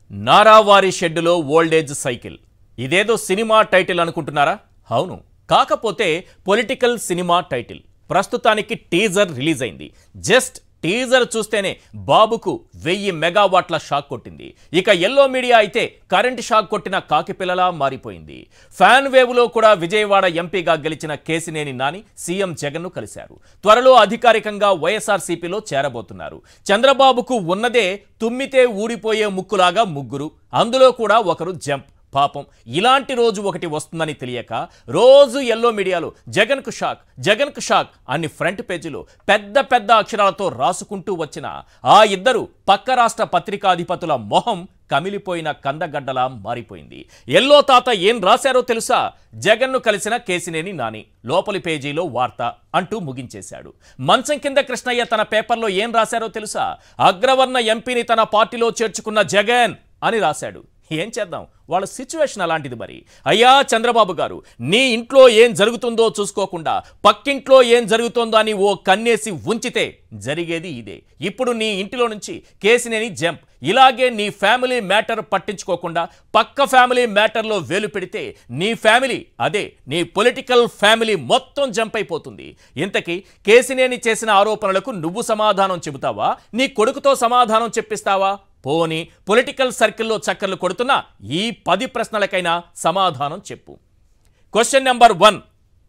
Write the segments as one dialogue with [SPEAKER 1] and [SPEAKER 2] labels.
[SPEAKER 1] నారావారి షెడ్డులో old age cycle ఇదేదో cinema title అనుకుంటున్నారా అవును కాకపోతే పొలిటికల్ సినిమా టైటిల్ ప్రస్తుతానికి టీజర్ రిలీజ్ అయింది జస్ట్ టీజర్ చూస్తేనే బాబుకు వెయ్యి మెగావాట్ల షాక్ కొట్టింది ఇక ఎల్లో మీడియా అయితే కరెంట్ షాక్ కొట్టిన కాకిపిల్లలా మారిపోయింది ఫ్యాన్ వేవ్లో కూడా విజయవాడ ఎంపీగా గెలిచిన కేసినేని నాని సీఎం జగన్ను కలిశారు త్వరలో అధికారికంగా వైఎస్ఆర్సీపీలో చేరబోతున్నారు చంద్రబాబుకు ఉన్నదే తుమ్మితే ఊడిపోయే ముక్కులాగా ముగ్గురు అందులో కూడా ఒకరు జంప్ పాపం ఇలాంటి రోజు ఒకటి వస్తుందని తెలియక రోజు ఎల్లో మీడియాలో జగన్కు షాక్ జగన్కు షాక్ అన్ని ఫ్రంట్ పేజీలో పెద్ద పెద్ద అక్షరాలతో రాసుకుంటూ వచ్చిన ఆ ఇద్దరు పక్క రాష్ట్ర పత్రికాధిపతుల మొహం కమిలిపోయిన కందగడ్డలా మారిపోయింది ఎల్లో తాత ఏం రాశారో తెలుసా జగన్ను కలిసిన కేసినేని నాని లోపలి పేజీలో వార్త అంటూ ముగించేశాడు మంచం కింద కృష్ణయ్య తన పేపర్లో ఏం రాశారో తెలుసా అగ్రవర్ణ ఎంపీని తన పార్టీలో చేర్చుకున్న జగన్ అని రాశాడు ఏం చేద్దాం వాళ్ళ సిచ్యువేషన్ అలాంటిది మరి అయ్యా చంద్రబాబు గారు నీ ఇంట్లో ఏం జరుగుతుందో చూసుకోకుండా పక్కింట్లో ఏం జరుగుతుందో అని ఓ కన్నేసి ఉంచితే జరిగేది ఇదే ఇప్పుడు నీ ఇంటిలో నుంచి కేసినేని జంప్ ఇలాగే నీ ఫ్యామిలీ మ్యాటర్ పట్టించుకోకుండా పక్క ఫ్యామిలీ మ్యాటర్లో వేలు పెడితే నీ ఫ్యామిలీ అదే నీ పొలిటికల్ ఫ్యామిలీ మొత్తం జంప్ అయిపోతుంది ఇంతకీ కేసినేని చేసిన ఆరోపణలకు నువ్వు సమాధానం చెబుతావా నీ కొడుకుతో సమాధానం చెప్పిస్తావా పోని పొలిటికల్ సర్కిల్లో చక్కర్లు కొడుతున్న ఈ పది ప్రశ్నలకైనా సమాధానం చెప్పు question number one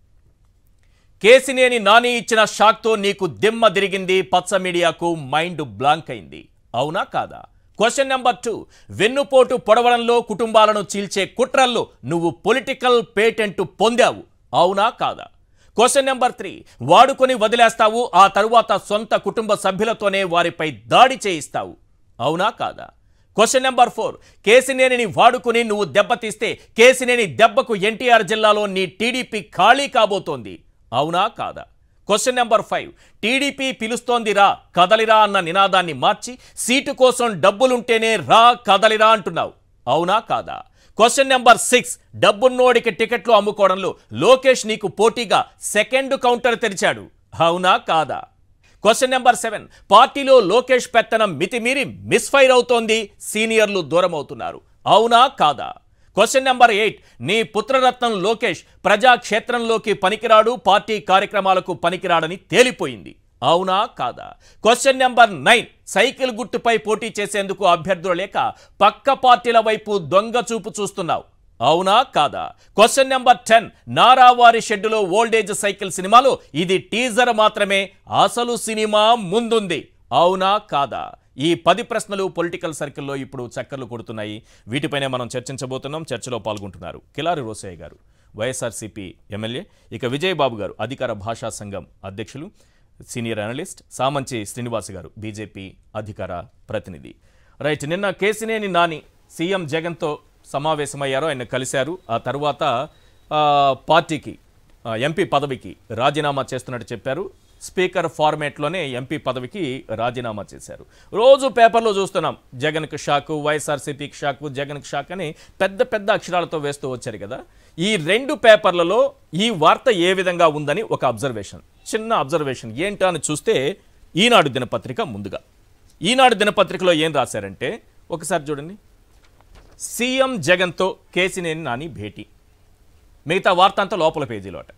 [SPEAKER 1] Kesineni Nani ఇచ్చిన షాక్తో నీకు దిమ్మ తిరిగింది పచ్చ మీడియాకు మైండ్ బ్లాంక్ అయింది అవునా కాదా క్వశ్చన్ నెంబర్ టూ వెన్నుపోటు పొడవడంలో కుటుంబాలను చీల్చే కుట్రల్లో నువ్వు పొలిటికల్ పేటెంట్ పొందావు అవునా కాదా క్వశ్చన్ నెంబర్ త్రీ వాడుకొని వదిలేస్తావు ఆ తరువాత సొంత కుటుంబ సభ్యులతోనే వారిపై దాడి చేయిస్తావు అవునా కాదా క్వశ్చన్ నెంబర్ ఫోర్ కేసినేనిని వాడుకుని నువ్వు దెబ్బతీస్తే కేసినేని దెబ్బకు ఎన్టీఆర్ జిల్లాలో నీ టీడీపీ ఖాళీ కాబోతోంది అవునా కాదా క్వశ్చన్ నెంబర్ ఫైవ్ టీడీపీ పిలుస్తోంది రా కదలిరా అన్న నినాదాన్ని మార్చి సీటు కోసం డబ్బులుంటేనే రా కదలిరా అంటున్నావు అవునా కాదా క్వశ్చన్ నెంబర్ సిక్స్ డబ్బున్నోడికి టికెట్లు అమ్ముకోవడంలో లోకేష్ నీకు పోటీగా సెకండ్ కౌంటర్ తెరిచాడు అవునా కాదా క్వశ్చన్ నెంబర్ సెవెన్ పార్టీలో లోకేష్ పెత్తనం మితిమీరి మిస్ఫైర్ అవుతోంది సీనియర్లు దూరం అవుతున్నారు అవునా కాదా క్వశ్చన్ నెంబర్ ఎయిట్ నీ పుత్రరత్నం లోకేష్ ప్రజాక్షేత్రంలోకి పనికిరాడు పార్టీ కార్యక్రమాలకు పనికిరాడని తేలిపోయింది అవునా కాదా క్వశ్చన్ నెంబర్ నైన్ సైకిల్ గుర్తుపై పోటీ చేసేందుకు అభ్యర్థులు లేక పక్క పార్టీల వైపు దొంగ చూపు చూస్తున్నావు అవునా కాదా క్వశ్చన్ నెంబర్ టెన్ నారావారి షెడ్డులో ఓల్డేజ్ సైకిల్ సినిమాలో ఇది టీజర్ మాత్రమే అసలు సినిమా ముందుంది అవునా కాదా ఈ పది ప్రశ్నలు పొలిటికల్ సర్కిల్లో ఇప్పుడు చక్కర్లు కొడుతున్నాయి వీటిపైనే మనం చర్చించబోతున్నాం చర్చలో పాల్గొంటున్నారు కిలారి రోసయ్య గారు వైఎస్ఆర్సీపీ ఎమ్మెల్యే ఇక విజయబాబు గారు అధికార భాషా సంఘం అధ్యక్షులు సీనియర్ అనలిస్ట్ సామంచి శ్రీనివాస్ గారు బీజేపీ అధికార ప్రతినిధి రైట్ నిన్న కేసినేని నాని సీఎం జగన్తో సమావేశమయ్యారు ఆయన కలిశారు ఆ తర్వాత ఆ, పార్టీకి ఆ, ఎంపీ పదవికి రాజీనామా చేస్తున్నట్టు చెప్పారు స్పీకర్ ఫార్మేట్లోనే ఎంపీ పదవికి రాజీనామా చేశారు రోజు పేపర్లో చూస్తున్నాం జగన్కి షాకు వైఎస్ఆర్సీపీకి షాకు జగన్కి షాక్ అని పెద్ద పెద్ద అక్షరాలతో వేస్తూ వచ్చారు కదా ఈ రెండు పేపర్లలో ఈ వార్త ఏ విధంగా ఉందని ఒక అబ్జర్వేషన్ చిన్న అబ్జర్వేషన్ ఏంటా అని చూస్తే ఈనాడు దినపత్రిక ముందుగా ఈనాడు దినపత్రికలో ఏం రాశారంటే ఒకసారి చూడండి సీఎం జగన్తో కేసినేని నాని భేటీ మిగతా వార్త అంతా లోపల పేజీలో అట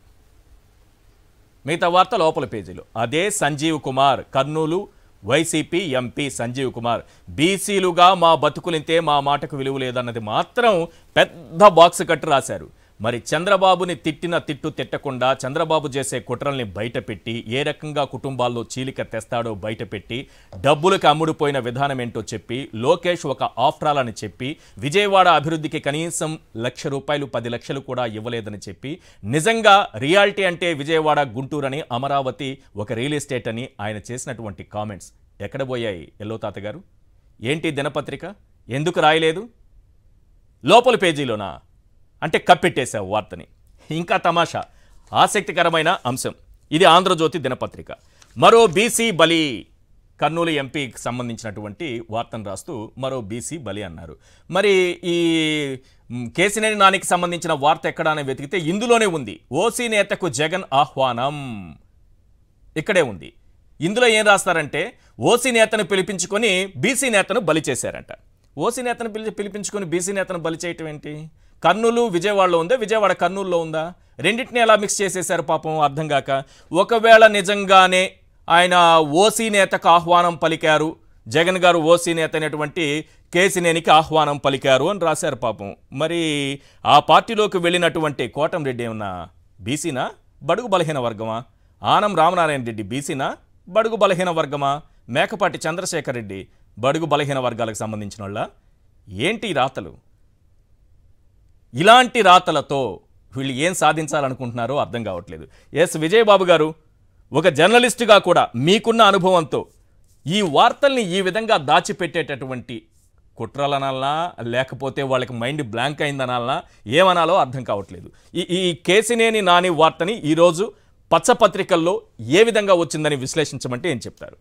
[SPEAKER 1] మిగతా వార్త లోపల పేజీలో అదే సంజీవ్ కుమార్ కర్నూలు వైసీపీ ఎంపీ సంజీవ్ కుమార్ బీసీలుగా మా బతుకులింతే మా మాటకు విలువ లేదన్నది మాత్రం పెద్ద బాక్స్ కట్టి రాశారు మరి చంద్రబాబుని తిట్టిన తిట్టు తిట్టకుండా చంద్రబాబు చేసే కుట్రల్ని బయటపెట్టి ఏ రకంగా కుటుంబాల్లో చీలిక తెస్తాడో బయటపెట్టి డబ్బులకు అమ్ముడుపోయిన విధానం ఏంటో చెప్పి లోకేష్ ఒక ఆఫ్ట్రాల్ అని చెప్పి విజయవాడ అభివృద్ధికి కనీసం లక్ష రూపాయలు పది లక్షలు కూడా ఇవ్వలేదని చెప్పి నిజంగా రియాలిటీ అంటే విజయవాడ గుంటూరు అని అమరావతి ఒక రియల్ ఎస్టేట్ అని ఆయన చేసినటువంటి కామెంట్స్ ఎక్కడ పోయాయి ఎల్లో తాత గారు ఏంటి దినపత్రిక ఎందుకు రాయలేదు లోపల పేజీలోనా అంటే కప్పెట్టేశావు వార్తని ఇంకా తమాషా ఆసక్తికరమైన అంశం ఇది ఆంధ్రజ్యోతి దినపత్రిక మరో బీసీ బలి కర్నూలు ఎంపీకి సంబంధించినటువంటి వార్తను రాస్తూ మరో బీసీ బలి అన్నారు మరి ఈ మ్, కేసినేని నానికి సంబంధించిన వార్త ఎక్కడ అని వెతికితే ఇందులోనే ఉంది ఓసీ నేతకు జగన్ ఆహ్వానం ఇక్కడే ఉంది ఇందులో ఏం రాస్తారంటే ఓసీ నేతను పిలిపించుకొని బీసీ నేతను బలి చేశారంట ఓసీ నేతను పిలిచి పిలిపించుకొని బీసీ నేతను బలి చేయటం ఏంటి కర్నూలు విజయవాడలో ఉందా విజయవాడ కర్నూలులో ఉందా రెండింటిని ఎలా మిక్స్ చేసేశారు పాపం అర్థం కాక ఒకవేళ నిజంగానే ఆయన ఓసీ నేతకు ఆహ్వానం పలికారు జగన్ గారు ఓసీ నేత అయినటువంటి కేసినేనికి ఆహ్వానం పలికారు అని రాశారు పాపం మరి ఆ పార్టీలోకి వెళ్ళినటువంటి కోటంరెడ్డి ఏమన్నా బీసీనా బడుగు బలహీన వర్గమా ఆనం రామనారాయణ రెడ్డి బీసీనా బడుగు బలహీన వర్గమా మేకపాటి చంద్రశేఖర్ రెడ్డి బడుగు బలహీన వర్గాలకు సంబంధించిన వాళ్ళ ఏంటి ఈ రాతలు ఇలాంటి రాతలతో వీళ్ళు ఏం సాధించాలనుకుంటున్నారో అర్థం కావట్లేదు ఎస్ విజయబాబు గారు ఒక జర్నలిస్టుగా కూడా మీకున్న అనుభవంతో ఈ వార్తల్ని ఈ విధంగా దాచిపెట్టేటటువంటి కుట్రలనాలనా లేకపోతే వాళ్ళకి మైండ్ బ్లాంక్ అయిందనాలనా ఏమనాలో అర్థం కావట్లేదు ఈ ఈ కేసినేని నాని వార్తని ఈరోజు పచ్చపత్రికల్లో ఏ విధంగా వచ్చిందని విశ్లేషించమంటే ఏం చెప్తారు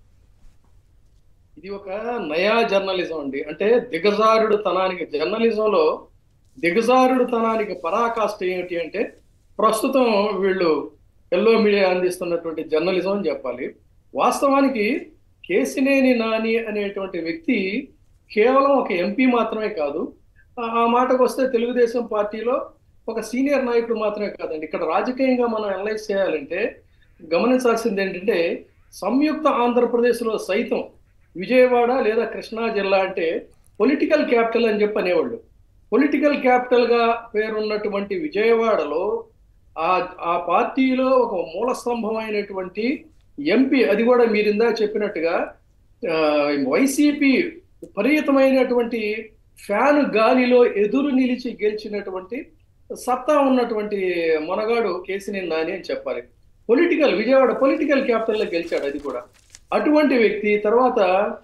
[SPEAKER 2] ఇది ఒక నయా జర్నలిజం అండి అంటే దిగజారుడు తనానికి జర్నలిజంలో దిగజారుడు తనానికి పరాకాష్ట ఏమిటి అంటే ప్రస్తుతం వీళ్ళు ఎల్లో మీడియా అందిస్తున్నటువంటి జర్నలిజం అని చెప్పాలి వాస్తవానికి కేసినేని నాని అనేటువంటి వ్యక్తి కేవలం ఒక ఎంపీ మాత్రమే కాదు ఆ- ఆ మాటకు వస్తే తెలుగుదేశం పార్టీలో ఒక సీనియర్ నాయకుడు మాత్రమే కాదండి ఇక్కడ రాజకీయంగా మనం అనలైజ్ చేయాలంటే గమనించాల్సింది ఏంటంటే సంయుక్త ఆంధ్రప్రదేశ్లో సైతం విజయవాడ లేదా కృష్ణా జిల్లా అంటే పొలిటికల్ క్యాపిటల్ అని చెప్పి అనేవాళ్ళు పొలిటికల్ క్యాపిటల్ గా పేరున్నటువంటి విజయవాడలో ఆ ఆ పార్టీలో ఒక మూల స్తంభమైనటువంటి ఎంపీ అది కూడా మీరిందా చెప్పినట్టుగా ఆ, వైసీపీ విపరీతమైనటువంటి ఫ్యాన్ గాలిలో ఎదురు నిలిచి గెలిచినటువంటి సత్తా ఉన్నటువంటి మొనగాడు కేసినేని నాని అని చెప్పాలి పొలిటికల్ విజయవాడ పొలిటికల్ క్యాపిటల్లో గెలిచాడు అది కూడా అటువంటి వ్యక్తి తర్వాత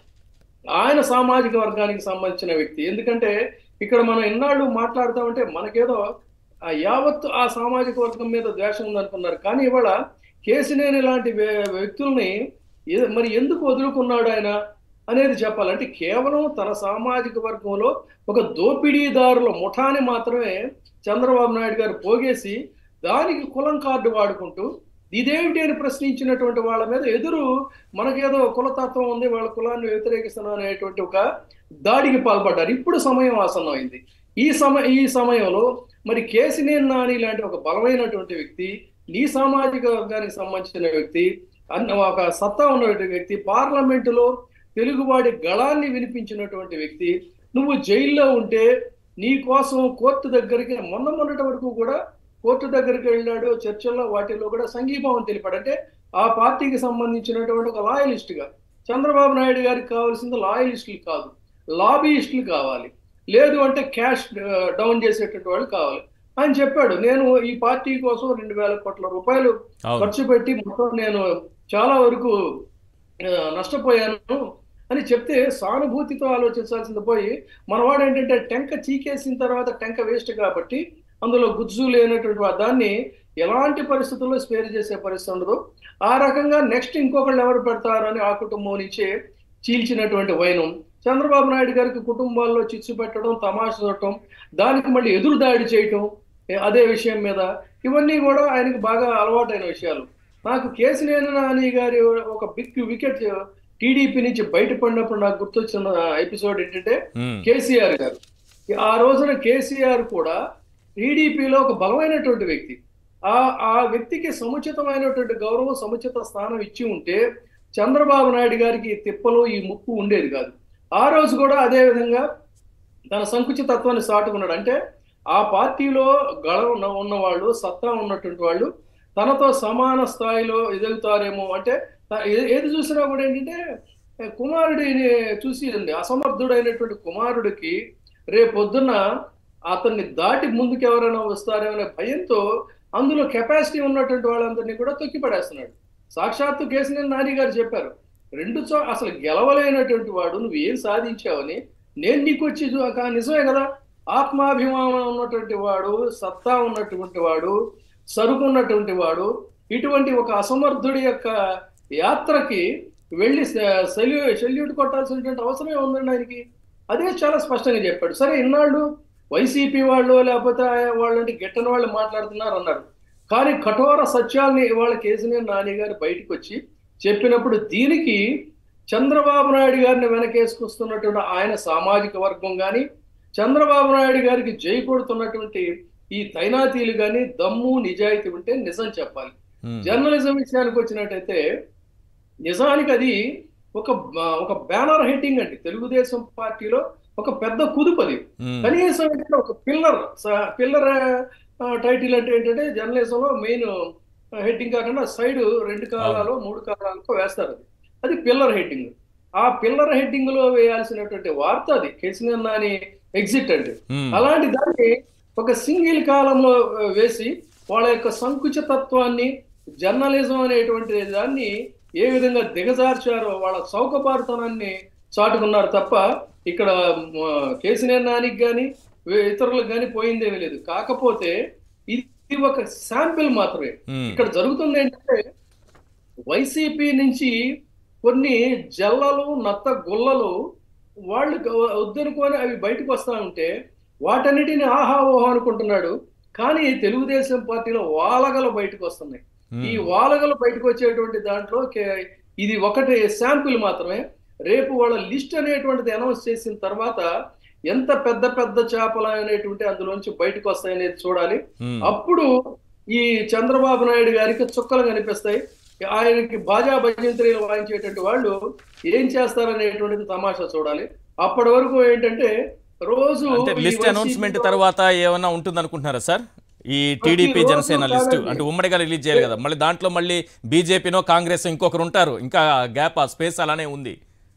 [SPEAKER 2] ఆయన సామాజిక వర్గానికి సంబంధించిన వ్యక్తి ఎందుకంటే ఇక్కడ మనం ఎన్నాళ్ళు మాట్లాడుతామంటే మనకేదో ఆ యావత్తు ఆ సామాజిక వర్గం మీద ద్వేషం ఉందనుకున్నారు కానీ ఇవాళ కేసినేని లాంటి వ్య- వ్యక్తుల్ని ఏ- మరి ఎందుకు వదులుకున్నాడు ఆయన అనేది చెప్పాలంటే కేవలం తన సామాజిక వర్గంలో ఒక దోపిడీదారుల ముఠాని మాత్రమే చంద్రబాబు నాయుడు గారు పోగేసి దానికి కులం కార్డు వాడుకుంటూ ఇదేమిటి అని ప్రశ్నించినటువంటి వాళ్ళ మీద ఎదురు మనకేదో కులతత్వం ఉంది వాళ్ళ కులాన్ని వ్యతిరేకిస్తున్నాం అనేటువంటి ఒక దాడికి పాల్పడ్డారు ఇప్పుడు సమయం ఆసన్నమైంది ఈ సమయ ఈ సమయంలో మరి కేసినేని నాని లాంటి ఒక బలమైనటువంటి వ్యక్తి నీ సామాజిక వర్గానికి సంబంధించిన వ్యక్తి అన్న ఒక సత్తా ఉన్నటువంటి వ్యక్తి పార్లమెంటులో తెలుగువాడి గళాన్ని వినిపించినటువంటి వ్యక్తి నువ్వు జైల్లో ఉంటే నీ కోసం కోర్టు దగ్గరికి మొన్న మొన్నటి వరకు కూడా కోర్టు దగ్గరికి వెళ్ళాడు చర్చల్లో వాటిల్లో కూడా సంఘీభావం తెలిపాడు అంటే ఆ పార్టీకి సంబంధించినటువంటి ఒక లాయలిస్ట్ గా చంద్రబాబు నాయుడు గారికి కావాల్సింది లాయలిస్టులు కాదు లాబీయిస్టులు కావాలి లేదు అంటే క్యాష్ డౌన్ చేసేటటువంటి వాళ్ళు కావాలి ఆయన చెప్పాడు నేను ఈ పార్టీ కోసం రెండు వేల కోట్ల రూపాయలు
[SPEAKER 1] అవును
[SPEAKER 2] ఖర్చు పెట్టి మొత్తం నేను చాలా వరకు ఆ, నష్టపోయాను అని చెప్తే సానుభూతితో ఆలోచించాల్సింది పోయి మనవాడు ఏంటంటే టెంక చీకేసిన తర్వాత టెంక వేస్ట్ కాబట్టి అందులో గుజ్జు లేనటువంటి వా- దాన్ని ఎలాంటి పరిస్థితుల్లో స్పేర్ చేసే పరిస్థితి ఉండదు ఆ రకంగా నెక్స్ట్ ఇంకొకళ్ళు ఎవరు పెడతారు అని ఆ కుటుంబం నుంచే చీల్చినటువంటి వైనం చంద్రబాబు నాయుడు గారికి కుటుంబాల్లో చిచ్చు పెట్టడం తమాషా చూడటం దానికి మళ్ళీ ఎదురు దాడి చేయటం ఏ- అదే విషయం మీద ఇవన్నీ కూడా ఆయనకు బాగా అలవాటైన విషయాలు నాకు కేసినేని నాని గారి ఒక బిగ్ వికెట్ టీడీపీ నుంచి బయటపడినప్పుడు నాకు గుర్తొచ్చిన ఎపిసోడ్ ఏంటంటే
[SPEAKER 1] ఉమ్,
[SPEAKER 2] కేసీఆర్ గారు ఆ రోజున కేసీఆర్ కూడా టీడీపీలో ఒక బలమైనటువంటి వ్యక్తి ఆ ఆ వ్యక్తికి సముచితమైనటువంటి గౌరవం సముచిత స్థానం ఇచ్చి ఉంటే చంద్రబాబు నాయుడు గారికి ఈ తిప్పలు ఈ ముప్పు ఉండేది కాదు ఆ రోజు కూడా అదే విధంగా తన సంకుచితత్వాన్ని సాటుకున్నాడు అంటే ఆ పార్టీలో గళ ఉన్న ఉన్నవాళ్ళు సత్తా ఉన్నటువంటి వాళ్ళు తనతో సమాన స్థాయిలో ఎదుగుతారేమో అంటే త- ఏ- ఏది చూసినా కూడా ఏంటంటే ఏ, కుమారుడిని చూసి ఉంది అసమర్థుడైనటువంటి కుమారుడికి రేపొద్దున అతన్ని దాటి ముందుకు ఎవరైనా వస్తారేమో అనే భయంతో అందులో కెపాసిటీ ఉన్నటువంటి వాళ్ళందరినీ కూడా తొక్కి పడేస్తున్నాడు సాక్షాత్తు కేసినేని నాని గారు చెప్పారు రెండు చో అసలు గెలవలేనటువంటి వాడు నువ్వు ఏం సాధించావని నేను నీకు వచ్చి చూ- కా- నిజమే కదా ఆత్మాభిమానం ఉన్నటువంటి వాడు సత్తా ఉన్నటువంటి వాడు సరుకు ఉన్నటువంటి వాడు ఇటువంటి ఒక అసమర్థుడి యొక్క యాత్రకి వెళ్ళి సెల్యూ సెల్యూట్ కొట్టాల్సినటువంటి అవసరమే ఉందండి ఆయనకి అదే చాలా స్పష్టంగా చెప్పాడు సరే ఇన్నాళ్ళు వైసీపీ వాళ్ళు లేకపోతే వాళ్ళంటే గిట్టని వాళ్ళు మాట్లాడుతున్నారు అన్నారు కానీ కఠోర సత్యాల్ని ఇవాళ కేసీఆర్ నాని గారు బయటకు వచ్చి చెప్పినప్పుడు దీనికి చంద్రబాబు నాయుడు గారిని వెనకేసుకొస్తున్నటువంటి ఆయన సామాజిక వర్గం కానీ చంద్రబాబు నాయుడు గారికి జై కొడుతున్నటువంటి ఈ తైనాతీలు కానీ దమ్ము నిజాయితీ ఉంటే నిజం చెప్పాలి
[SPEAKER 1] ఉమ్,
[SPEAKER 2] జర్నలిజం విషయానికి వచ్చినట్టయితే నిజానికి అది ఒక ఒక బ్యానర్ హెడ్డింగ్ అండి తెలుగుదేశం పార్టీలో ఒక పెద్ద కుదుపది
[SPEAKER 1] ఉమ్,
[SPEAKER 2] కనీసం ఏంటంటే ఒక పిల్లర్ పిల్లర్ టైటిల్ అంటే ఏంటంటే జర్నలిజంలో మెయిన్ హెడ్డింగ్ కాకుండా సైడ్ రెండు కాలాలు మూడు కాలాలకు వేస్తారు అది అది పిల్లర్ హెడ్డింగ్ ఆ పిల్లర్ హెడ్డింగ్ లో వేయాల్సినటువంటి వార్త అది కేసీఆర్ నాని ఎగ్జిట్ అంటే
[SPEAKER 1] ఉమ్,
[SPEAKER 2] అలాంటి దాన్ని ఒక సింగిల్ కాలంలో ఆ, వేసి వాళ్ళ యొక్క సంకుచితత్వాన్ని జర్నలిజం అనేటువంటి దాన్ని ఏ విధంగా దిగజార్చారో వాళ్ళ చౌకబారుతనాన్ని చాటుకున్నారు తప్ప ఇక్కడ మ, కేసీఆర్ నానికి కానీ ఇతరులకు కానీ పోయిందేమీ లేదు కాకపోతే ఇది ఒక శాంపిల్ మాత్రమే
[SPEAKER 1] ఉమ్,
[SPEAKER 2] ఇక్కడ జరుగుతుంది ఏంటంటే వైసీపీ నుంచి కొన్ని జల్లలు నత్త గుల్లలు వాళ్ళు గ- వద్దనుకొని అవి బయటకు వస్తా ఉంటే వాటన్నిటిని ఆహా ఓహో అనుకుంటున్నాడు కానీ తెలుగుదేశం పార్టీలో వాలగలు బయటకు వస్తున్నాయి ఈ
[SPEAKER 1] ఉమ్,
[SPEAKER 2] వాలగలు బయటకు వచ్చేటువంటి దాంట్లో కే- ఇది ఒకటి శాంపిల్ మాత్రమే రేపు వాళ్ళ లిస్ట్ అనేటువంటిది అనౌన్స్ చేసిన తర్వాత ఎంత పెద్ద పెద్ద చేపలు అనేటువంటి అందులోంచి బయటకు వస్తాయనేది చూడాలి
[SPEAKER 1] ఉమ్,
[SPEAKER 2] అప్పుడు ఈ చంద్రబాబు నాయుడు గారికి చుక్కలు కనిపిస్తాయి ఆయనకి బాజా భజంత్రీలు వాయించేటువంటి వాళ్ళు ఏం చేస్తారనేటువంటిది తమాషా చూడాలి అప్పటి వరకు ఏంటంటే రోజు
[SPEAKER 1] అంటే
[SPEAKER 2] ఈ
[SPEAKER 1] లిస్ట్
[SPEAKER 2] వైసీపీ
[SPEAKER 1] అనౌన్స్మెంట్
[SPEAKER 2] లో-
[SPEAKER 1] తర్వాత ఏమన్నా ఉంటుంది అనుకుంటున్నారా సార్ ఈ టీడీపీ
[SPEAKER 2] ప్రతిరోజు
[SPEAKER 1] జనసేన లిస్ట్
[SPEAKER 2] కాదండి.
[SPEAKER 1] అంటే ఉమ్మడిగా రిలీజ్ చేయాలి కదా మళ్ళీ దాంట్లో మళ్ళీ బీజేపీనో కాంగ్రెస్ ఇంకొకరు ఉంటారు ఇంకా గ్యాప్ ఆ స్పేస్ అలానే ఉంది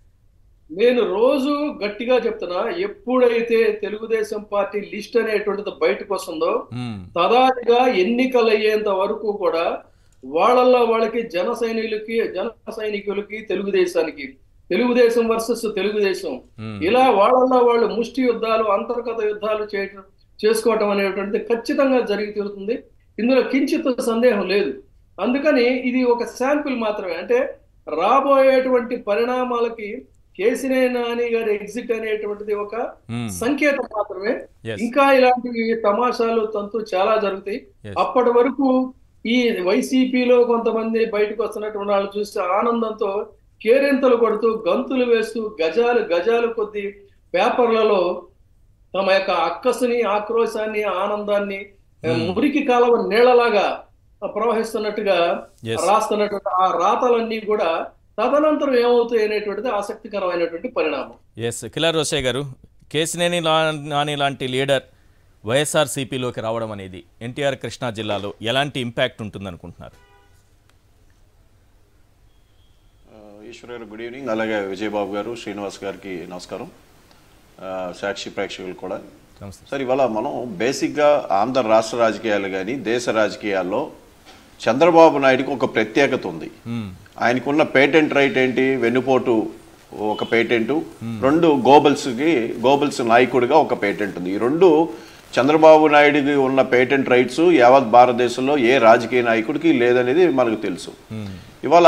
[SPEAKER 2] నేను రోజు గట్టిగా చెప్తున్నా ఎప్పుడైతే తెలుగుదేశం పార్టీ లిస్ట్ అనేటువంటిది బయటకు వస్తుందో
[SPEAKER 1] ఉమ్,
[SPEAKER 2] తదాదిగా ఎన్నికలు అయ్యేంత వరకు కూడా వాళ్ళల్లో వాళ్ళకి జన సైనికులకి జన సైనికులకి తెలుగుదేశానికి తెలుగుదేశం వర్సెస్ తెలుగుదేశం
[SPEAKER 1] ఉమ్,
[SPEAKER 2] ఇలా వాళ్ళల్లో వాళ్ళు ముష్టి యుద్ధాలు అంతర్గత యుద్ధాలు చేయటం చేసుకోవటం అనేటువంటిది ఖచ్చితంగా జరిగి తీరుతుంది ఇందులో కించిత్ సందేహం లేదు అందుకని ఇది ఒక శాంపిల్ మాత్రమే అంటే రాబోయేటువంటి పరిణామాలకి కేసినే నాని గారి ఎగ్జిట్ అనేటువంటిది ఒక
[SPEAKER 1] ఉమ్,
[SPEAKER 2] సంకేతం మాత్రమే
[SPEAKER 1] yes,
[SPEAKER 2] ఇంకా ఇలాంటివి తమాషాలు తంతు చాలా జరుగుతాయి
[SPEAKER 1] yes.
[SPEAKER 2] అప్పటి వరకు ఈ వైసీపీలో కొంతమంది బయటకు వస్తున్నటువంటి వాళ్ళు చూస్తే ఆనందంతో కేరింతలు కొడుతూ గంతులు వేస్తూ గజాలు గజాలు కొద్ది పేపర్లలో తమ యొక్క అక్కసుని ఆక్రోశాన్ని ఆనందాన్ని
[SPEAKER 1] Hmm.
[SPEAKER 2] మురికి కాలవ నీళ్లలాగా ప్రవహిస్తున్నట్టుగా
[SPEAKER 1] Yes.
[SPEAKER 2] రాస్తున్నటువంటి ఆ రాతలన్నీ కూడా తదనంతరం ఏమవుతాయి అనేటువంటిది ఆసక్తికరమైనటువంటి పరిణామం
[SPEAKER 1] ఎస్ కిలార్ రోషే గారు కేసినేని లా- నాని లాంటి లీడర్ వైఎస్ఆర్సీపీలోకి రావడం అనేది ఎన్టీఆర్ కృష్ణా జిల్లాలో ఎలాంటి ఇంపాక్ట్ ఉంటుందనుకుంటున్నారు
[SPEAKER 3] ఈశ్వర్ గారు గుడ్ ఈవినింగ్ అలాగే విజయబాబు గారు శ్రీనివాస్ గారికి నమస్కారం ఆ, సాక్షి ప్రేక్షకులు కూడా
[SPEAKER 1] నమస్తే
[SPEAKER 3] సార్ ఇవాళ మనం బేసిక్గా ఆంధ్ర రాష్ట్ర రాజకీయాలు కానీ దేశ రాజకీయాల్లో చంద్రబాబు నాయుడుకి ఒక ప్రత్యేకత ఉంది
[SPEAKER 1] మ్మ్.
[SPEAKER 3] ఆయనకున్న పేటెంట్ రైట్ ఏంటి వెన్నుపోటు ఒక పేటెంట్ రెండు గోబల్స్కి గోబల్స్ నాయకుడిగా ఒక పేటెంట్ ఉంది ఈ రెండు చంద్రబాబు నాయుడికి ఉన్న పేటెంట్ రైట్స్ యావత్ భారతదేశంలో ఏ రాజకీయ నాయకుడికి లేదనేది మనకు తెలుసు
[SPEAKER 1] మ్మ్.
[SPEAKER 3] ఇవాళ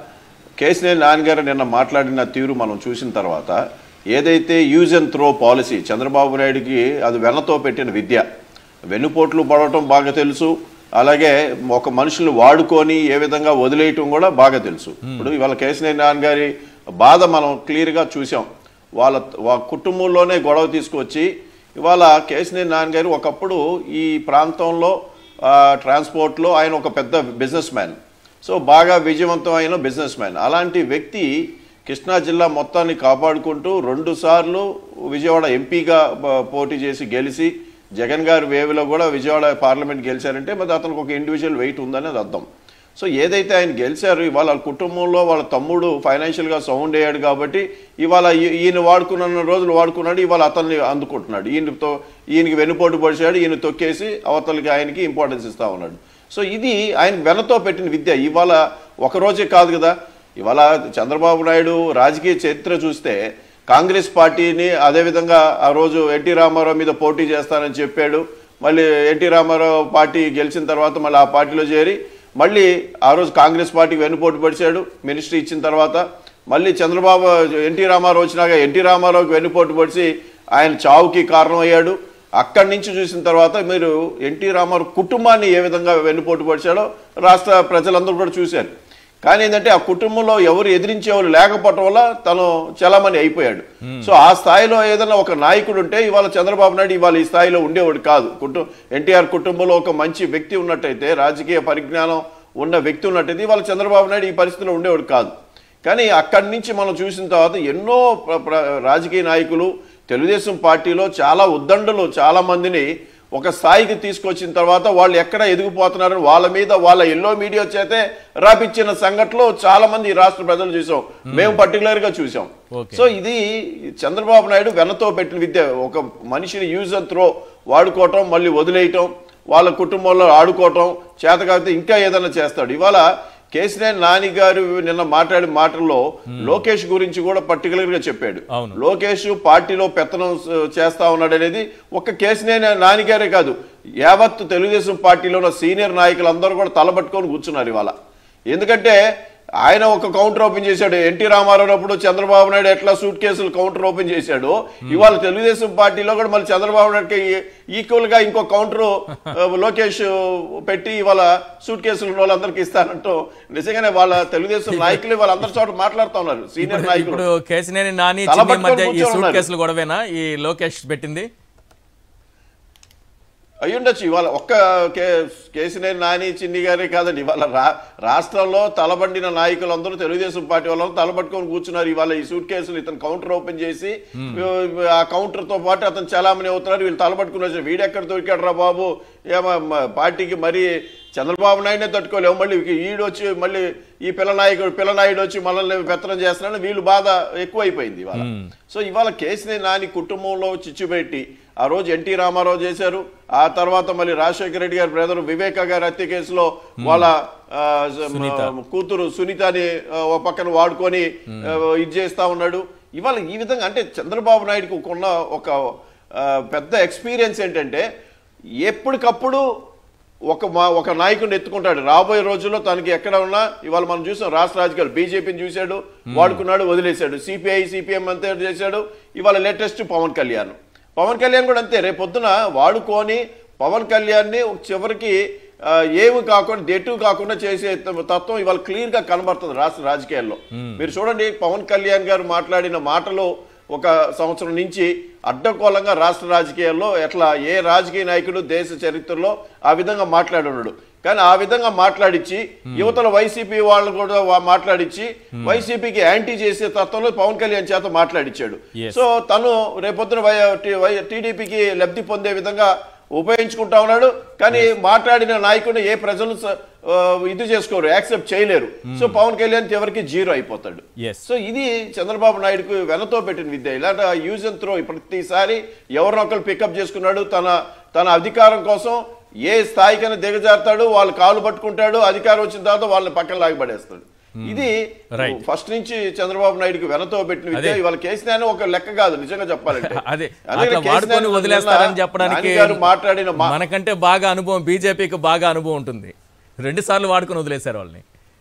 [SPEAKER 3] కేసీఆర్ నాన్నగారు నిన్న మాట్లాడిన తీరు మనం చూసిన తర్వాత ఏదైతే use and throw policy Chandrababu నాయుడికి అది వెన్నతో పెట్టిన విద్య వెన్నుపోట్లు పడటం బాగా తెలుసు అలాగే ఒక మనుషులు వాడుకొని ఏ విధంగా వదిలేయటం కూడా బాగా తెలుసు ఇప్పుడు ఇవాళ కేసీఆర్ నాన్నగారి బాధ మనం క్లియర్గా చూసాం వాళ్ళ వాళ్ళ కుటుంబంలోనే గొడవ తీసుకొచ్చి ఇవాళ కేసీఆర్ నాన్నగారు ఒకప్పుడు ఈ ప్రాంతంలో ఆ, ట్రాన్స్పోర్ట్లో ఆయన ఒక పెద్ద బిజినెస్ మ్యాన్ సో బాగా విజయవంతమైన బిజినెస్ మ్యాన్ అలాంటి వ్యక్తి కృష్ణా జిల్లా మొత్తాన్ని కాపాడుకుంటూ రెండు సార్లు విజయవాడ ఎంపీగా ప- పోటీ చేసి గెలిచి జగన్ గారి వేవ్లో కూడా విజయవాడ పార్లమెంట్ గెలిచారంటే మరి అతనికి ఒక ఇండివిజువల్ వెయిట్ ఉందనేది అర్థం సో ఏదైతే ఆయన గెలిచారు ఇవాళ వాళ్ళ కుటుంబంలో వాళ్ళ తమ్ముడు ఫైనాన్షియల్గా సౌండ్ అయ్యాడు కాబట్టి ఇవాళ ఈ- ఈయన వాడుకున్న రోజులు వాడుకున్నాడు ఇవాళ అతన్ని అందుకుంటున్నాడు ఈయనతో ఈయనకి వెనుపోటు పొడిచాడు ఈయన తొక్కేసి అవతలకి ఆయనకి ఇంపార్టెన్స్ ఇస్తా ఉన్నాడు సో ఇది ఆయన వెనతో పెట్టిన విద్య ఇవాళ ఒక రోజే కాదు కదా ఇవాళ చంద్రబాబు నాయుడు రాజకీయ చరిత్ర చూస్తే కాంగ్రెస్ పార్టీని అదేవిధంగా ఆ రోజు ఎన్టీ రామారావు మీద పోటీ చేస్తానని చెప్పాడు మళ్ళీ ఎన్టీ రామారావు పార్టీ గెలిచిన తర్వాత మళ్ళీ ఆ పార్టీలో చేరి మళ్ళీ ఆ రోజు కాంగ్రెస్ పార్టీకి వెన్నుపోటు పడిచాడు మినిస్ట్రీ ఇచ్చిన తర్వాత మళ్ళీ చంద్రబాబు ఎన్టీ రామారావు వచ్చినాక ఎన్టీ రామారావుకి వెన్నుపోటు పడిచి ఆయన చావుకి కారణమయ్యాడు అక్కడి నుంచి చూసిన తర్వాత మీరు ఎన్టీ రామారావు కుటుంబాన్ని ఏ విధంగా వెన్నుపోటు పడిచాడో రాష్ట్ర ప్రజలందరూ కూడా చూశారు కానీ ఏంటంటే ఆ కుటుంబంలో ఎవరు ఎదిరించేవాళ్ళు లేకపోవటం వల్ల తను చలామణి అయిపోయాడు సో ఆ స్థాయిలో ఏదైనా ఒక నాయకుడు ఉంటే ఇవాళ చంద్రబాబు నాయుడు ఇవాళ ఈ స్థాయిలో ఉండేవాడు కాదు కుటుంబ ఎన్టీఆర్ కుటుంబంలో ఒక మంచి వ్యక్తి ఉన్నట్టయితే రాజకీయ పరిజ్ఞానం ఉన్న వ్యక్తి ఉన్నట్టయితే ఇవాళ చంద్రబాబు నాయుడు ఈ పరిస్థితిలో ఉండేవాడు కాదు కానీ అక్కడి నుంచి మనం చూసిన తర్వాత ఎన్నో ప్ర- ప్ర- రాజకీయ నాయకులు తెలుగుదేశం పార్టీలో చాలా ఉద్దండులు చాలా మందిని ఒక స్థాయికి తీసుకొచ్చిన తర్వాత వాళ్ళు ఎక్కడ ఎదిగిపోతున్నారని వాళ్ళ మీద వాళ్ళ ఎల్లో మీడియా చేతే రాపిచ్చిన సంఘటనలు చాలా మంది ఈ రాష్ట్ర ప్రజలు చూసాం మేము పర్టికులర్ గా చూసాం
[SPEAKER 1] Okay.
[SPEAKER 3] సో ఇది చంద్రబాబు నాయుడు వెనతో పెట్టిన విద్య ఒక మనిషిని యూజ్ అండ్ త్రో వాడుకోవటం మళ్ళీ వదిలేయటం వాళ్ళ కుటుంబంలో ఆడుకోవటం చేత కాకపోతే ఇంకా ఏదైనా చేస్తాడు ఇవాళ కేసీఆర్ నాని గారు నిన్న మాట్లాడిన మాటల్లో లోకేష్ గురించి కూడా పర్టికులర్ గా చెప్పాడు
[SPEAKER 1] అవును.
[SPEAKER 3] లోకేష్ పార్టీలో పెత్తనం స- చేస్తా ఉన్నాడు అనేది ఒక్క కేసీఆర్ నాని గారే కాదు యావత్ తెలుగుదేశం పార్టీలో ఉన్న సీనియర్ నాయకులందరూ కూడా తలబట్టుకొని కూర్చున్నారు ఇవాళ ఎందుకంటే ఆయన ఒక కౌంటర్ ఓపెన్ చేశాడు ఎన్టీ రామారావు అప్పుడు చంద్రబాబు నాయుడు ఎట్లా సూట్ కేసులు కౌంటర్ ఓపెన్ చేశాడు ఇవాళ తెలుగుదేశం పార్టీలో కూడా మళ్ళీ చంద్రబాబు నాయుడుకి ఈక్వల్ గా ఇంకో కౌంటర్ లోకేష్ పెట్టి ఇవాళ సూట్ కేసులు ఉన్న వాళ్ళందరికీ ఇస్తానంటూ నిజంగానే వాళ్ళ తెలుగుదేశం నాయకులు వాళ్ళందరి చోట మాట్లాడుతూ ఉన్నారు సీనియర్ నాయకులు
[SPEAKER 1] ఇప్పుడు కేసినేని నాని
[SPEAKER 3] తల
[SPEAKER 1] చిన్ని
[SPEAKER 3] పట్టుకొని
[SPEAKER 1] మధ్య ఈ
[SPEAKER 3] కూర్చొని
[SPEAKER 1] సూట్
[SPEAKER 3] ఉన్నారు.
[SPEAKER 1] కేసులు గొడవేనా ఈ లోకేష్ పెట్టింది
[SPEAKER 3] అయ్యుండొచ్చు ఇవాళ ఒక్క కే కేసినేని నాని చిన్ని గారే కాదండి ఇవాళ రా రాష్ట్రంలో తలబండిన నాయకులందరూ తెలుగుదేశం పార్టీ వాళ్ళందరూ తలబట్టుకొని కూర్చున్నారు ఇవాళ ఈ సూట్ కేసులు ఇతను కౌంటర్ ఓపెన్ చేసి ఆ కౌంటర్ తో పాటు అతను చలామణి అవుతున్నారు వీళ్ళు తలబట్టుకుని వచ్చారు వీడెక్కడ దొరికాడు రా బాబు ఏమో మ- పార్టీకి మరి చంద్రబాబు నాయుడునే తట్టుకోలేము మళ్ళీ ఈడు వచ్చి మళ్ళీ ఈ పిల్ల నాయకుడు పిల్ల నాయుడు వచ్చి మనల్ని పెత్తనం చేస్తున్నాడు వీళ్ళు బాధ ఎక్కువైపోయింది ఇవాళ సో ఇవాళ కేసీఆర్ నాని కుటుంబంలో చిచ్చు పెట్టి ఆ రోజు ఎన్టీ రామారావు చేశారు ఆ తర్వాత మళ్ళీ రాజశేఖర రెడ్డి గారి బ్రదర్ వివేక గారి హత్య కేసులో వాళ్ళ ఆ, మ- కూతురు సునీతని ఆ, ఓ పక్కన వాడుకొని ఆ, ఇది చేస్తా ఉన్నాడు ఇవాళ ఈ విధంగా అంటే చంద్రబాబు నాయుడుకి ఉన్న ఒక ఆ, పెద్ద ఎక్స్పీరియన్స్ ఏంటంటే ఎప్పటికప్పుడు ఒక మా ఒక నాయకుడిని ఎత్తుకుంటాడు రాబోయే రోజుల్లో తనకి ఎక్కడ ఉన్నా ఇవాళ మనం చూసాం రాష్ట్ర రాజకీయాలు బీజేపీని చూశాడు వాడుకున్నాడు వదిలేశాడు సిపిఐ సిపిఎం అంతే చేశాడు ఇవాళ లేటెస్ట్ పవన్ కళ్యాణ్ పవన్ కళ్యాణ్ కూడా అంతే రేపు పొద్దున వాడుకొని పవన్ కళ్యాణ్ని చివరికి ఆ, ఏమి కాకుండా దెటు కాకుండా చేసే తత్వం ఇవాళ క్లియర్ గా కనబడుతుంది రాష్ట్ర రాజకీయాల్లో మీరు చూడండి పవన్ కళ్యాణ్ గారు మాట్లాడిన మాటలు ఒక సంవత్సరం నుంచి అడ్డకోలంగా రాష్ట్ర రాజకీయాల్లో ఎట్లా ఏ రాజకీయ నాయకుడు దేశ చరిత్రలో ఆ విధంగా మాట్లాడి ఉన్నాడు కానీ ఆ విధంగా మాట్లాడించి యువతల వైసీపీ వాళ్ళు కూడా వా- మాట్లాడించి వైసీపీకి యాంటీ చేసే తత్వంలో పవన్ కళ్యాణ్ చేత మాట్లాడించాడు
[SPEAKER 1] Yes.
[SPEAKER 3] సో తను రేపొద్దున వై- టీ- వై- టీడీపీకి లబ్ధి పొందే విధంగా ఉపయోగించుకుంటా ఉన్నాడు కానీ మాట్లాడిన నాయకుడిని ఏ ప్రజలు స- ఆ, ఇది చేసుకోరు యాక్సెప్ట్ చేయలేరు సో పవన్ కళ్యాణ్ ఎవరికి జీరో అయిపోతాడు
[SPEAKER 1] ఎస్
[SPEAKER 3] సో ఇది చంద్రబాబు నాయుడుకు వెనతో పెట్టిన విద్య ఇలాంటి యూజ్ అండ్ త్రో ప్రతిసారి ఎవరినొకరు పికప్ చేసుకున్నాడు తన తన అధికారం కోసం ఏ స్థాయికైనా దిగజారుతాడు వాళ్ళు కాలు పట్టుకుంటాడు అధికారం వచ్చిన తర్వాత వాళ్ళని పక్కన లాగిపడేస్తాడు ఇది
[SPEAKER 1] Right.
[SPEAKER 3] ఫస్ట్ నుంచి చంద్రబాబు నాయుడుకి వెనతో పెట్టిన విద్య
[SPEAKER 1] అదే.
[SPEAKER 3] ఇవాళ కేసీఆర్ ఒక లెక్క కాదు నిజంగా చెప్పాలంటే
[SPEAKER 1] అదే
[SPEAKER 3] అందుకని
[SPEAKER 1] అట్లా
[SPEAKER 3] కేసీఆర్
[SPEAKER 1] వాడుకొని
[SPEAKER 3] నిన్న
[SPEAKER 1] వదిలేస్తారని చెప్పడానికి
[SPEAKER 3] నాని గారు మాట్లాడిన మా
[SPEAKER 1] మనకంటే బాగా అనుభవం బీజేపీకి బాగా అనుభవం ఉంటుంది రెండు సార్లు వాడుకొని వదిలేశారు వాళ్ళని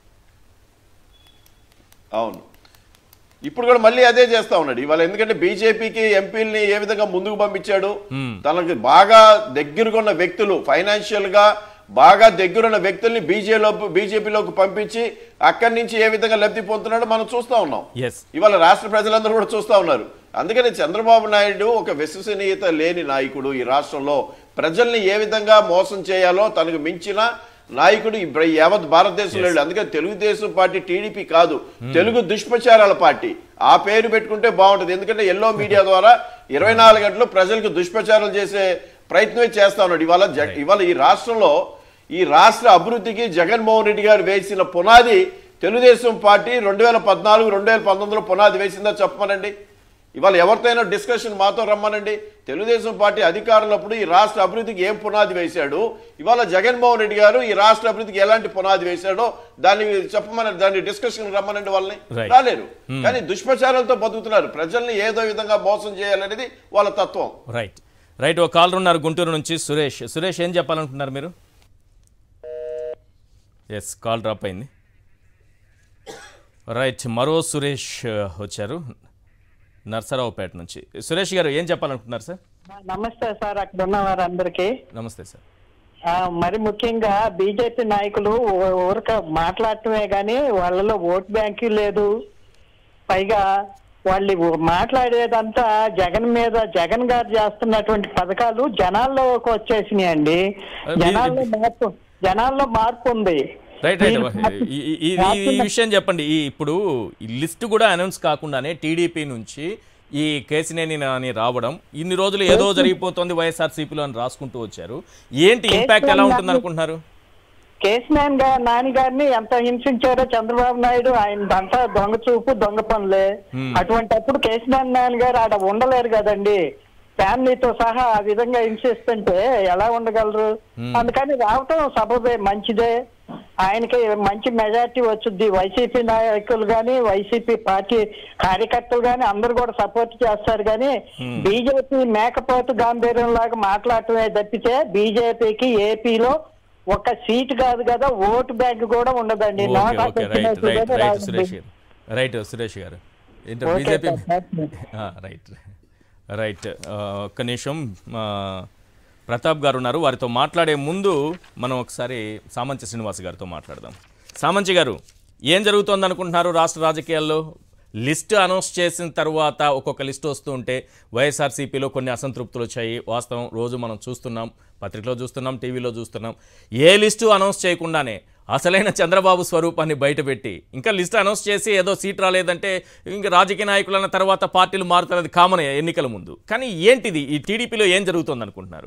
[SPEAKER 3] అవును ఇప్పుడు కూడా మళ్ళీ అదే చేస్తా ఉన్నాడు ఇవాళ ఎందుకంటే బీజేపీకి ఎంపీలని ఏ విధంగా ముందుకు పంపించాడు తనకి బాగా దగ్గరగా ఉన్న వ్యక్తులు ఫైనాన్షియల్ గా బాగా దగ్గరున్న వ్యక్తుల్ని బీజేలో బీజేపీలోకి పంపించి అక్కడి నుంచి ఏ విధంగా లబ్ధి పొందుతున్నాడో మనం చూస్తా ఉన్నాం
[SPEAKER 1] ఎస్
[SPEAKER 3] ఇవాళ రాష్ట్ర ప్రజలందరూ కూడా చూస్తా ఉన్నారు అందుకని చంద్రబాబు నాయుడు ఒక విశ్వసనీయత లేని నాయకుడు ఈ రాష్ట్రంలో ప్రజల్ని ఏ విధంగా మోసం చేయాలో తనకు మించిన నాయకుడు ఈ బ్ర- యావత్ భారతదేశంలో లేడు అందుకని తెలుగుదేశం పార్టీ టీడీపీ కాదు తెలుగు దుష్ప్రచారాల పార్టీ ఆ పేరు పెట్టుకుంటే బాగుంటుంది ఎందుకంటే ఎల్లో మీడియా ద్వారా ఇరవై నాలుగు గంటలు ప్రజలకు దుష్ప్రచారాలు చేసే ప్రయత్నమే చేస్తా ఉన్నాడు ఇవాళ జగ- ఇవాళ ఈ రాష్ట్రంలో ఈ రాష్ట్ర అభివృద్ధికి జగన్మోహన్ రెడ్డి గారు వేసిన పునాది తెలుగుదేశం పార్టీ రెండు వేల పద్నాలుగు రెండు వేల పంతొమ్మిదిలో పునాది వేసిందా చెప్పమనండి ఇవాళ ఎవరితోనైనా డిస్కషన్ మాతో రమ్మనండి తెలుగుదేశం పార్టీ అధికారులప్పుడు ఈ రాష్ట్ర అభివృద్ధికి ఏం పునాది వేశాడు ఇవాళ జగన్మోహన్ రెడ్డి గారు ఈ రాష్ట్ర అభివృద్ధికి ఎలాంటి పునాది వేశాడో దాన్ని చెప్పమని దాన్ని డిస్కషన్ రమ్మనండి వాళ్ళని
[SPEAKER 1] Right.
[SPEAKER 3] రాలేరు కానీ దుష్ప్రచారాలతో బతుకుతున్నారు ప్రజల్ని ఏదో విధంగా మోసం చేయాలనేది వాళ్ళ తత్వం
[SPEAKER 1] రైట్ రైట్ ఒక కాలర్ ఉన్నారు గుంటూరు నుంచి సురేష్ సురేష్ ఏం చెప్పాలనుకుంటున్నారు మీరు ఎస్ కాల్ డ్రాప్ అయింది రైట్ మరో సురేష్ ఆ, వచ్చారు నర్సరావుపేట నుంచి సురేష్ గారు ఏం చెప్పాలనుకుంటున్నారు సార్
[SPEAKER 4] నమస్తే సార్ అక్కడ ఉన్న వారందరికీ
[SPEAKER 1] నమస్తే సార్
[SPEAKER 4] ఆ, మరి ముఖ్యంగా బీజేపీ నాయకులు ఊ- ఊరక మాట్లాడటమే గాని వాళ్ళలో ఓట్ బ్యాంక్ లేదు పైగా వాళ్ళు మాట్లాడేదంతా జగన్ మీద జగన్ గారు చేస్తున్నటువంటి పథకాలు జనాల్లోకి వచ్చేసినాయండి జనాల్లో మార్పు జనాల్లో మార్పు ఉంది
[SPEAKER 1] రైట్ రైట్
[SPEAKER 4] ఈ-
[SPEAKER 1] ఈ- ఈ- ఈ- ఈ- ఈ విషయం చెప్పండి ఈ ఇప్పుడు ఈ లిస్ట్ కూడా అనౌన్స్ కాకుండానే టీడీపీ నుంచి ఈ కేసినేని నాని రావడం ఇన్ని రోజులు ఏదో జరిగిపోతుంది వైఎస్ఆర్సీపీలో అని రాసుకుంటూ వచ్చారు ఏంటి ఇంపాక్ట్ ఎలా ఉంటుంది అనుకుంటున్నారు
[SPEAKER 4] కేసీఆర్ గారు నాని గారిని ఎంత హింసించారో చంద్రబాబు నాయుడు ఆయన అంతా దొంగ చూపు దొంగ పనులే అటువంటప్పుడు కేసీఆర్ నాని గారు ఆడ ఉండలేరు కదండి ఫ్యామిలీతో సహా ఆ విధంగా హింసిస్తుంటే ఎలా ఉండగలరు అందుకని రావటం సబబే మంచిదే ఆయనకి మంచి మెజార్టీ వచ్చుద్ది వైసీపీ నాయకులు గాని వైసీపీ పార్టీ కార్యకర్తలు గాని అందరు కూడా సపోర్ట్ చేస్తారు కానీ బీజేపీ మేకపోతు గాంభీర్యం లాగా మాట్లాడటమే తప్పితే బీజేపీకి ఏపీలో ఒక సీట్ కాదు కదా ఓటు బ్యాంక్ కూడా ఉండదండి
[SPEAKER 1] okay
[SPEAKER 4] NOTA
[SPEAKER 1] okay right right
[SPEAKER 4] పెట్టినట్టుగానే
[SPEAKER 1] రైట్
[SPEAKER 4] రాస్తుంది.
[SPEAKER 1] సురేష్ గారు రైట్ సురేష్ గారు ఏంటో
[SPEAKER 4] okay
[SPEAKER 1] BJP
[SPEAKER 4] sir,
[SPEAKER 1] right right ఆ, ఒక్క నిమిషం ఆ, ప్రతాప్ గారు ఉన్నారు వారితో మాట్లాడే ముందు మనం ఒకసారి సామంచి శ్రీనివాస్ గారితో మాట్లాడదాం సామంచి గారు ఏం జరుగుతోంది అనుకుంటున్నారు రాష్ట్ర రాజకీయాల్లో లిస్ట్ అనౌన్స్ చేసిన తర్వాత ఒక్కొక్క లిస్ట్ వస్తూ ఉంటే వైఎస్ఆర్సీపీలో కొన్ని అసంతృప్తులు వచ్చాయి వాస్తవం రోజు మనం చూస్తున్నాం పత్రికలో చూస్తున్నాం టీవీలో చూస్తున్నాం ఏ లిస్టు అనౌన్స్ చేయకుండానే అసలైన చంద్రబాబు స్వరూపాన్ని బయటపెట్టి ఇంకా లిస్ట్ అనౌన్స్ చేసి ఏదో సీట్ రాలేదంటే ఇంకా రాజకీయ నాయకులన్న తర్వాత పార్టీలు మారుతారు అది కామన్ ఎన్నికల ముందు కానీ ఏంటిది ఈ టీడీపీలో ఏం జరుగుతుంది అనుకుంటున్నారు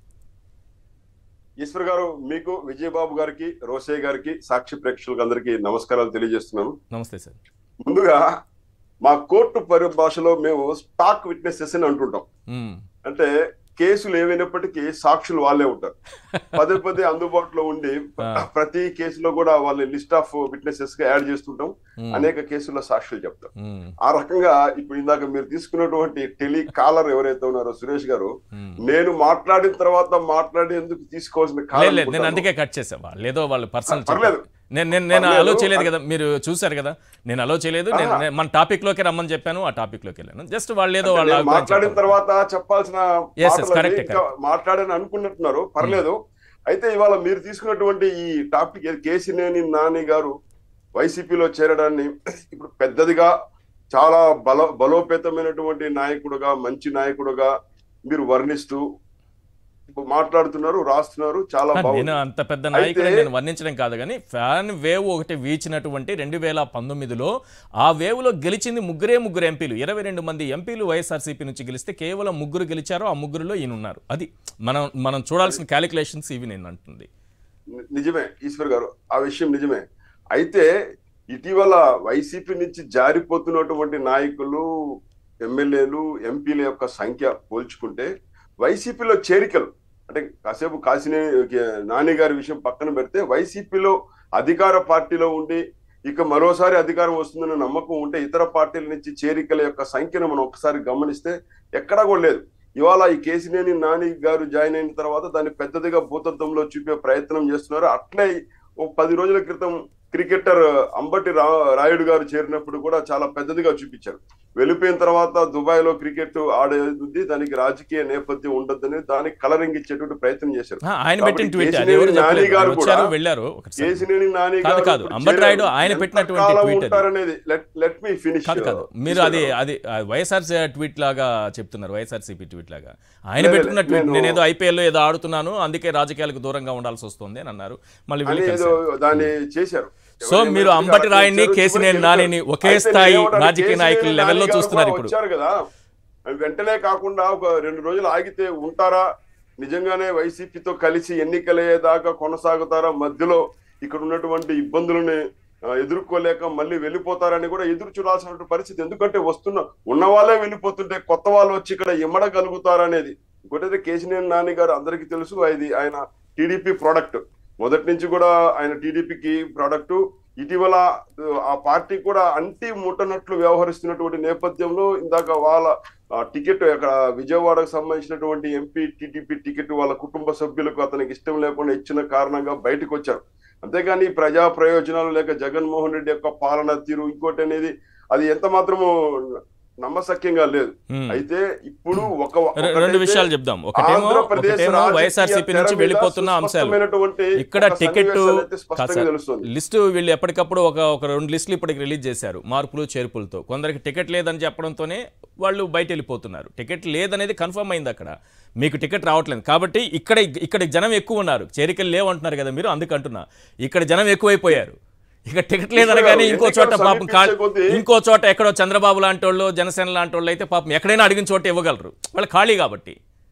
[SPEAKER 5] ఈశ్వర్ గారు మీకు విజయబాబు గారికి రోసయ్య గారికి సాక్షి ప్రేక్షకులకు అందరికీ నమస్కారాలు తెలియజేస్తున్నాను
[SPEAKER 1] నమస్తే సార్
[SPEAKER 5] ముందుగా మా కోర్టు పరిభాషలో మేము స్టాక్ విట్నెసెస్ అని అంటుంటాం
[SPEAKER 1] మ్మ్.
[SPEAKER 5] అంటే కేసులు ఏమైనప్పటికీ సాక్షులు వాళ్ళే ఉంటారు పదే పదే అందుబాటులో ఉండి
[SPEAKER 1] ఆ.
[SPEAKER 5] ప్రతి కేసులో కూడా వాళ్ళ లిస్ట్ ఆఫ్ విట్నెసెస్ గా యాడ్ చేస్తుంటాం
[SPEAKER 1] మ్మ్.
[SPEAKER 5] అనేక కేసుల్లో సాక్షులు చెప్తాం
[SPEAKER 1] మ్మ్.
[SPEAKER 5] ఆ రకంగా ఇప్పుడు ఇందాక మీరు తీసుకున్నటువంటి టెలి కాలర్ ఎవరైతే ఉన్నారో సురేష్ గారు
[SPEAKER 1] మ్మ్.
[SPEAKER 5] నేను మాట్లాడిన తర్వాత మాట్లాడేందుకు తీసుకోవాల్సిన
[SPEAKER 1] లేదు
[SPEAKER 5] కాలం
[SPEAKER 1] లేదు నేను
[SPEAKER 5] అనుకుంటాను.
[SPEAKER 1] అందుకే కట్ చేసా వాళ్ళు ఏదో వాళ్ళు పర్సనల్
[SPEAKER 5] పర్లేదు.
[SPEAKER 1] నేను నేను నేను
[SPEAKER 5] పర్లేదు.
[SPEAKER 1] అలో చేయలేదు కదా మీరు చూశారు కదా నేను అలో చేయలేదు నేను
[SPEAKER 5] ఆహా.
[SPEAKER 1] నేను మన టాపిక్ లోకి రమ్మని చెప్పాను ఆ టాపిక్ లోకి వెళ్ళాను జస్ట్ వాళ్ళు ఏదో
[SPEAKER 5] అంటే
[SPEAKER 1] వాళ్ళ
[SPEAKER 5] నేను
[SPEAKER 1] అభిప్రాయం
[SPEAKER 5] మాట్లాడిన
[SPEAKER 1] చెప్పారు.
[SPEAKER 5] తర్వాత చెప్పాల్సిన
[SPEAKER 1] Yes, yes,
[SPEAKER 5] మాటలు
[SPEAKER 1] correct,
[SPEAKER 5] అవి ఇంకా మాట్లాడని అనుకున్నట్టున్నారు పర్లేదు అయితే ఇవాళ మీరు తీసుకున్నటువంటి ఈ టాపిక్ కేసినేని నాని గారు వైసీపీలో చేరడాన్ని ఇప్పుడు పెద్దదిగా చాలా బల బలోపేతమైనటువంటి నాయకుడుగా మంచి నాయకుడుగా మీరు వర్ణిస్తూ మాట్లాడుతున్నారు రాస్తున్నారు చాలా
[SPEAKER 1] నేను
[SPEAKER 5] బాగుంది
[SPEAKER 1] అంత పెద్ద నాయకుడు
[SPEAKER 5] అయితే-
[SPEAKER 1] నేను వర్ణించడం కాదు కానీ ఫ్యాన్ వేవ్ ఒకటి వీచినటువంటి రెండు వేల పంతొమ్మిదిలో ఆ వేవ్లో గెలిచింది ముగ్గురే ముగ్గురు ఎంపీలు ఇరవై రెండు మంది ఎంపీలు వైఎస్ఆర్సీపీ నుంచి గెలిస్తే కేవలం ముగ్గురు గెలిచారు ఆ ముగ్గురులో ఈయన ఉన్నారు అది మనం మనం చూడాల్సిన క్యాలిక్యులేషన్స్ ఇవి నేను అంటుంది
[SPEAKER 5] ని- నిజమే ఈశ్వర్ గారు ఆ విషయం నిజమే అయితే ఇటీవల వైసీపీ నుంచి జారిపోతున్నటువంటి నాయకులు ఎమ్మెల్యేలు ఎంపీల యొక్క సంఖ్య పోల్చుకుంటే వైసీపీలో చేరికలు అంటే కాసేపు కాసినే నాని గారి విషయం పక్కన పెడితే వైసీపీలో అధికార పార్టీలో ఉండి ఇక మరోసారి అధికారం వస్తుందన్న నమ్మకం ఉంటే ఇతర పార్టీల నుంచి చేరికల యొక్క సంఖ్యను మనం ఒకసారి గమనిస్తే ఎక్కడా కూడా లేదు ఇవాళ ఈ కేసినేని నాని గారు జాయిన్ అయిన తర్వాత దాన్ని పెద్దదిగా భూతత్వంలో చూపే ప్రయత్నం చేస్తున్నారు అట్లే ఒక పది రోజుల క్రితం క్రికెటర్ అంబటి రా రాయుడు గారు చేరినప్పుడు కూడా చాలా పెద్దదిగా చూపించారు వెళ్ళిపోయిన తర్వాత దుబాయ్ లో క్రికెట్ ఆడేది దానికి రాజకీయ నేపథ్యం ఉండొద్దని దానికి కలరింగ్ ఇచ్చేటువంటి ప్రయత్నం చేశారు
[SPEAKER 1] ఆ, ఆయన
[SPEAKER 5] కాబట్టి
[SPEAKER 1] పెట్టిన ట్వీట్ అది
[SPEAKER 5] కేసినేని
[SPEAKER 1] ఎవరు
[SPEAKER 5] నాని
[SPEAKER 1] చెప్పలేదు
[SPEAKER 5] గారు
[SPEAKER 1] ఆయన వచ్చారు
[SPEAKER 5] కూడా
[SPEAKER 1] వెళ్ళారు ఒకసారి
[SPEAKER 5] కేసినేని నాని
[SPEAKER 1] కాదు,
[SPEAKER 5] గారు
[SPEAKER 1] కాదు.
[SPEAKER 5] ఇప్పుడు
[SPEAKER 1] అంబటి రాయుడు
[SPEAKER 5] చేరారు.
[SPEAKER 1] ఆయన
[SPEAKER 5] ఎంత
[SPEAKER 1] పెట్టినటువంటి
[SPEAKER 5] కాలం
[SPEAKER 1] ట్వీట్ అది.
[SPEAKER 5] ఉంటారనేది లెట్ మీ ఫినిష్
[SPEAKER 1] కాదు కాదు మీరు అది అది ఆ వైఎస్ఆర్ ట్వీట్ లాగా చెప్తున్నారు వైఎస్ఆర్సీపీ ట్వీట్ లాగా ఆయన
[SPEAKER 5] లేదు,
[SPEAKER 1] పెట్టుకున్న ట్వీట్
[SPEAKER 5] నేను-
[SPEAKER 1] నేను ఏదో ఐపీఎల్లో ఏదో ఆడుతున్నాను అందుకే రాజకీయాలకు దూరంగా ఉండాల్సి వస్తుంది అని అన్నారు మళ్ళీ
[SPEAKER 5] అని
[SPEAKER 1] వీళ్ళు
[SPEAKER 5] ఏదో
[SPEAKER 1] కలిశారు.
[SPEAKER 5] దాన్ని చేశారు
[SPEAKER 1] సో
[SPEAKER 5] ఎవరు
[SPEAKER 1] మీరు
[SPEAKER 5] ఏమైనా
[SPEAKER 1] అంబటి
[SPEAKER 5] అట్లా
[SPEAKER 1] రాయుడిని
[SPEAKER 5] చేశారు,
[SPEAKER 1] కేసినేని
[SPEAKER 5] చివరికి
[SPEAKER 1] నానిని
[SPEAKER 5] గెలిచారు.
[SPEAKER 1] ఒకే
[SPEAKER 5] అయితే
[SPEAKER 1] స్థాయి
[SPEAKER 5] నేనేమంటాను,
[SPEAKER 1] రాజకీయ
[SPEAKER 5] కేసినేని
[SPEAKER 1] నాయకుల
[SPEAKER 5] నాని
[SPEAKER 1] లెవెల్లో
[SPEAKER 5] గారు
[SPEAKER 1] చూస్తున్నారు
[SPEAKER 5] కూడా
[SPEAKER 1] ఇప్పుడు
[SPEAKER 5] వచ్చారు కదా వెంటనే కాకుండా ఒక రెండు రోజులు ఆగితే ఉంటారా నిజంగానే వైసీపీతో కలిసి ఎన్నికలయ్యేదాకా కొనసాగుతారా మధ్యలో ఇక్కడ ఉన్నటువంటి ఇబ్బందులని ఆ, ఎదుర్కోలేక మళ్ళీ వెళ్ళిపోతారని కూడా ఎదురు చూడాల్సిన పరిస్థితి ఎందుకంటే వస్తున్న ఉన్న వాళ్ళే వెళ్ళిపోతుంటే కొత్త వాళ్ళు వచ్చి ఇక్కడ ఇమ్మడగలుగుతారనేది ఇంకోటైతే కేసినేని నాని గారు అందరికీ తెలుసు అది ఆయన టీడీపీ ప్రోడక్ట్ మొదటి నుంచి కూడా ఆయన టీడీపీకి ప్రోడక్ట్ ఇటీవల ఆ పార్టీ కూడా అంటి ముట్టనట్లు వ్యవహరిస్తున్నటువంటి నేపథ్యంలో ఇందాక వాళ్ళ ఆ, టికెట్ అక్కడ విజయవాడకు సంబంధించినటువంటి ఎంపీ టీడీపీ టికెట్ వాళ్ళ కుటుంబ సభ్యులకు అతనికి ఇష్టం లేకుండా ఇచ్చిన కారణంగా బయటకు వచ్చారు అంతేగాని ప్రజా ప్రయోజనాలు లేక జగన్మోహన్ రెడ్డి యొక్క పాలన తీరు ఇంకోటి అనేది అది ఎంత మాత్రము నమ్మశక్యంగా లేదు
[SPEAKER 1] Hmm.
[SPEAKER 5] అయితే ఇప్పుడు ఒక
[SPEAKER 1] రె- రెండు
[SPEAKER 5] ఒకటైతే
[SPEAKER 1] విషయాలు చెప్దాం ఒకటేమో
[SPEAKER 5] ఆంధ్రప్రదేశ్
[SPEAKER 1] ఒకటేమో
[SPEAKER 5] రాజకీయ
[SPEAKER 1] వైఎస్ఆర్సీపీ నుంచి
[SPEAKER 5] తెర మీద
[SPEAKER 1] వెళ్ళిపోతున్న అంశాలు
[SPEAKER 5] సుస్పష్టమైనటువంటి
[SPEAKER 1] ఇక్కడ
[SPEAKER 5] ఒక
[SPEAKER 1] టికెట్
[SPEAKER 5] సన్నివేశాలు అయితే
[SPEAKER 1] కాదు
[SPEAKER 5] స్పష్టంగా
[SPEAKER 1] సార్
[SPEAKER 5] తెలుస్తుంది
[SPEAKER 1] లిస్టు వీళ్ళు ఎప్పటికప్పుడు ఒక ఒక రెండు లిస్టులు ఇప్పటికి రిలీజ్ చేశారు మార్పులు చేర్పులతో కొందరికి టికెట్ లేదని చెప్పడంతోనే వాళ్ళు బయట వెళ్ళిపోతున్నారు టికెట్ లేదనేది కన్ఫర్మ్ అయింది అక్కడ మీకు టికెట్ రావట్లేదు కాబట్టి ఇక్కడ ఇక్కడ జనం ఎక్కువ ఉన్నారు చేరికలు లేవంటున్నారు కదా మీరు అందుకంటున్నా ఇక్కడ జనం ఎక్కువైపోయారు ఇక టికెట్ లేదనగానే ఇంకో చోట పాపం కా ఇంకో చోట ఎక్కడో చంద్రబాబు లాంటి వాళ్ళు జనసేన లాంటి వాళ్ళు అయితే పాపం ఎక్కడైనా అడిగిన చోట ఇవ్వగలరు వాళ్ళు ఖాళీ కాబట్టి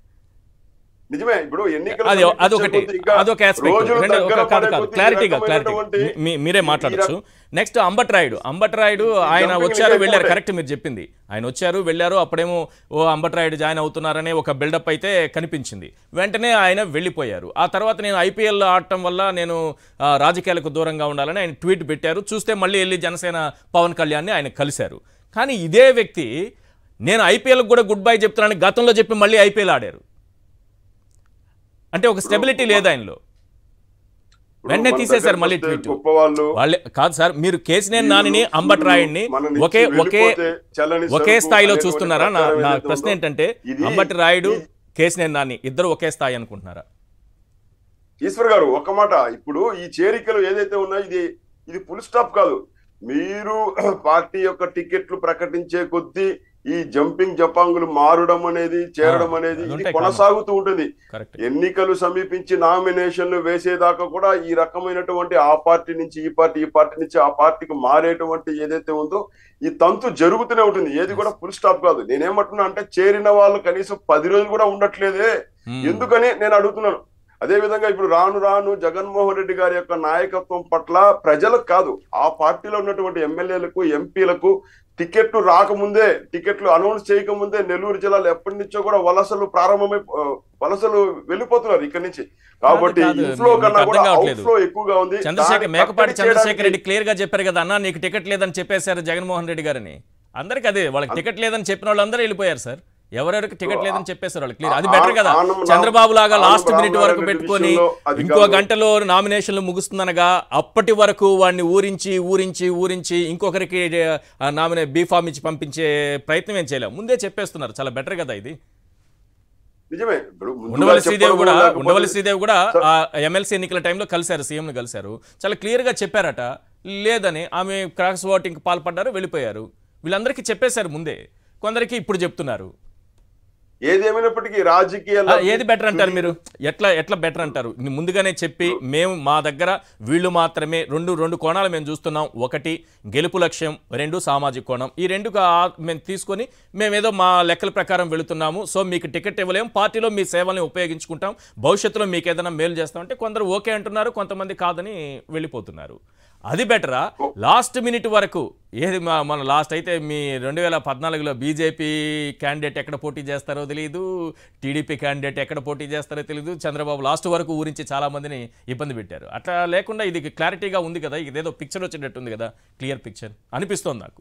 [SPEAKER 5] నిజమే ఇప్పుడు ఎన్నికలు
[SPEAKER 1] అది అదొకటి అదొక ఆస్పెక్ట్ రెండు ఒక కాదు కాదు క్లారిటీగా క్లారిటీ మీరే మాట్లాడచ్చు నెక్స్ట్ అంబట్ రాయుడు అంబట్ రాయుడు ఆయన
[SPEAKER 5] jumping
[SPEAKER 1] వచ్చారు
[SPEAKER 5] ఇంకా
[SPEAKER 1] వెళ్ళారు
[SPEAKER 5] ఎక్కువే.
[SPEAKER 1] కరెక్ట్ మీరు చెప్పింది ఆయన వచ్చారు వెళ్ళారు అప్పుడేమో ఓ అంబట్ రాయుడు జాయిన్ అవుతున్నారనే ఒక బిల్డప్ అయితే కనిపించింది వెంటనే ఆయన వెళ్ళిపోయారు ఆ తర్వాత నేను ఐపీఎల్ ఆడటం వల్ల నేను ఆ, రాజకీయాలకు దూరంగా ఉండాలని ఆయన ట్వీట్ పెట్టారు చూస్తే మళ్ళీ వెళ్ళి జనసేన పవన్ కళ్యాణ్ని ఆయన కలిశారు కానీ ఇదే వ్యక్తి నేను ఐపీఎల్కి కూడా గుడ్ బై చెప్తున్నానని గతంలో చెప్పి మళ్ళీ ఐపీఎల్ ఆడారు అంటే ఒక స్టెబిలిటీ లేదు ఆయనలో వెంటనే తీసేశారు మళ్ళీ ట్వీట్
[SPEAKER 5] గొప్ప వాళ్ళు
[SPEAKER 1] వాళ్ళే కాదు సార్ మీరు కేసినేని నానిని అంబట్ రాయుడిని
[SPEAKER 5] మన నుంచి
[SPEAKER 1] ఒకే ఒకే
[SPEAKER 5] వెళ్ళిపోతే చల్లని
[SPEAKER 1] ఒకే
[SPEAKER 5] సరుకు
[SPEAKER 1] స్థాయిలో
[SPEAKER 5] అనేటువంటి
[SPEAKER 1] చూస్తున్నారా నా
[SPEAKER 5] ప్రచారం
[SPEAKER 1] నా
[SPEAKER 5] ఏదైతే
[SPEAKER 1] ప్రశ్న
[SPEAKER 5] ఉందో,
[SPEAKER 1] ఏంటంటే
[SPEAKER 5] ఇది-
[SPEAKER 1] అంబటి రాయుడు
[SPEAKER 5] ఇది-
[SPEAKER 1] కేసినేని నాని ఇద్దరు ఒకే స్థాయి అనుకుంటున్నారా
[SPEAKER 5] ఈశ్వర్ గారు ఒక్క మాట ఇప్పుడు ఈ చేరికలు ఏదైతే ఉన్నాయో ఇది ఇది ఫుల్ స్టాప్ కాదు మీరు పార్టీ యొక్క టికెట్లు ప్రకటించే కొద్దీ ఈ జంపింగ్ జపాంగులు మారడం అనేది చేరడం
[SPEAKER 1] ఆ,
[SPEAKER 5] అనేది
[SPEAKER 1] అది
[SPEAKER 5] ఇది
[SPEAKER 1] ఉంటాయి
[SPEAKER 5] కొనసాగుతూ ఉంటుంది
[SPEAKER 1] కరెక్ట్
[SPEAKER 5] ఎన్నికలు సమీపించి నామినేషన్లు వేసేదాకా కూడా ఈ రకమైనటువంటి ఆ పార్టీ నుంచి ఈ పార్టీ ఈ పార్టీ నుంచి ఆ పార్టీకి మారేటువంటి ఏదైతే ఉందో ఈ తంతు జరుగుతూనే ఉంటుంది ఏది కూడా ఫుల్ స్టాప్ కాదు నేనేమంటున్నా అంటే చేరిన వాళ్ళు కనీసం పది రోజులు కూడా ఉండట్లేదే ఎందుకని నేను అడుగుతున్నాను అదే విధంగా ఇప్పుడు రాను రాను జగన్మోహన్ రెడ్డి గారి యొక్క నాయకత్వం పట్ల ప్రజలకు కాదు ఆ పార్టీలో ఉన్నటువంటి ఎమ్మెల్యేలకు ఎంపీలకు టికెట్లు రాకముందే టికెట్లు అనౌన్స్ చేయకముందే నెల్లూరు జిల్లాలో ఎప్పటి నుంచో కూడా వలసలు ప్రారంభమై ఆ, వలసలు వెళ్ళిపోతున్నారు ఇక్కడి నుంచి కాబట్టి
[SPEAKER 1] కాదు,
[SPEAKER 5] ఇన్ఫ్లో
[SPEAKER 1] మీకు
[SPEAKER 5] కన్నా
[SPEAKER 1] అర్థం
[SPEAKER 5] కూడా
[SPEAKER 1] కావట్లేదు.
[SPEAKER 5] అవుట్ఫ్లో ఎక్కువగా ఉంది
[SPEAKER 1] చంద్రశేఖర్
[SPEAKER 5] దాన్ని
[SPEAKER 1] మేకపాటి
[SPEAKER 5] కట్టడి
[SPEAKER 1] చంద్రశేఖర్
[SPEAKER 5] చేయడానికి-
[SPEAKER 1] రెడ్డి క్లియర్ గా చెప్పారు కదా అన్న నీకు టికెట్ లేదని చెప్పేశారు జగన్మోహన్ రెడ్డి గారిని అందరికి అదే వాళ్ళకి టికెట్ లేదని చెప్పిన వాళ్ళందరూ వెళ్ళిపోయారు సార్ ఎవరెవరికి టికెట్ లేదని చెప్పేశారు వాళ్ళు క్లియర్ అది బెటర్ కదా
[SPEAKER 5] ఆనం రామ్-
[SPEAKER 1] చంద్రబాబు లాగా
[SPEAKER 5] ఆనం
[SPEAKER 1] లాస్ట్ మినిట్ వరకు
[SPEAKER 5] రామారెడ్డి
[SPEAKER 1] పెట్టుకొని
[SPEAKER 5] విషయంలో అది
[SPEAKER 1] ఇంకో
[SPEAKER 5] కాదు.
[SPEAKER 1] గంటలో నామినేషన్లు ముగుస్తుందనగా అప్పటి వరకు వాడిని ఊరించి ఊరించి ఊరించి ఇంకొకరికి నామినే బీఫామ్ ఇచ్చి పంపించే ప్రయత్నం ఏం చేయలేం ముందే చెప్పేస్తున్నారు చాలా బెటర్ కదా ఇది
[SPEAKER 5] నిజమే ఇప్పుడు ముందుగా
[SPEAKER 1] ఉండవల్లి శ్రీదేవి
[SPEAKER 5] చెప్పడం
[SPEAKER 1] కూడా
[SPEAKER 5] లేకపోతే-
[SPEAKER 1] ఉండవల్లి శ్రీదేవి కూడా ఆ ఎమ్మెల్సీ ఎన్నికల టైంలో కలిశారు సీఎంను కలిశారు చాలా క్లియర్గా చెప్పారట లేదని ఆమె క్రాక్స్ ఓటింగ్కి పాల్పడ్డారు వెళ్ళిపోయారు వీళ్ళందరికీ చెప్పేశారు ముందే కొందరికి ఇప్పుడు చెప్తున్నారు
[SPEAKER 5] ఏదేమైనప్పటికీ
[SPEAKER 1] ఆ,
[SPEAKER 5] రాజకీయాల్లో
[SPEAKER 1] ఏది బెటర్ అంటారు మీరు ఎట్లా ఎట్లా బెటర్ అంటారు ని- ముందుగానే చెప్పి మేము మా దగ్గర వీళ్ళు మాత్రమే రెండు రెండు కోణాలు మేము చూస్తున్నాం ఒకటి గెలుపు లక్ష్యం రెండు సామాజిక కోణం ఈ రెండు కా- మేము తీసుకొని మేమేదో మా లెక్కల ప్రకారం వెళుతున్నాము సో మీకు టికెట్ ఇవ్వలేము పార్టీలో మీ సేవల్ని ఉపయోగించుకుంటాం భవిష్యత్తులో మీకు ఏదైనా మేలు చేస్తామంటే కొందరు ఓకే అంటున్నారు కొంతమంది కాదని వెళ్ళిపోతున్నారు అది బెటరా లాస్ట్ మినిట్ వరకు ఏది మా- మన లాస్ట్ అయితే మీ రెండు వేల పద్నాలుగులో బీజేపీ క్యాండిడేట్ ఎక్కడ పోటీ చేస్తారో తెలియదు టీడీపీ క్యాండిడేట్ ఎక్కడ పోటీ చేస్తారో తెలియదు చంద్రబాబు లాస్ట్ వరకు ఊరించి చాలా మందిని ఇబ్బంది పెట్టారు అట్లా లేకుండా ఇది క్లారిటీగా ఉంది కదా ఇదేదో పిక్చర్ వచ్చేటట్టు ఉంది కదా క్లియర్ పిక్చర్ అనిపిస్తోంది నాకు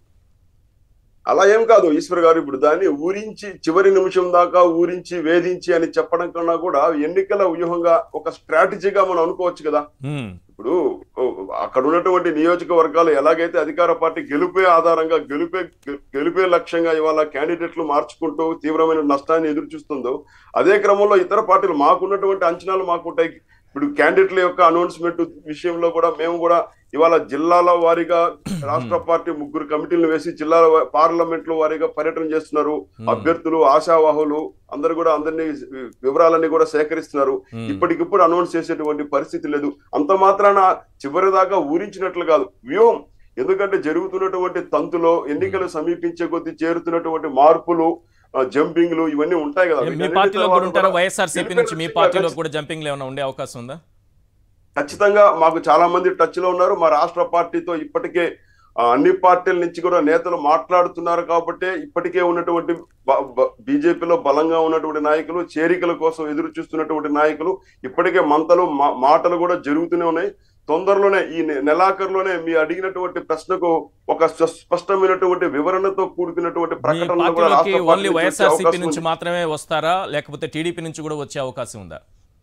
[SPEAKER 5] అలా ఏం కాదు ఈశ్వర్ గారు ఇప్పుడు దాన్ని ఊరించి చివరి నిమిషం దాకా ఊరించి వేధించి అని చెప్పడం కన్నా కూడా ఎన్నికల వ్యూహంగా ఒక స్ట్రాటజీగా మనం అనుకోవచ్చు కదా
[SPEAKER 1] హ్మ్.
[SPEAKER 5] ఇప్పుడు ఓ, అక్కడ ఉన్నటువంటి నియోజకవర్గాలు ఎలాగైతే అధికార పార్టీ గెలుపే ఆధారంగా గెలుపే గె- గెలుపే లక్ష్యంగా ఇవాళ క్యాండిడేట్లు మార్చుకుంటూ తీవ్రమైన నష్టాన్ని ఎదురు చూస్తుందో అదే క్రమంలో ఇతర పార్టీలు మాకున్నటువంటి అంచనాలు మాకుంటాయి ఇప్పుడు క్యాండిడేట్ల యొక్క అనౌన్స్మెంట్ విషయంలో కూడా మేము కూడా ఇవాళ జిల్లాల వారీగా రాష్ట్ర పార్టీ ముగ్గురు కమిటీలను వేసి జిల్లాల వా- పార్లమెంట్ల వారీగా పర్యటన చేస్తున్నారు అభ్యర్థులు ఆశావాహులు అందరు కూడా అందరినీ వివరాలన్నీ కూడా సేకరిస్తున్నారు
[SPEAKER 1] Hmm.
[SPEAKER 5] ఇప్పటికిప్పుడు అనౌన్స్ చేసేటువంటి పరిస్థితి లేదు అంత మాత్రాన చివరి దాకా ఊరించినట్లు కాదు వ్యూహం ఎందుకంటే జరుగుతున్నటువంటి తంతులో ఎన్నికలు సమీపించే కొద్దీ చేరుతున్నటువంటి మార్పులు ఆ, జంపింగ్లు ఇవన్నీ ఉంటాయి కదా
[SPEAKER 1] మీ
[SPEAKER 5] వీటన్నిటి
[SPEAKER 1] పార్టీలో
[SPEAKER 5] తర్వాత
[SPEAKER 1] కూడా ఉంటారా
[SPEAKER 5] కూడా
[SPEAKER 1] వైఎస్ఆర్సీపీ
[SPEAKER 5] గెలిపే
[SPEAKER 1] నుంచి మీ
[SPEAKER 5] లక్ష్యంగా
[SPEAKER 1] పార్టీలో
[SPEAKER 5] ఖచ్చితంగా-
[SPEAKER 1] కూడా జంపింగ్లు ఏమైనా ఉండే అవకాశం ఉందా
[SPEAKER 5] ఖచ్చితంగా మాకు చాలా మంది టచ్ లో ఉన్నారు మా రాష్ట్ర పార్టీతో ఇప్పటికే ఆ, అన్ని పార్టీల నుంచి కూడా నేతలు మాట్లాడుతున్నారు కాబట్టి ఇప్పటికే ఉన్నటువంటి బీజేపీలో బలంగా ఉన్నటువంటి నాయకులు చేరికల కోసం ఎదురు చూస్తున్నటువంటి నాయకులు ఇప్పటికే మంతలు మా- మాటలు కూడా జరుగుతూనే ఉన్నాయి తొందరలోనే ఈ నె- నెలాఖరులోనే మీ అడిగినటువంటి ప్రశ్నకు ఒక స్ప- స్పష్టమైనటువంటి వివరణతో కూడుకున్నటువంటి
[SPEAKER 1] మీ
[SPEAKER 5] ప్రకటనలు కూడా
[SPEAKER 1] పార్టీలోకి
[SPEAKER 5] రాష్ట్ర పార్టీ
[SPEAKER 1] ఓన్లీ
[SPEAKER 5] నుంచి వచ్చే
[SPEAKER 1] వైఎస్ఆర్సీపీ
[SPEAKER 5] అవకాశం
[SPEAKER 1] నుంచి
[SPEAKER 5] ఉంది.
[SPEAKER 1] మాత్రమే వస్తారా లేకపోతే టీడీపీ నుంచి కూడా వచ్చే అవకాశం ఉందా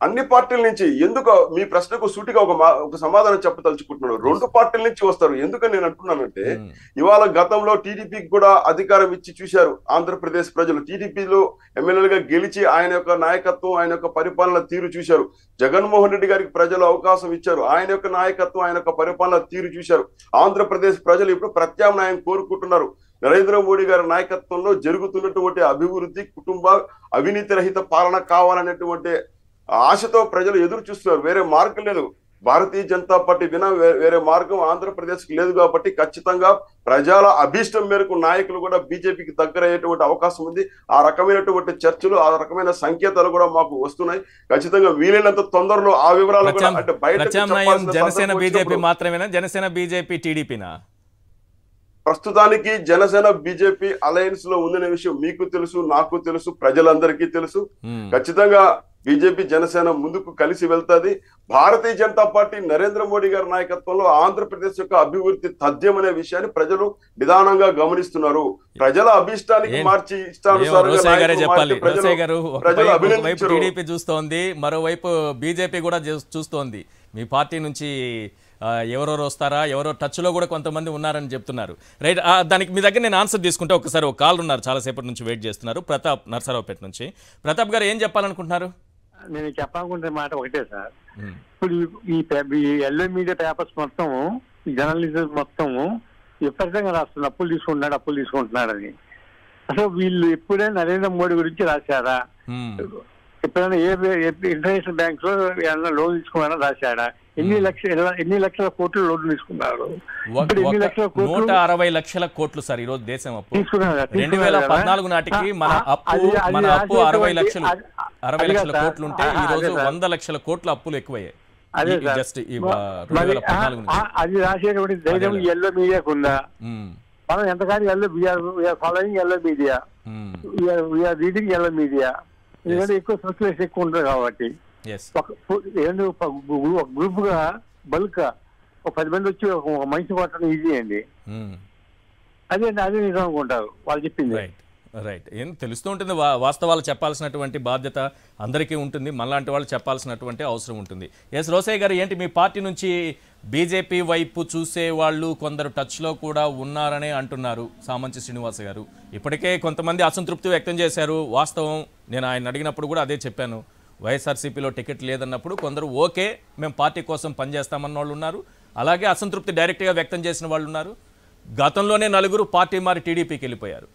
[SPEAKER 5] అన్ని పార్టీల నుంచి ఎందుకు మీ ప్రశ్నకు సూటిగా ఒక మా- ఒక సమాధానం చెప్పదలుచుకుంటున్నాను రెండు పార్టీల నుంచి వస్తారు ఎందుకని నేను అంటున్నానంటే
[SPEAKER 1] ఉమ్,
[SPEAKER 5] ఇవాళ గతంలో టీడీపీకి కూడా అధికారం ఇచ్చి చూశారు ఆంధ్రప్రదేశ్ ప్రజలు టీడీపీలో ఎమ్మెల్యేలుగా గెలిచి ఆయన యొక్క నాయకత్వం ఆయన యొక్క పరిపాలన తీరు చూశారు జగన్మోహన్ రెడ్డి గారికి ప్రజలు అవకాశం ఇచ్చారు ఆయన యొక్క నాయకత్వం ఆయన యొక్క పరిపాలన తీరు చూశారు ఆంధ్రప్రదేశ్ ప్రజలు ఇప్పుడు ప్రత్యామ్నాయం కోరుకుంటున్నారు నరేంద్ర మోడీ గారి నాయకత్వంలో జరుగుతున్నటువంటి అభివృద్ధి కుటుంబ అవినీతి రహిత పాలన కావాలనేటువంటి ఆశతో ప్రజలు ఎదురు చూస్తున్నారు వేరే మార్గం లేదు భారతీయ జనతా పార్టీ వినా వే- వేరే మార్గం ఆంధ్రప్రదేశ్ కి లేదు కాబట్టి ఖచ్చితంగా ప్రజల అభీష్టం మేరకు నాయకులు కూడా బీజేపీకి దగ్గర అయ్యేటువంటి అవకాశం ఉంది ఆ రకమైనటువంటి చర్చలు ఆ రకమైన సంకేతాలు కూడా మాకు వస్తున్నాయి ఖచ్చితంగా వీలైనంత తొందరలో ఆ వివరాలు కూడా
[SPEAKER 1] ప్రత్యామ్-
[SPEAKER 5] అంటే బయటకు
[SPEAKER 1] ప్రత్యామ్నాయం
[SPEAKER 5] చెప్పాల్సిన
[SPEAKER 1] జనసేన
[SPEAKER 5] సందర్భం
[SPEAKER 1] బీజేపీ
[SPEAKER 5] వచ్చినప్పుడు
[SPEAKER 1] మాత్రమేనా జనసేన బీజేపీ టీడీపీనా
[SPEAKER 5] ప్రస్తుతానికి జనసేన బీజేపీ అలయన్స్ లో ఉందనే విషయం మీకు తెలుసు నాకు తెలుసు ప్రజలందరికీ తెలుసు
[SPEAKER 1] ఉమ్,
[SPEAKER 5] ఖచ్చితంగా బీజేపీ జనసేన ముందుకు కలిసి వెళ్తాది భారతీయ జనతా పార్టీ నరేంద్ర మోడీ గారి నాయకత్వంలో ఆంధ్రప్రదేశ్ యొక్క అభివృద్ధి తథ్యం అనే విషయాన్ని ప్రజలు నిదానంగా గమనిస్తున్నారు ప్రజల అభిష్టానికి
[SPEAKER 1] ఏం-
[SPEAKER 5] మార్చి
[SPEAKER 1] ఏం
[SPEAKER 5] ఇష్టానుసారంగా
[SPEAKER 1] రోసయ్య గారే
[SPEAKER 5] నాయకులు
[SPEAKER 1] చెప్పాలి
[SPEAKER 5] మారితే ప్రజలు-
[SPEAKER 1] రోసయ్య గారు
[SPEAKER 5] ప్రజలు
[SPEAKER 1] ఒకవైపు ఒకవైపు
[SPEAKER 5] అభినందించరు
[SPEAKER 1] టీడీపీ చూస్తోంది మరోవైపు బీజేపీ కూడా చూ- చూస్తోంది మీ పార్టీ నుంచి ఆ, ఎవరెవరు వస్తారా ఎవరో టచ్లో కూడా కొంతమంది ఉన్నారని చెప్తున్నారు రైట్ ఆ, దానికి మీ దగ్గర నేను ఆన్సర్ తీసుకుంటే ఒకసారి ఒక కాల్ ఉన్నారు చాలాసేపటి నుంచి వెయిట్ చేస్తున్నారు ప్రతాప్ నర్సరావుపేట నుంచి ప్రతాప్ గారు ఏం చెప్పాలనుకుంటున్నారు
[SPEAKER 6] నేను చెప్పాలనుకుంటే మాట ఒకటే సార్
[SPEAKER 1] ఉమ్,
[SPEAKER 6] ఇప్పుడు ఈ- ఈ పే- ఈ ఎల్లో మీడియా పేపర్స్ మొత్తం ఈ జర్నలిజం మొత్తం విపరీతంగా రాస్తున్నారు అప్పులు తీసుకుంటున్నాడు అప్పులు తీసుకుంటున్నాడని అసలు వీళ్ళు ఎప్పుడైనా నరేంద్ర మోడీ గురించి రాశారా
[SPEAKER 1] ఉమ్,
[SPEAKER 6] ఎప్పుడైనా ఏ ఏ- ఇంటర్నేషనల్ బ్యాంక్ లో ఏమైనా లోన్ తీసుకున్నారా రాశాడా ఎన్ని లక్షల ఎన్ని లక్షల కోట్లు లోన్ తీసుకున్నారు
[SPEAKER 1] ఒక-
[SPEAKER 6] ఇప్పుడు ఎన్ని
[SPEAKER 1] ఒక
[SPEAKER 6] లక్షల
[SPEAKER 1] నూట
[SPEAKER 6] కోట్లు
[SPEAKER 1] అరవై లక్షల కోట్లు సార్ ఈ రోజు దేశం అప్పు
[SPEAKER 6] తీసుకున్నారా?
[SPEAKER 1] రెండు వేల
[SPEAKER 6] తీసుకున్నారా?
[SPEAKER 1] పద్నాలుగు నాటికి మన
[SPEAKER 6] ఆ,
[SPEAKER 1] అప్పు
[SPEAKER 6] అది- అది
[SPEAKER 1] మన అప్పు
[SPEAKER 6] రాసేటువంటి-
[SPEAKER 1] అరవై లక్షలు
[SPEAKER 6] అది-
[SPEAKER 1] అరవై
[SPEAKER 6] అది
[SPEAKER 1] లక్షల
[SPEAKER 6] కాదు
[SPEAKER 1] కోట్లు ఉంటే
[SPEAKER 6] సార్.
[SPEAKER 1] ఈ రోజు
[SPEAKER 6] అదే సార్.
[SPEAKER 1] వంద లక్షల కోట్ల అప్పులు ఎక్కువయ్యాయి
[SPEAKER 6] అదే
[SPEAKER 1] ఈ-
[SPEAKER 6] సార్.
[SPEAKER 1] జస్ట్ ఈ
[SPEAKER 6] మ-
[SPEAKER 1] రెండు
[SPEAKER 6] మరి
[SPEAKER 1] వేల పద్నాలుగు
[SPEAKER 6] ఆ-
[SPEAKER 1] నుంచి
[SPEAKER 6] ఆ- అది రాసేటువంటి ధైర్యం
[SPEAKER 1] అదేలే.
[SPEAKER 6] ఎల్లో మీడియాకు ఉందా
[SPEAKER 1] ఉమ్,
[SPEAKER 6] మనం ఎంతకాలం yellow we are following yellow media
[SPEAKER 1] um,
[SPEAKER 6] we are reading yellow media ఎందుకంటే ఎక్కువ సర్క్యులేషన్ ఎక్కువ ఉంటుంది కాబట్టి
[SPEAKER 1] ఎస్
[SPEAKER 6] ఒక ఏంటంటే ఒక గు- ఒక గ్రూప్ గా బల్క్ ఒక పది మంది వచ్చి ఒక ఒక మనిషి కొట్టడం ఈజీ అండి
[SPEAKER 1] ఉమ్,
[SPEAKER 6] అదే అదే నిజం అనుకుంటారు వాళ్ళు చెప్పింది
[SPEAKER 1] రైట్ రైట్ ఏం తెలుస్తూ ఉంటుంది వా- వాస్తవాలు చెప్పాల్సినటువంటి బాధ్యత అందరికీ ఉంటుంది మనలాంటి వాళ్ళు చెప్పాల్సినటువంటి అవసరం ఉంటుంది ఎస్ రోసయ్య గారు ఏంటి మీ పార్టీ నుంచి బీజేపీ వైపు చూసే వాళ్ళు కొందరు టచ్లో కూడా ఉన్నారనే అంటున్నారు సామంచి శ్రీనివాస గారు ఇప్పటికే కొంతమంది అసంతృప్తి వ్యక్తం చేశారు వాస్తవం నేను ఆయన అడిగినప్పుడు కూడా అదే చెప్పాను వైఎస్ఆర్సీపీలో టికెట్ లేదన్నప్పుడు కొందరు ఓకే మేము పార్టీ కోసం పనిచేస్తామన్న వాళ్ళు ఉన్నారు అలాగే అసంతృప్తి డైరెక్ట్గా వ్యక్తం చేసిన వాళ్ళు ఉన్నారు గతంలోనే నలుగురు పార్టీ మారి టీడీపీకి వెళ్ళిపోయారు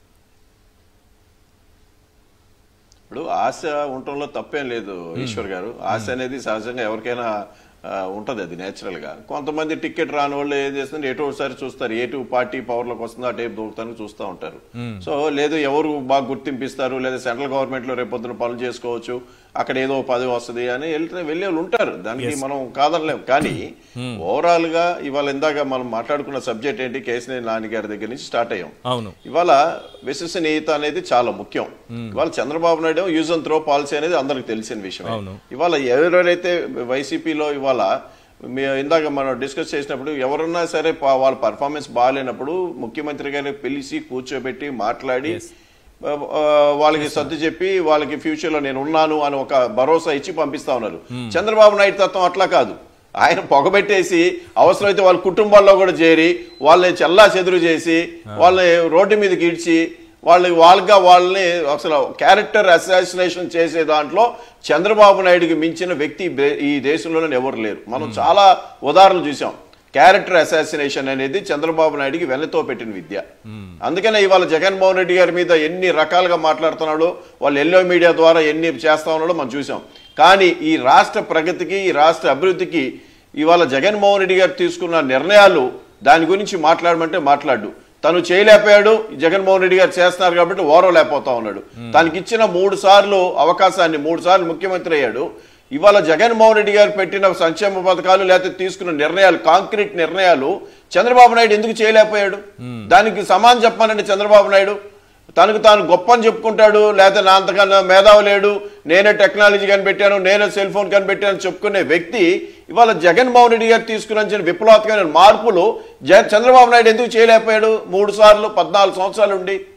[SPEAKER 3] ఇప్పుడు ఆశ ఉండటంలో తప్పేం లేదు ఈశ్వర్ గారు ఆశ అనేది సహజంగా ఎవరికైనా ఆ, ఉంటది అది నేచురల్ గా కొంతమంది టికెట్ రాని వాళ్ళు ఏం చేస్తుంది ఎటు ఒకసారి చూస్తారు ఎటు పార్టీ పవర్ లోకి వస్తుందో అటే దూకుతానికి చూస్తూ ఉంటారు సో లేదు ఎవరు బాగా గుర్తింపిస్తారు లేదా సెంట్రల్ గవర్నమెంట్ లో రేపొద్దున పనులు చేసుకోవచ్చు అక్కడ ఏదో పదవి వస్తుంది అని వెళ్తే వెళ్ళే వాళ్ళు ఉంటారు దానికి మనం కాదనలేం కానీ ఓవరాల్ గా ఇవాళ ఇందాక మనం మాట్లాడుకున్న సబ్జెక్ట్ ఏంటి కేసీఆర్ నాని గారి దగ్గర నుంచి స్టార్ట్ అయ్యాం
[SPEAKER 1] అవును
[SPEAKER 3] ఇవాళ విశ్వసనీయత అనేది చాలా ముఖ్యం ఇవాళ Chandrababu Naidu use and throw policy అనేది అందరికి తెలిసిన విషయం
[SPEAKER 1] అవును.
[SPEAKER 3] ఇవాళ ఎవరెవరైతే వైసీపీలో ఇవాళ మీ ఇందాక మనం డిస్కస్ చేసినప్పుడు ఎవరున్నా సరే పా- వాళ్ళ పర్ఫార్మెన్స్ బాగాలేనప్పుడు ముఖ్యమంత్రి గారిని పిలిచి కూర్చోబెట్టి మాట్లాడి ఆ, ఆ, వాళ్ళకి సర్ది చెప్పి వాళ్ళకి ఫ్యూచర్ లో నేను ఉన్నాను అని ఒక భరోసా ఇచ్చి పంపిస్తా ఉన్నారు చంద్రబాబు నాయుడు తత్వం అట్లా కాదు ఆయన పొగబెట్టేసి అవసరమైతే వాళ్ళ కుటుంబాల్లో కూడా చేరి వాళ్ళని చెల్లా చెదురు చేసి వాళ్ళని రోడ్డు మీదకి ఇడ్చి వాళ్ళకి వాళ్ళగా వాళ్ళని అసలు క్యారెక్టర్ అసాసినేషన్ చేసే దాంట్లో చంద్రబాబు నాయుడుకి మించిన వ్యక్తి బే- ఈ దేశంలోనే ఎవరు లేరు మనం చాలా ఉదాహరణలు చూసాం క్యారెక్టర్ అసాసినేషన్ అనేది చంద్రబాబు నాయుడికి వెన్నతో పెట్టిన విద్య అందుకనే ఇవాళ జగన్మోహన్ రెడ్డి గారి మీద ఎన్ని రకాలుగా మాట్లాడుతున్నాడో వాళ్ళు ఎల్లో మీడియా ద్వారా ఎన్ని చేస్తా ఉన్నాడో మనం చూసాం కానీ ఈ రాష్ట్ర ప్రగతికి ఈ రాష్ట్ర అభివృద్ధికి ఇవాళ జగన్మోహన్ రెడ్డి గారు తీసుకున్న నిర్ణయాలు దాని గురించి మాట్లాడమంటే మాట్లాడు తను చేయలేకపోయాడు జగన్మోహన్ రెడ్డి గారు చేస్తున్నారు కాబట్టి ఓరవలేకపోతా ఉన్నాడు తనకి ఇచ్చిన మూడు సార్లు అవకాశాన్ని మూడు సార్లు ముఖ్యమంత్రి అయ్యాడు ఇవాళ జగన్మోహన్ రెడ్డి గారు పెట్టిన సంక్షేమ పథకాలు లేకపోతే తీసుకున్న నిర్ణయాలు కాంక్రీట్ నిర్ణయాలు చంద్రబాబు నాయుడు ఎందుకు చేయలేకపోయాడు దానికి సమానం చెప్పానండి చంద్రబాబు నాయుడు తనకు తాను గొప్ప అని చెప్పుకుంటాడు లేకపోతే నా అంతకన్నా మేధావి లేడు నేనే టెక్నాలజీ కనిపెట్టాను నేనే సెల్ ఫోన్ కనిపెట్టాను చెప్పుకునే వ్యక్తి ఇవాళ జగన్మోహన్ రెడ్డి గారు తీసుకున్న విప్లవాత్మకమైన మార్పులు జ- చంద్రబాబు నాయుడు ఎందుకు చేయలేకపోయాడు మూడు సార్లు పద్నాలుగు సంవత్సరాలు ఉండి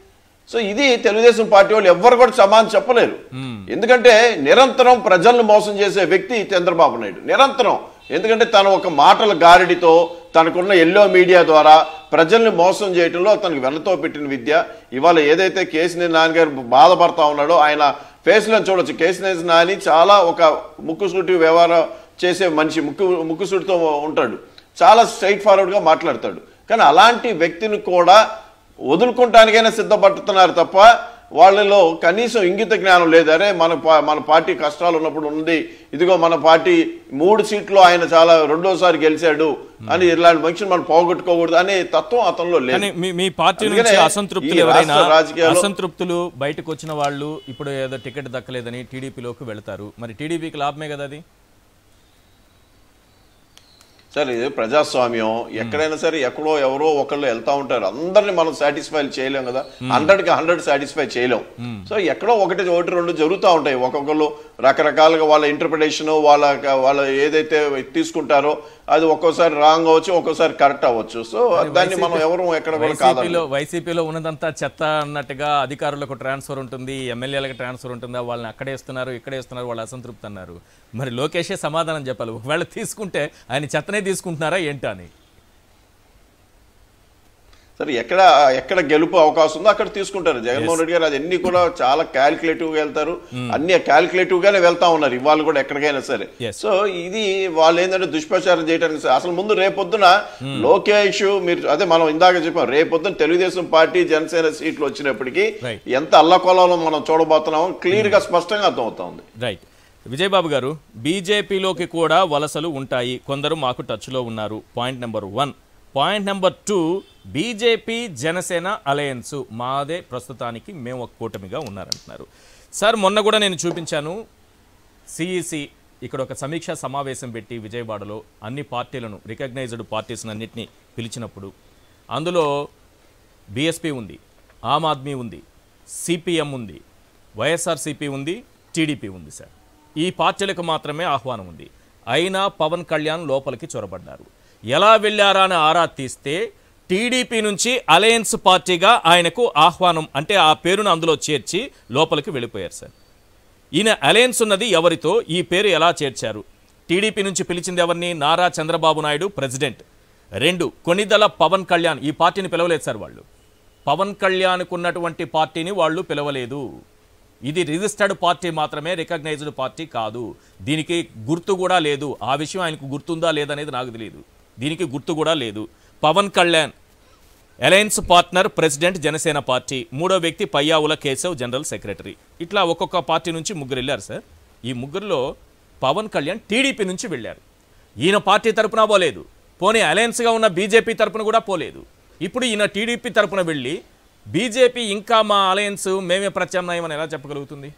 [SPEAKER 3] సో ఇది తెలుగుదేశం పార్టీ వాళ్ళు ఎవ్వరు కూడా సమానం చెప్పలేరు ఎందుకంటే నిరంతరం ప్రజలను మోసం చేసే వ్యక్తి చంద్రబాబు నాయుడు నిరంతరం ఎందుకంటే తను ఒక మాటల గారిడితో తనకున్న ఎల్లో మీడియా ద్వారా ప్రజల్ని మోసం చేయడంలో తనకు వెన్నతో పెట్టిన విద్య ఇవాళ ఏదైతే కేసీఆర్ నాన్నగారు బాధపడతా ఉన్నాడో ఆయన ఫేస్లో చూడొచ్చు కేసీఆర్ నాని చాలా ఒక ముక్కుసూటి వ్యవహారం చేసే మనిషి ముక్కు ముక్కుసూటితో ఉంటాడు చాలా స్ట్రైట్ ఫార్వర్డ్గా మాట్లాడతాడు కానీ అలాంటి వ్యక్తిని కూడా వదులుకుంటానికైనా సిద్ధపడుతున్నారు తప్ప వాళ్ళలో కనీసం ఇంగిత జ్ఞానం లేదు అరే మన పా- మన పార్టీ కష్టాలు ఉన్నప్పుడు ఉంది ఇదిగో మన పార్టీ మూడు సీట్లు ఆయన చాలా రెండోసారి గెలిచాడు అని ఇలాంటి మనిషిని మనం పోగొట్టుకోకూడదు అనే తత్వం అతనిలో
[SPEAKER 1] కానీ
[SPEAKER 3] లేదు
[SPEAKER 1] మీ మీ పార్టీ నుంచి
[SPEAKER 3] అందుకనే
[SPEAKER 1] అసంతృప్తులు
[SPEAKER 3] ఈ
[SPEAKER 1] ఎవరైనా
[SPEAKER 3] రాష్ట్ర రాజకీయాల్లో-
[SPEAKER 1] అసంతృప్తులు బయటకు వచ్చిన వాళ్ళు ఇప్పుడు ఏదో టికెట్ దక్కలేదని టీడీపీలోకి వెళ్తారు మరి టీడీపీకి లాభమే కదా అది
[SPEAKER 3] సరే ఇది ప్రజాస్వామ్యం ఎక్కడైనా సరే ఎక్కడో ఎవరో ఒకళ్ళు వెళ్తా ఉంటారు అందరిని మనం సాటిస్ఫై చేయలేం కదా హండ్రెడ్ కి హండ్రెడ్ సాటిస్ఫై చేయలేం సో ఎక్కడో ఒకటి ఒకటి రెండు జరుగుతూ ఉంటాయి ఒక్కొక్కళ్ళు రకరకాలుగా వాళ్ళ ఇంటర్ప్రిటేషన్ వాళ్ళ వాళ్ళ ఏదైతే తీసుకుంటారో అది ఒక్కోసారి రాంగ్ అవ్వచ్చు ఒక్కోసారి కరెక్ట్ అవ్వచ్చు సో దాన్ని మనం ఎవరు ఎక్కడ కూడా కాదు
[SPEAKER 1] వైసీపీలో వైసీపీలో ఉన్నదంతా చెత్త అన్నట్టుగా అధికారులకు ట్రాన్స్ఫర్ ఉంటుంది ఎమ్మెల్యేలకు ట్రాన్స్ఫర్ ఉంటుందా వాళ్ళని అక్కడే ఇస్తున్నారు ఇక్కడే ఇస్తున్నారు వాళ్ళు అసంతృప్తి అన్నారు మరి లోకేషే సమాధానం చెప్పాలి ఒకవేళ తీసుకుంటే ఆయన చెత్తనే తీసుకుంటున్నారా ఏంటా అని
[SPEAKER 3] సరే ఎక్కడ ఎక్కడ గెలుపు అవకాశం ఉందో అక్కడ తీసుకుంటారు జగన్మోహన్ రెడ్డి గారు అది అన్ని కూడా చాలా క్యాల్కులేటివ్ గా వెళ్తారు అన్ని క్యాల్కులేటివ్ గానే వెళ్తా ఉన్నారు ఇవాళ కూడా ఎక్కడికైనా సరే
[SPEAKER 1] Yes.
[SPEAKER 3] సో ఇది వాళ్ళు ఏంటంటే దుష్ప్రచారం చేయడానికి స- అసలు ముందు రేపొద్దున లోకేష్ మీరు అదే మనం ఇందాక చెప్పాం రేపొద్దున తెలుగుదేశం పార్టీ జనసేన సీట్లు వచ్చినప్పటికీ
[SPEAKER 1] Right.
[SPEAKER 3] ఎంత అల్లకొలంలో మనం చూడబోతున్నామో క్లియర్ గా స్పష్టంగా అర్థమవుతోంది
[SPEAKER 1] రైట్ విజయబాబు గారు బీజేపీలోకి కూడా వలసలు ఉంటాయి కొందరు మాకు టచ్లో ఉన్నారు point number one point number two BJP Janasena alliance మాదే ప్రస్తుతానికి మేము ఒక కూటమిగా ఉన్నారంటున్నారు సార్ మొన్న కూడా నేను చూపించాను సిఈసి ఇక్కడ ఒక సమీక్షా సమావేశం పెట్టి విజయవాడలో అన్ని పార్టీలను రికగ్నైజ్డ్ పార్టీస్ అన్నింటినీ పిలిచినప్పుడు అందులో బీఎస్పీ ఉంది ఆమ్ ఆద్మీ ఉంది సిపిఎం ఉంది వైఎస్ఆర్సీపీ ఉంది టీడీపీ ఉంది సార్ ఈ పార్టీలకు మాత్రమే ఆహ్వానం ఉంది అయినా పవన్ కళ్యాణ్ లోపలికి చొరబడ్డారు ఎలా వెళ్ళారా అని ఆరా తీస్తే టీడీపీ నుంచి అలయన్స్ పార్టీగా ఆయనకు ఆహ్వానం అంటే ఆ పేరును అందులో చేర్చి లోపలికి వెళ్ళిపోయారు సార్ ఈయన అలయన్స్ ఉన్నది ఎవరితో ఈ పేరు ఎలా చేర్చారు టీడీపీ నుంచి పిలిచింది ఎవరిని నారా చంద్రబాబు నాయుడు ప్రెసిడెంట్ రెండు కొనిదల పవన్ కళ్యాణ్ ఈ పార్టీని పిలవలేదు సార్ వాళ్ళు పవన్ కళ్యాణ్కు ఉన్నటువంటి పార్టీని వాళ్ళు పిలవలేదు ఇది రిజిస్టర్డ్ పార్టీ మాత్రమే రికగ్నైజ్డ్ పార్టీ కాదు దీనికి గుర్తు కూడా లేదు ఆ విషయం ఆయనకు గుర్తుందా లేదనేది నాకు తెలియదు దీనికి గుర్తు కూడా లేదు Pawan Kalyan alliance partner president Janasena party మూడో వ్యక్తి పయ్యావుల కేశవ్ జనరల్ సెక్రటరీ ఇట్లా ఒక్కొక్క పార్టీ నుంచి ముగ్గురు వెళ్ళారు సార్ ఈ ముగ్గురులో పవన్ కళ్యాణ్ టీడీపీ నుంచి వెళ్ళారు ఈయన పార్టీ తరపున పోలేదు పోనీ అలయన్స్గా ఉన్న బీజేపీ తరపున కూడా పోలేదు ఇప్పుడు ఈయన టీడీపీ తరపున వెళ్ళి బీజేపీ ఇంకా మా అలయన్స్ మేమే ప్రత్యామ్నాయం అని ఎలా చెప్పగలుగుతుంది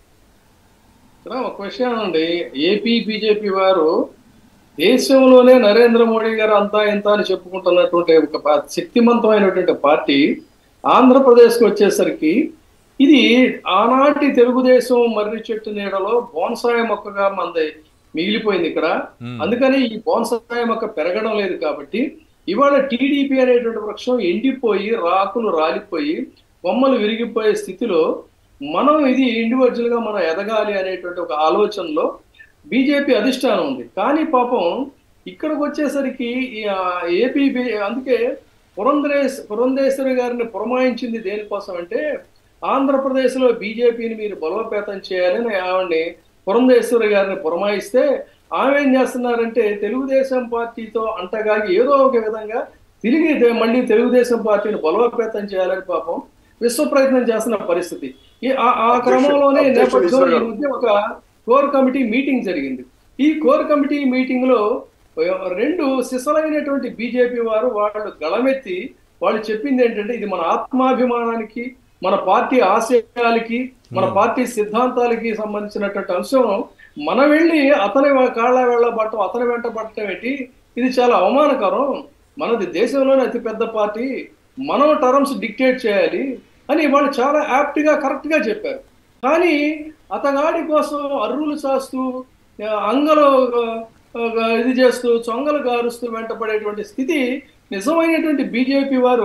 [SPEAKER 2] ఇక్కడ ఒక క్వశ్చన్ అండి ఏపీ బీజేపీ వారు దేశంలోనే నరేంద్ర మోడీ గారు అంతా ఇంత అని చెప్పుకుంటున్నటువంటి ఒక పా- శక్తివంతమైనటువంటి పార్టీ ఆంధ్రప్రదేశ్కి వచ్చేసరికి ఇది ఆనాటి తెలుగుదేశం మర్రి చెట్టు నీడలో బోన్సాయ మొక్కగా మంది మిగిలిపోయింది ఇక్కడ అందుకని ఈ బోన్సాయ మొక్క పెరగడం లేదు కాబట్టి ఇవాళ టీడీపీ అనేటువంటి వృక్షం ఎండిపోయి రాకులు రాలిపోయి కొమ్మలు విరిగిపోయే స్థితిలో మనం ఇది ఇండివిజువల్ గా మనం ఎదగాలి అనేటువంటి ఒక ఆలోచనలో బీజేపీ అధిష్టానం ఉంది కానీ పాపం ఇక్కడికి వచ్చేసరికి ఈ, ఆ, ఏపీ బి- అందుకే పురంధరేశ్ పురంధేశ్వరి గారిని పురమాయించింది దేనికోసం అంటే ఆంధ్రప్రదేశ్లో బీజేపీని మీరు బలోపేతం చేయాలని ఆవిడ్ని పురంధేశ్వరి గారిని పురమాయిస్తే ఆమె ఏం చేస్తున్నారంటే తెలుగుదేశం పార్టీతో అంటగాగి ఏదో ఒక విధంగా తిరిగి తే- మళ్ళీ తెలుగుదేశం పార్టీని బలోపేతం చేయాలని పాపం విశ్వ ప్రయత్నం చేస్తున్న పరిస్థితి ఈ ఆ- ఆ క్రమంలోనే
[SPEAKER 5] అధ్యక్షుడు
[SPEAKER 2] నేపథ్యంలో ఈ
[SPEAKER 5] ఈశ్వర్ గారు.
[SPEAKER 2] మధ్య ఒక కోర్ కమిటీ మీటింగ్ జరిగింది ఈ కోర్ కమిటీ మీటింగ్ లో రెండు సిసలైనటువంటి బీజేపీ వారు వాళ్ళు గళమెత్తి వాళ్ళు చెప్పింది ఏంటంటే ఇది మన ఆత్మాభిమానానికి మన పార్టీ ఆశయాలకి మన పార్టీ సిద్ధాంతాలకి సంబంధించినటువంటి అంశం మనం వెళ్ళి అతని కాళ్ళ వెళ్ళబట్టం అతని వెంట పట్టడం ఏంటి ఇది చాలా అవమానకరం మనది దేశంలోనే అతిపెద్ద పార్టీ మనం టర్మ్స్ డిక్టేట్ చేయాలి అని వాళ్ళు చాలా యాప్ట్ గా కరెక్ట్ గా చెప్పారు కానీ అతగాడి కోసం అర్రులు చాస్తూ ఆ, అంగలో ఆ, ఇది చేస్తూ చొంగలు గారుస్తూ వెంటపడేటువంటి స్థితి నిజమైనటువంటి బీజేపీ వారు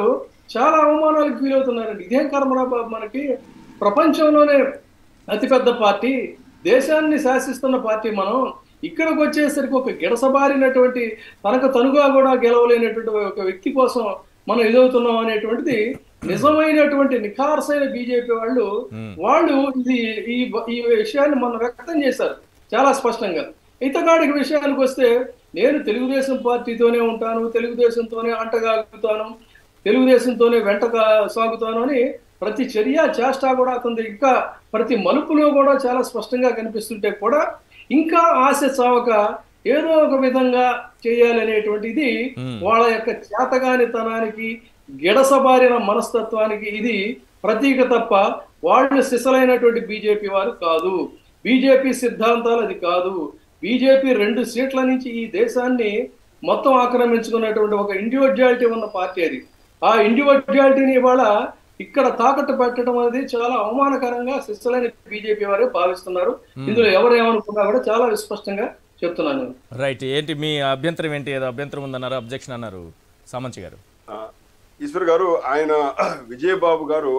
[SPEAKER 2] చాలా అవమానాలకు ఫీల్ అవుతున్నారండి ఇదేం కర్మరా బాబు మనకి ప్రపంచంలోనే అతిపెద్ద పార్టీ దేశాన్ని శాసిస్తున్న పార్టీ మనం ఇక్కడికి వచ్చేసరికి ఒక గిడసబారినటువంటి తనకు తనుగా కూడా గెలవలేనటువంటి ఒక వ్యక్తి కోసం మనం ఎదుగుతున్నాం అనేటువంటిది నిజమైనటువంటి నిఖార్సైన బీజేపీ వాళ్ళు వాళ్ళు ఇది ఈ ఈ విషయాన్ని మనం వ్యక్తం చేశారు చాలా స్పష్టంగా ఇతగాడికి విషయానికి వస్తే నేను తెలుగుదేశం పార్టీతోనే ఉంటాను తెలుగుదేశంతోనే అంటగాగుతాను తెలుగుదేశంతోనే వెంట సాగుతాను అని ప్రతి చర్య చేష్ట కూడా అతని ఇంకా ప్రతి మలుపులో కూడా చాలా స్పష్టంగా కనిపిస్తుంటే కూడా ఇంకా ఆశ చావక ఏదో ఒక విధంగా చేయాలనేటువంటిది వాళ్ళ యొక్క చేతగానితనానికి గిడసబారిన మనస్తత్వానికి ఇది ప్రతీక తప్ప వాళ్ళు సిసలైనటువంటి బీజేపీ వారు కాదు బీజేపీ సిద్ధాంతాలు అది కాదు బీజేపీ రెండు సీట్ల నుంచి ఈ దేశాన్ని మొత్తం ఆక్రమించుకున్నటువంటి ఒక ఇండివిజువాలిటీ ఉన్న పార్టీ అది ఆ ఇండివిజువాలిటీని ఇవాళ ఇక్కడ తాకట్టు పెట్టడం అనేది చాలా అవమానకరంగా శిస్సులైన బీజేపీ వారే భావిస్తున్నారు ఇందులో ఎవరు ఏమనుకున్నా కూడా చాలా విస్పష్టంగా చెప్తున్నాను నేను.
[SPEAKER 1] రైట్ ఏంటి మీ అభ్యంతరం ఏంటి ఏదో అభ్యంతరం ఉందన్నారు అబ్జెక్షన్ అన్నారు సామంచి గారు
[SPEAKER 5] ఆ, ఈశ్వర్ గారు ఆయన విజయబాబు గారు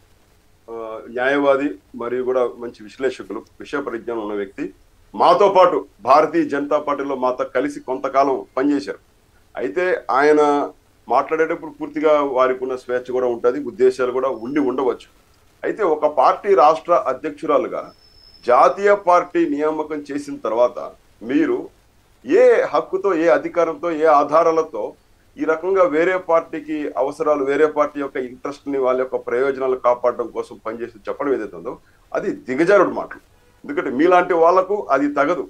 [SPEAKER 5] ఆ, న్యాయవాది మరియు కూడా మంచి విశ్లేషకులు విషయ పరిజ్ఞానం ఉన్న వ్యక్తి మాతో పాటు భారతీయ జనతా పార్టీలో మాతో కలిసి కొంతకాలం పనిచేశారు అయితే ఆయన మాట్లాడేటప్పుడు పూర్తిగా వారికి ఉన్న స్వేచ్ఛ కూడా ఉంటుంది ఉద్దేశాలు కూడా ఉండి ఉండవచ్చు అయితే ఒక పార్టీ రాష్ట్ర అధ్యక్షురాలుగా జాతీయ పార్టీ నియామకం చేసిన తర్వాత మీరు ఏ హక్కుతో ఏ అధికారంతో ఏ ఆధారాలతో ఈ రకంగా వేరే పార్టీకి అవసరాలు వేరే పార్టీ యొక్క ఇంట్రెస్ట్ ని వాళ్ళ యొక్క ప్రయోజనాలు కాపాడడం కోసం పనిచేసి చెప్పడం ఏదైతే ఉందో అది దిగజారుడు మాటలు ఎందుకంటే మీలాంటి వాళ్లకు అది తగదు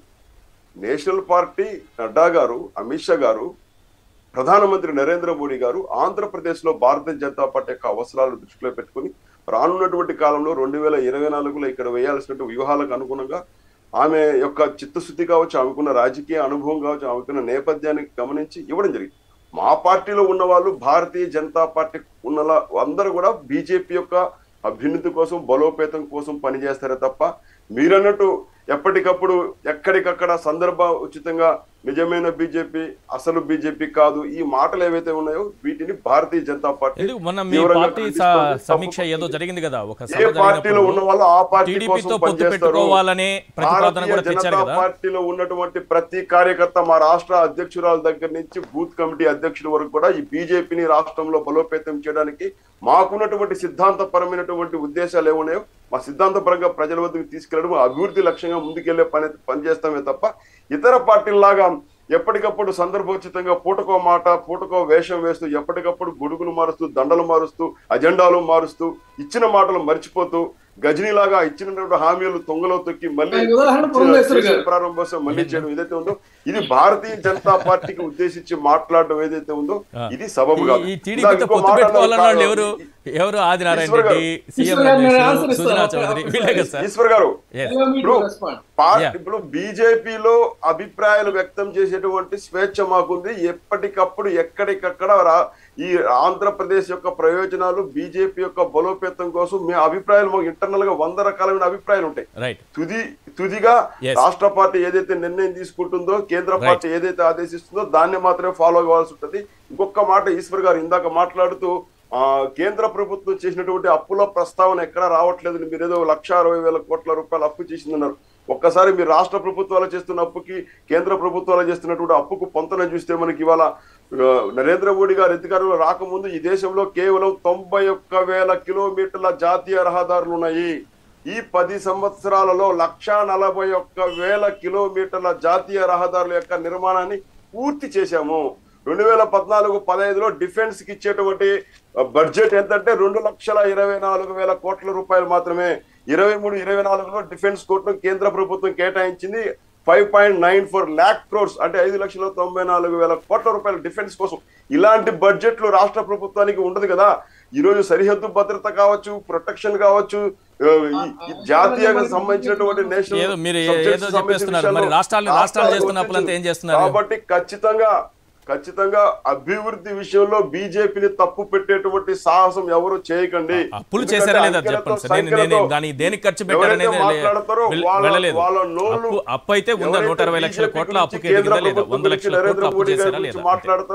[SPEAKER 5] నేషనల్ పార్టీ నడ్డా గారు అమిత్ షా గారు ప్రధానమంత్రి నరేంద్ర మోడీ గారు ఆంధ్రప్రదేశ్ లో భారతీయ జనతా పార్టీ యొక్క అవసరాలు దృష్టిలో పెట్టుకుని రానున్నటువంటి కాలంలో రెండు వేల ఇరవై నాలుగులో ఇక్కడ వేయాల్సిన వ్యూహాలకు అనుగుణంగా ఆమె యొక్క చిత్తశుద్ధి కావచ్చు ఆమెకున్న రాజకీయ అనుభవం కావచ్చు ఆమెకున్న నేపథ్యాన్ని గమనించి ఇవ్వడం జరిగింది మా పార్టీలో ఉన్న వాళ్ళు భారతీయ జనతా పార్టీ ఉన్న అందరూ కూడా బీజేపీ యొక్క అభ్యున్నతి కోసం బలోపేతం కోసం పనిచేస్తారే తప్ప మీరన్నట్టు ఎప్పటికప్పుడు ఎక్కడికక్కడ సందర్భ ఉచితంగా నిజమైన బీజేపీ అసలు బీజేపీ కాదు ఈ మాటలు ఏవైతే ఉన్నాయో వీటిని భారతీయ జనతా పార్టీ
[SPEAKER 1] ఎందుకు మొన్న మీ
[SPEAKER 5] తీవ్రంగా
[SPEAKER 1] పార్టీ స-
[SPEAKER 5] ఖండిస్తోంది.
[SPEAKER 1] సమీక్ష ఏదో
[SPEAKER 5] తప్పకుండా.
[SPEAKER 1] జరిగింది కదా ఒక
[SPEAKER 5] ఏ పార్టీలో ఉన్న వాళ్ళు ఆ పార్టీ
[SPEAKER 1] టీడీపీతో
[SPEAKER 5] కోసం
[SPEAKER 1] పొత్తు
[SPEAKER 5] పనిచేస్తారు
[SPEAKER 1] పెట్టుకోవాలనే ప్రతిపాదన
[SPEAKER 5] భారతీయ
[SPEAKER 1] కూడా తెచ్చారు
[SPEAKER 5] జనతా
[SPEAKER 1] కదా
[SPEAKER 5] పార్టీలో ఉన్నటువంటి ప్రతి కార్యకర్త మా రాష్ట్ర అధ్యక్షురాల దగ్గర నుంచి బూత్ కమిటీ అధ్యక్షుల వరకు కూడా ఈ బీజేపీని రాష్ట్రంలో బలోపేతం చేయడానికి మాకున్నటువంటి సిద్ధాంతపరమైనటువంటి ఉద్దేశాలు ఏమున్నాయో మా సిద్ధాంతపరంగా ప్రజల వద్దకు తీసుకెళ్లడం అభివృద్ధి లక్ష్యంగా ముందుకెళ్లే పని పనిచేస్తామే తప్ప ఇతర పార్టీల్లాగా ఎప్పటికప్పుడు సందర్భోచితంగా పూటకో మాట పూటకో వేషం వేస్తూ ఎప్పటికప్పుడు గొడుగులు మారుస్తూ దండలు మారుస్తూ అజెండాలు మారుస్తూ ఇచ్చిన మాటలు మర్చిపోతూ గజనీలాగా ఇచ్చినటువంటి హామీలు తొంగలో తొక్కి మళ్ళీ
[SPEAKER 2] దానికి ఉదాహరణ
[SPEAKER 5] ఇచ్చిన
[SPEAKER 2] పురంధేశ్వరి గారు.
[SPEAKER 5] చేసిన ప్రారంభోత్సవం మళ్ళీ చేయడం ఏదైతే ఉందో ఇది భారతీయ జనతా పార్టీకి ఉద్దేశించి మాట్లాడడం ఏదైతే ఉందో ఇది సబబు కాదు
[SPEAKER 1] ఈ
[SPEAKER 5] ఇందాక
[SPEAKER 1] టీడీపీతో
[SPEAKER 5] ఇంకో
[SPEAKER 1] పొత్తు
[SPEAKER 5] మాట
[SPEAKER 1] పెట్టుకోవాలన్న వాళ్ళు
[SPEAKER 5] అన్నారు.
[SPEAKER 1] ఎవరు ఎవరు ఆదినారాయణ
[SPEAKER 5] ఈశ్వర్ గారు.
[SPEAKER 1] రెడ్డి సీఎం
[SPEAKER 2] ఈశ్వర్ గారు నేను
[SPEAKER 1] రమేష్,
[SPEAKER 2] answer ఇస్తాను.
[SPEAKER 1] Sujana
[SPEAKER 2] okay,
[SPEAKER 1] Chowdary
[SPEAKER 2] okay.
[SPEAKER 1] వీళ్ళే కదా సార్
[SPEAKER 5] ఈశ్వర్ గారు
[SPEAKER 1] Yes.
[SPEAKER 2] Allow me to
[SPEAKER 5] ఇప్పుడు
[SPEAKER 2] respond.
[SPEAKER 5] Party
[SPEAKER 1] Yeah.
[SPEAKER 5] ఇప్పుడు బీజేపీలో అభిప్రాయాలు వ్యక్తం చేసేటువంటి స్వేచ్ఛ మాకుంది ఎప్పటికప్పుడు ఎక్కడికక్కడ రా- ఈ ఆంధ్రప్రదేశ్ యొక్క ప్రయోజనాలు బీజేపీ యొక్క బలోపేతం కోసం మీ అభిప్రాయాలు మాకు ఇంటర్నల్ గా వంద రకాలైన అభిప్రాయాలు ఉంటాయి
[SPEAKER 1] రైట్
[SPEAKER 5] తుది తుదిగా
[SPEAKER 1] Yes.
[SPEAKER 5] రాష్ట్ర పార్టీ ఏదైతే నిర్ణయం తీసుకుంటుందో కేంద్ర
[SPEAKER 1] Right.
[SPEAKER 5] పార్టీ ఏదైతే ఆదేశిస్తుందో దాన్ని మాత్రమే ఫాలో అవ్వాల్సి ఉంటుంది ఇంకొక మాట ఈశ్వర్ గారు ఇందాక మాట్లాడుతూ ఆ కేంద్ర ప్రభుత్వం చేసినటువంటి అప్పుల ప్రస్తావన ఎక్కడా రావట్లేదు మీరు ఏదో లక్ష అరవై వేల కోట్ల రూపాయలు అప్పు చేసిందన్నారు ఒక్కసారి మీరు రాష్ట్ర ప్రభుత్వాలు చేస్తున్న అప్పుకి కేంద్ర ప్రభుత్వాలు చేస్తున్నటువంటి అప్పుకు పొంతన చూస్తే మనకి ఇవాళ ఆ, నరేంద్ర మోడీ గారు అధికారంలో రాకముందు ఈ దేశంలో కేవలం తొంభై ఒక్క వేల కిలోమీటర్ల జాతీయ రహదారులు ఉన్నాయి ఈ పది సంవత్సరాలలో లక్ష నలభై ఒక్క వేల కిలోమీటర్ల జాతీయ రహదారుల యొక్క నిర్మాణాన్ని పూర్తి చేశాము రెండు వేల పద్నాలుగు పదహైదులో డిఫెన్స్ కి ఇచ్చేటువంటి బడ్జెట్ ఎంతంటే రెండు లక్షల ఇరవై నాలుగు వేల కోట్ల రూపాయలు మాత్రమే ఇరవై మూడు ఇరవై నాలుగులో డిఫెన్స్ కోర్టు కేంద్ర ప్రభుత్వం కేటాయించింది five point nine four lakh crores అంటే ఐదు లక్షల తొంభై నాలుగు వేల కోట్ల రూపాయల డిఫెన్స్ కోసం ఇలాంటి బడ్జెట్లు రాష్ట్ర ప్రభుత్వానికి ఉండదు కదా ఈ రోజు సరిహద్దు భద్రత కావచ్చు ప్రొటెక్షన్ కావచ్చు ఆ, ఈ- ఈ జాతీయంగా సంబంధించినటువంటి నేషనల్
[SPEAKER 1] ఏదో మీరు
[SPEAKER 5] subjects
[SPEAKER 1] ఏదో
[SPEAKER 5] సంబంధించిన
[SPEAKER 1] చెప్పేస్తున్నారు.
[SPEAKER 5] విషయాల్లో
[SPEAKER 1] మరి రాష్ట్రాలు- రాష్ట్రాలు చేస్తున్న అప్పులంతా ఏం చేస్తున్నారు?
[SPEAKER 5] కాబట్టి ఖచ్చితంగా ఖచ్చితంగా అభివృద్ధి విషయంలో బీజేపీని తప్పు పెట్టేటువంటి సాహసం ఎవరు చేయకండి
[SPEAKER 1] అప్పులు
[SPEAKER 5] ఎందుకంటే
[SPEAKER 1] చేశారా లేదా
[SPEAKER 5] అంకెలతో,
[SPEAKER 1] చెప్పండి సార్ నేను నేను
[SPEAKER 5] సంఖ్యలతో
[SPEAKER 1] దాని దేనికి ఖర్చు
[SPEAKER 5] ఎవరైతే
[SPEAKER 1] పెట్టారనేది లే-
[SPEAKER 5] మాట్లాడతారో
[SPEAKER 1] వెల్-
[SPEAKER 5] వాళ్ళ-
[SPEAKER 1] వెళ్ళలేదు
[SPEAKER 5] వాళ్ళ నోళ్ళు
[SPEAKER 1] అప్పు అప్పు అయితే ఉందా
[SPEAKER 5] ఎవరైతే
[SPEAKER 1] నూట అరవై లక్షల
[SPEAKER 5] BJP
[SPEAKER 1] కోట్ల అప్పు
[SPEAKER 5] గురించి, కేంద్ర
[SPEAKER 1] కింద లేదా
[SPEAKER 5] ప్రభుత్వం
[SPEAKER 1] వంద
[SPEAKER 5] గురించి
[SPEAKER 1] లక్షల
[SPEAKER 5] నరేంద్ర
[SPEAKER 1] కోట్ల అప్పు
[SPEAKER 5] మోడీ గారి
[SPEAKER 1] చేశారా
[SPEAKER 5] గురించి
[SPEAKER 1] లేదా
[SPEAKER 5] మాట్లాడతారో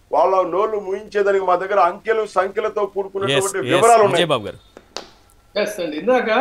[SPEAKER 5] వాళ్ళ నోళ్లు ముయించేదానికి మా దగ్గర అంకెలు సంఖ్యలతో
[SPEAKER 1] ఎస్
[SPEAKER 5] కూడుకున్నటువంటి వివరాలు ఉన్నాయి
[SPEAKER 1] విజయబాబు గారు
[SPEAKER 2] ఎస్ అండి ఇందాక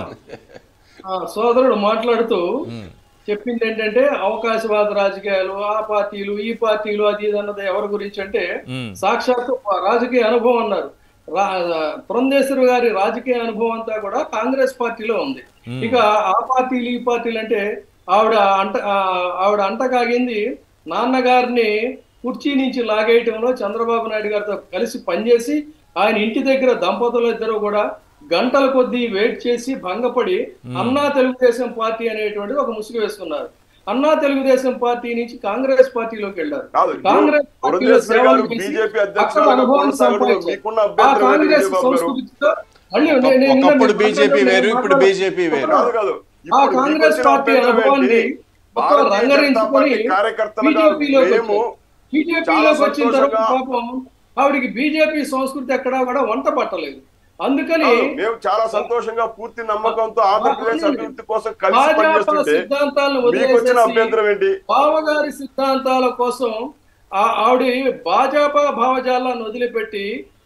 [SPEAKER 2] ఆ, సోదరుడు మాట్లాడుతూ చెప్పింది ఏంటంటే అవకాశవాద రాజకీయాలు ఆ పార్టీలు ఈ పార్టీలు అది ఇది అన్నది ఎవరి గురించి అంటే
[SPEAKER 1] మ్మ్.
[SPEAKER 2] సాక్షాత్తు రాజకీయ అనుభవం అన్నారు రా- పురంధేశ్వరి గారి రాజకీయ అనుభవం అంతా కూడా కాంగ్రెస్ పార్టీలో ఉంది ఇక ఆ పార్టీలు ఈ పార్టీలు అంటే ఆవిడ అంట ఆ, ఆవిడ అంటకాగింది నాన్నగారిని కుర్చీ నుంచి లాగేయటంలో చంద్రబాబు నాయుడు గారితో కలిసి పనిచేసి ఆయన ఇంటి దగ్గర దంపతులు ఇద్దరు కూడా గంటల కొద్దీ వెయిట్ చేసి భంగపడి అన్నా తెలుగుదేశం పార్టీ అనేటువంటిది ఒక ముసుగు వేసుకున్నారు అన్నా తెలుగుదేశం పార్టీ నుంచి కాంగ్రెస్ పార్టీలోకి వెళ్ళారు
[SPEAKER 5] కాదు,
[SPEAKER 2] కాంగ్రెస్ పార్టీలో
[SPEAKER 5] పురంధేశ్వరి
[SPEAKER 2] సేవలు
[SPEAKER 5] గారు
[SPEAKER 2] చేసి
[SPEAKER 5] బీజేపీ
[SPEAKER 2] అక్కడ
[SPEAKER 5] అధ్యక్షురాలుగా
[SPEAKER 2] అనుభవాన్ని
[SPEAKER 5] కొనసాగడంలో
[SPEAKER 2] సంపాదించారు.
[SPEAKER 5] మీకున్న
[SPEAKER 2] ఆ
[SPEAKER 5] అభ్యంతరం ఏంటి
[SPEAKER 2] కాంగ్రెస్
[SPEAKER 5] విజయబాబు గారు?
[SPEAKER 2] సంస్కృతితో మళ్ళీ నేను- నేను
[SPEAKER 3] ఒకప్పుడు
[SPEAKER 2] నేను
[SPEAKER 3] బీజేపీ
[SPEAKER 2] మాట్లాడను,
[SPEAKER 3] వేరు ఇప్పుడు
[SPEAKER 2] మాట్లాడను.
[SPEAKER 3] బీజేపీ వేరు
[SPEAKER 5] కాదు కాదు
[SPEAKER 2] ఆ
[SPEAKER 5] ఇప్పుడు మీకు
[SPEAKER 2] కాంగ్రెస్
[SPEAKER 5] వచ్చిన
[SPEAKER 2] పార్టీ
[SPEAKER 5] అభ్యంతరం
[SPEAKER 2] అనుభవాన్ని
[SPEAKER 5] ఏంటి?
[SPEAKER 2] మొత్తం
[SPEAKER 5] భారతీయ జనతా
[SPEAKER 2] రంగరించుకొని
[SPEAKER 5] పార్టీ కార్యకర్తలుగా
[SPEAKER 2] బీజేపీలోకి
[SPEAKER 5] మేము
[SPEAKER 2] బీజేపీలోకి వచ్చిన తర్వాత
[SPEAKER 5] సంతోషంగా-
[SPEAKER 2] పాపం ఆవిడికి బీజేపీ సంస్కృతి ఎక్కడా కూడా వంట పట్టలేదు అందుకని
[SPEAKER 5] కాదు, మేము చాలా సంతోషంగా పూర్తి నమ్మకంతో ఆంధ్రప్రదేశ్
[SPEAKER 2] అవునండి.
[SPEAKER 5] అభివృద్ధి కోసం కలిసి
[SPEAKER 2] భాజపా
[SPEAKER 5] పనిచేస్తుంటే
[SPEAKER 2] సిద్ధాంతాలను
[SPEAKER 5] మీకు వచ్చిన
[SPEAKER 2] వదిలేసేసి
[SPEAKER 5] అభ్యంతరం ఏంటి
[SPEAKER 2] బావగారి సిద్ధాంతాల కోసం ఆ ఆవిడ భాజపా భావజాలాన్ని వదిలిపెట్టి